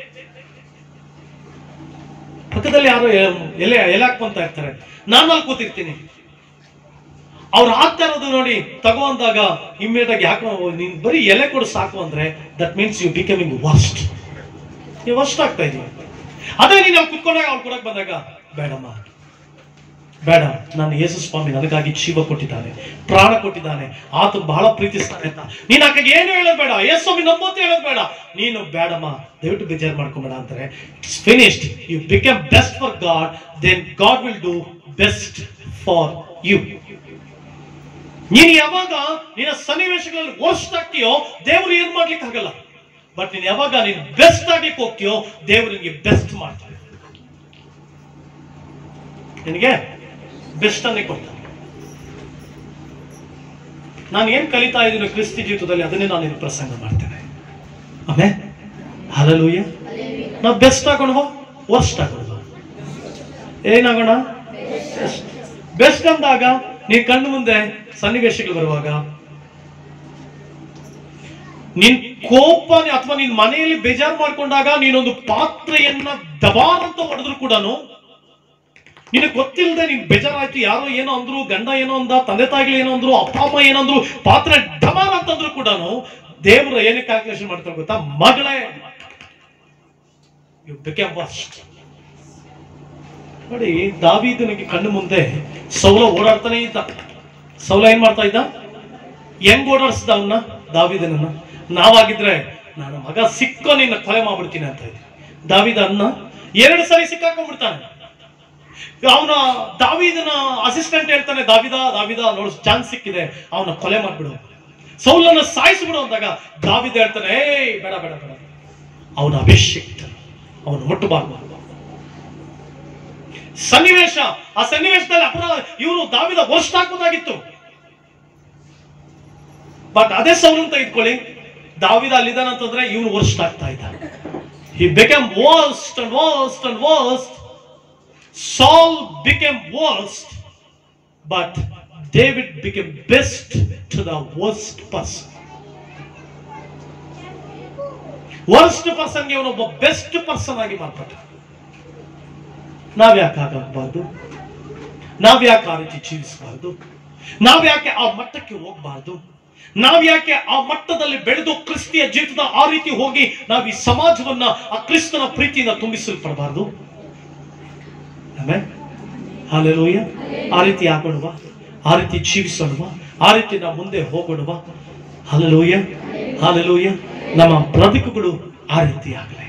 ಪಕ್ಕದಲ್ಲಿ ಯಾರೋ ಎ- ಎಲೆ ಎಲೆ ಹಾಕೊಂತ ಇರ್ತಾರೆ ನಾನು ಅಲ್ಲಿ ಕೂತಿರ್ತೀನಿ ಅವ್ರು ಹಾಕ್ತಾ ಇರೋದು ನೋಡಿ ತಗೋ ಅಂದಾಗ ಇಮ್ಮಿಡಿಯೇಟ್ ಆಗಿ ಯಾಕೋ ನೀನ್ ಬರೀ ಎಲೆ ಕೊಡು ಸಾಕು ಅಂದ್ರೆ that means you becoming worst ನೀವು ವರ್ಸ್ಟ್ ಆಗ್ತಾ ಇದೀವಿ ಅದೇ ನೀನು ಅಲ್ಲಿ ಕುತ್ಕೊಂಡಾಗ ಅವ್ರು ಕೊಡಕ್ ಬಂದಾಗ ಬೇಡಮ್ಮ ಬೇಡ ನಾನು ಯೇಸು ಸ್ವಾಮಿ ನನಗಾಗಿ ಜೀವ ಕೊಟ್ಟಿದ್ದಾನೆ ಪ್ರಾಣ ಕೊಟ್ಟಿದ್ದಾನೆ ಆತ ಬಹಳ ಪ್ರೀತಿಸ್ತಾನೆ ಅಂತ ನೀನ್ ಆಕೆಗೆ ಏನು ಹೇಳೋದು ಬೇಡ ಯೇಸು ಸ್ವಾಮಿ ನಂಬೋತೆ ಹೇಳೋದು ಬೇಡ ನೀನು ಬೇಡಮ್ಮ ದಯವಿಟ್ಟು ಬೇಜಾರು ಮಾಡ್ಕೊಂಬೇಡ ಅಂತಾರೆ it's finished you become best for God then God will do best for you ನೀನು ಯಾವಾಗ ನಿನ್ನ ಸನ್ನಿವೇಶಗಳಲ್ಲಿ ವರ್ಸ್ಟ್ ಆಗ್ತೀಯೋ ದೇವರು ಏನ್ ಮಾಡ್ಲಿಕ್ಕೆ ಆಗಲ್ಲ ಬಟ್ ನೀನು ಯಾವಾಗ ನೀನು ಬೆಸ್ಟ್ ಆಗ್ಲಿಕ್ಕೆ ಹೋಗ್ತೀಯೋ ದೇವರು ನಿನಗೆ ಬೆಸ್ಟ್ ಮಾಡ್ತಾನೆ ನಿನಗೆ ಬೆಸ್ಟ್ ಅನ್ನೇ ಕೊಡ್ತಾನೆ ನಾನು ಏನ್ ಕಲಿತಾ ಇದ್ದೀನಿ ಕ್ರಿಸ್ತಿ ಜೀವಿತದಲ್ಲಿ ಅದನ್ನೇ ನಾನು ಇಲ್ಲಿ ಪ್ರಸಂಗ ಮಾಡ್ತೇನೆ ಆಮೇ ಹಲಲೂಯ ನಾವು ಬೆಸ್ಟ್ ಆಗೋಣವ ವರ್ಸ್ಟ್ ಆಗೋಣವ ಏನಾಗೋಣ ಬೆಸ್ಟ್ ಅಂದಾಗ ನೀ ಕಣ್ಣು ಮುಂದೆ ಸನ್ನಿವೇಶಗಳು ಬರುವಾಗ ನಿನ್ ಕೋಪ ಅಥವಾ ನಿನ್ ಮನೆಯಲ್ಲಿ ಬೇಜಾರು ಮಾಡ್ಕೊಂಡಾಗ ನೀನೊಂದು ಪಾತ್ರೆಯನ್ನ ದಬಾರ್ ಅಂತ ಹೊಡೆದ್ರು ಕೂಡ ನಿನಗೆ ಗೊತ್ತಿಲ್ಲದೆ ನೀನ್ ಬೇಜಾರಾಯ್ತು ಯಾರೋ ಏನೋ ಅಂದ್ರು ಗಂಡ ಏನೋ ಅಂದ ತಂದೆ ತಾಯಿಗಳು ಏನೋ ಅಂದ್ರು ಅಪ್ಪ ಅಮ್ಮ ಏನೋ ಅಂದ್ರು ಪಾತ್ರೆ ಡಮಾರ್ ಅಂತಂದ್ರು ಕೂಡ ದೇವರು ಏನಕ್ಕೆ ಕ್ಯಾಲ್ಕುಲೇಷನ್ ಮಾಡ್ತಾರೆ ಗೊತ್ತಾ ಮಗಳೇ ಯು ಬಿಕಮ್ ಫಸ್ಟ್ ನೋಡಿ ದಾವೀದನಿಗೆ ಕಣ್ಣು ಮುಂದೆ ಸೌಲ ಓಡಾಡ್ತಾನೆ ಇದ್ದ ಸೌಲ ಏನ್ ಮಾಡ್ತಾ ಇದ್ದ ಹೆಂಗ್ ಓಡಾಡಿಸ್ದ ಅವನ್ನ ದಾವಿದನನ್ನ ನಾವಾಗಿದ್ರೆ ನನ್ನ ಮಗ ಸಿಕ್ಕೋ ನಿನ್ನ ಕೊಲೆ ಮಾಡ್ಬಿಡ್ತೀನಿ ಅಂತ ಇದ್ದೆ ದಾವಿದ ಅನ್ನ ಎರಡು ಸರಿ ಸಿಕ್ಕಾಕೊಂಡ್ಬಿಡ್ತಾನೆ ಅವನ ದಾವಿದನ ಅಸಿಸ್ಟೆಂಟ್ ಹೇಳ್ತಾನೆ ದಾವಿದ ದಾವಿದ ನೋಡು ಚಾನ್ಸ್ ಸಿಕ್ಕಿದೆ ಅವನ ಕೊಲೆ ಮಾಡ್ಬಿಡು ಸೌಲನ್ನ ಸಾಯಿಸ್ಬಿಡು ಅಂದಾಗ ದಾವಿದ ಹೇಳ್ತಾನೆ ಏಯ್ ಬೇಡ ಬೇಡ ಬೇಡ ಅವನ ಅಭಿಷೇಕ್ತ ಅವನು ಮುಟ್ಟಬಾರ್ದು ಸನ್ನಿವೇಶ ಆ ಸನ್ನಿವೇಶದಲ್ಲಿ ಅಪರಾಧ ಇವರು ದಾವಿದ ವರ್ಷ ಹಾಕೋದಾಗಿತ್ತು ಬಟ್ ಅದೇ ಸೌಲ್ ಅಂತ ಇಟ್ಕೊಳ್ಳಿ ದಾವಿದ ಅಲ್ಲಿದ್ದಾನ ಅಂತಂದ್ರೆ ಇವನು ವರ್ಷ ಆಗ್ತಾ ಇದ್ದಾನೆ he become worst and worst and worst Saul become worst but David become best to the worst person worst ಪರ್ಸನ್ಗೆ ಇವನೊಬ್ಬ ಬೆಸ್ಟ್ ಪರ್ಸನ್ ಆಗಿ ಮಾರ್ಪಟ್ಟ ನಾವ್ಯಾಕೆ ಹಾಗಾಗಬಾರ್ದು ನಾವ್ಯಾಕೆ ಆ ರೀತಿ ಜೀವಿಸಬಾರ್ದು ನಾವ್ಯಾಕೆ ಆ ಮಟ್ಟಕ್ಕೆ ಹೋಗಬಾರ್ದು ನಾವ್ಯಾಕೆ ಆ ಮಟ್ಟದಲ್ಲಿ ಬೆಳೆದು ಕ್ರಿಸ್ತಿಯ ಜೀವಿತದ ಆ ರೀತಿ ಹೋಗಿ ನಾವು ಈ ಸಮಾಜವನ್ನ ಆ ಕ್ರಿಸ್ತನ ಪ್ರೀತಿಯಿಂದ ತುಂಬಿಸಲ್ಪಡಬಾರ್ದು ಆಮೇಲೆ ಹಾಲೆಲೂಯ ಆ ರೀತಿ ಆಗೋಣವಾ ಆ ರೀತಿ ಜೀವಿಸೋಣವಾ ಆ ರೀತಿ ನಾವು ಮುಂದೆ ಹೋಗೋಣವಾ ಹಾಲೆಲೂಯ ಹಾಲೆಲೂಯ ನಮ್ಮ ಬ್ರದುಕುಗಳು ಆ ರೀತಿ ಆಗಲಿ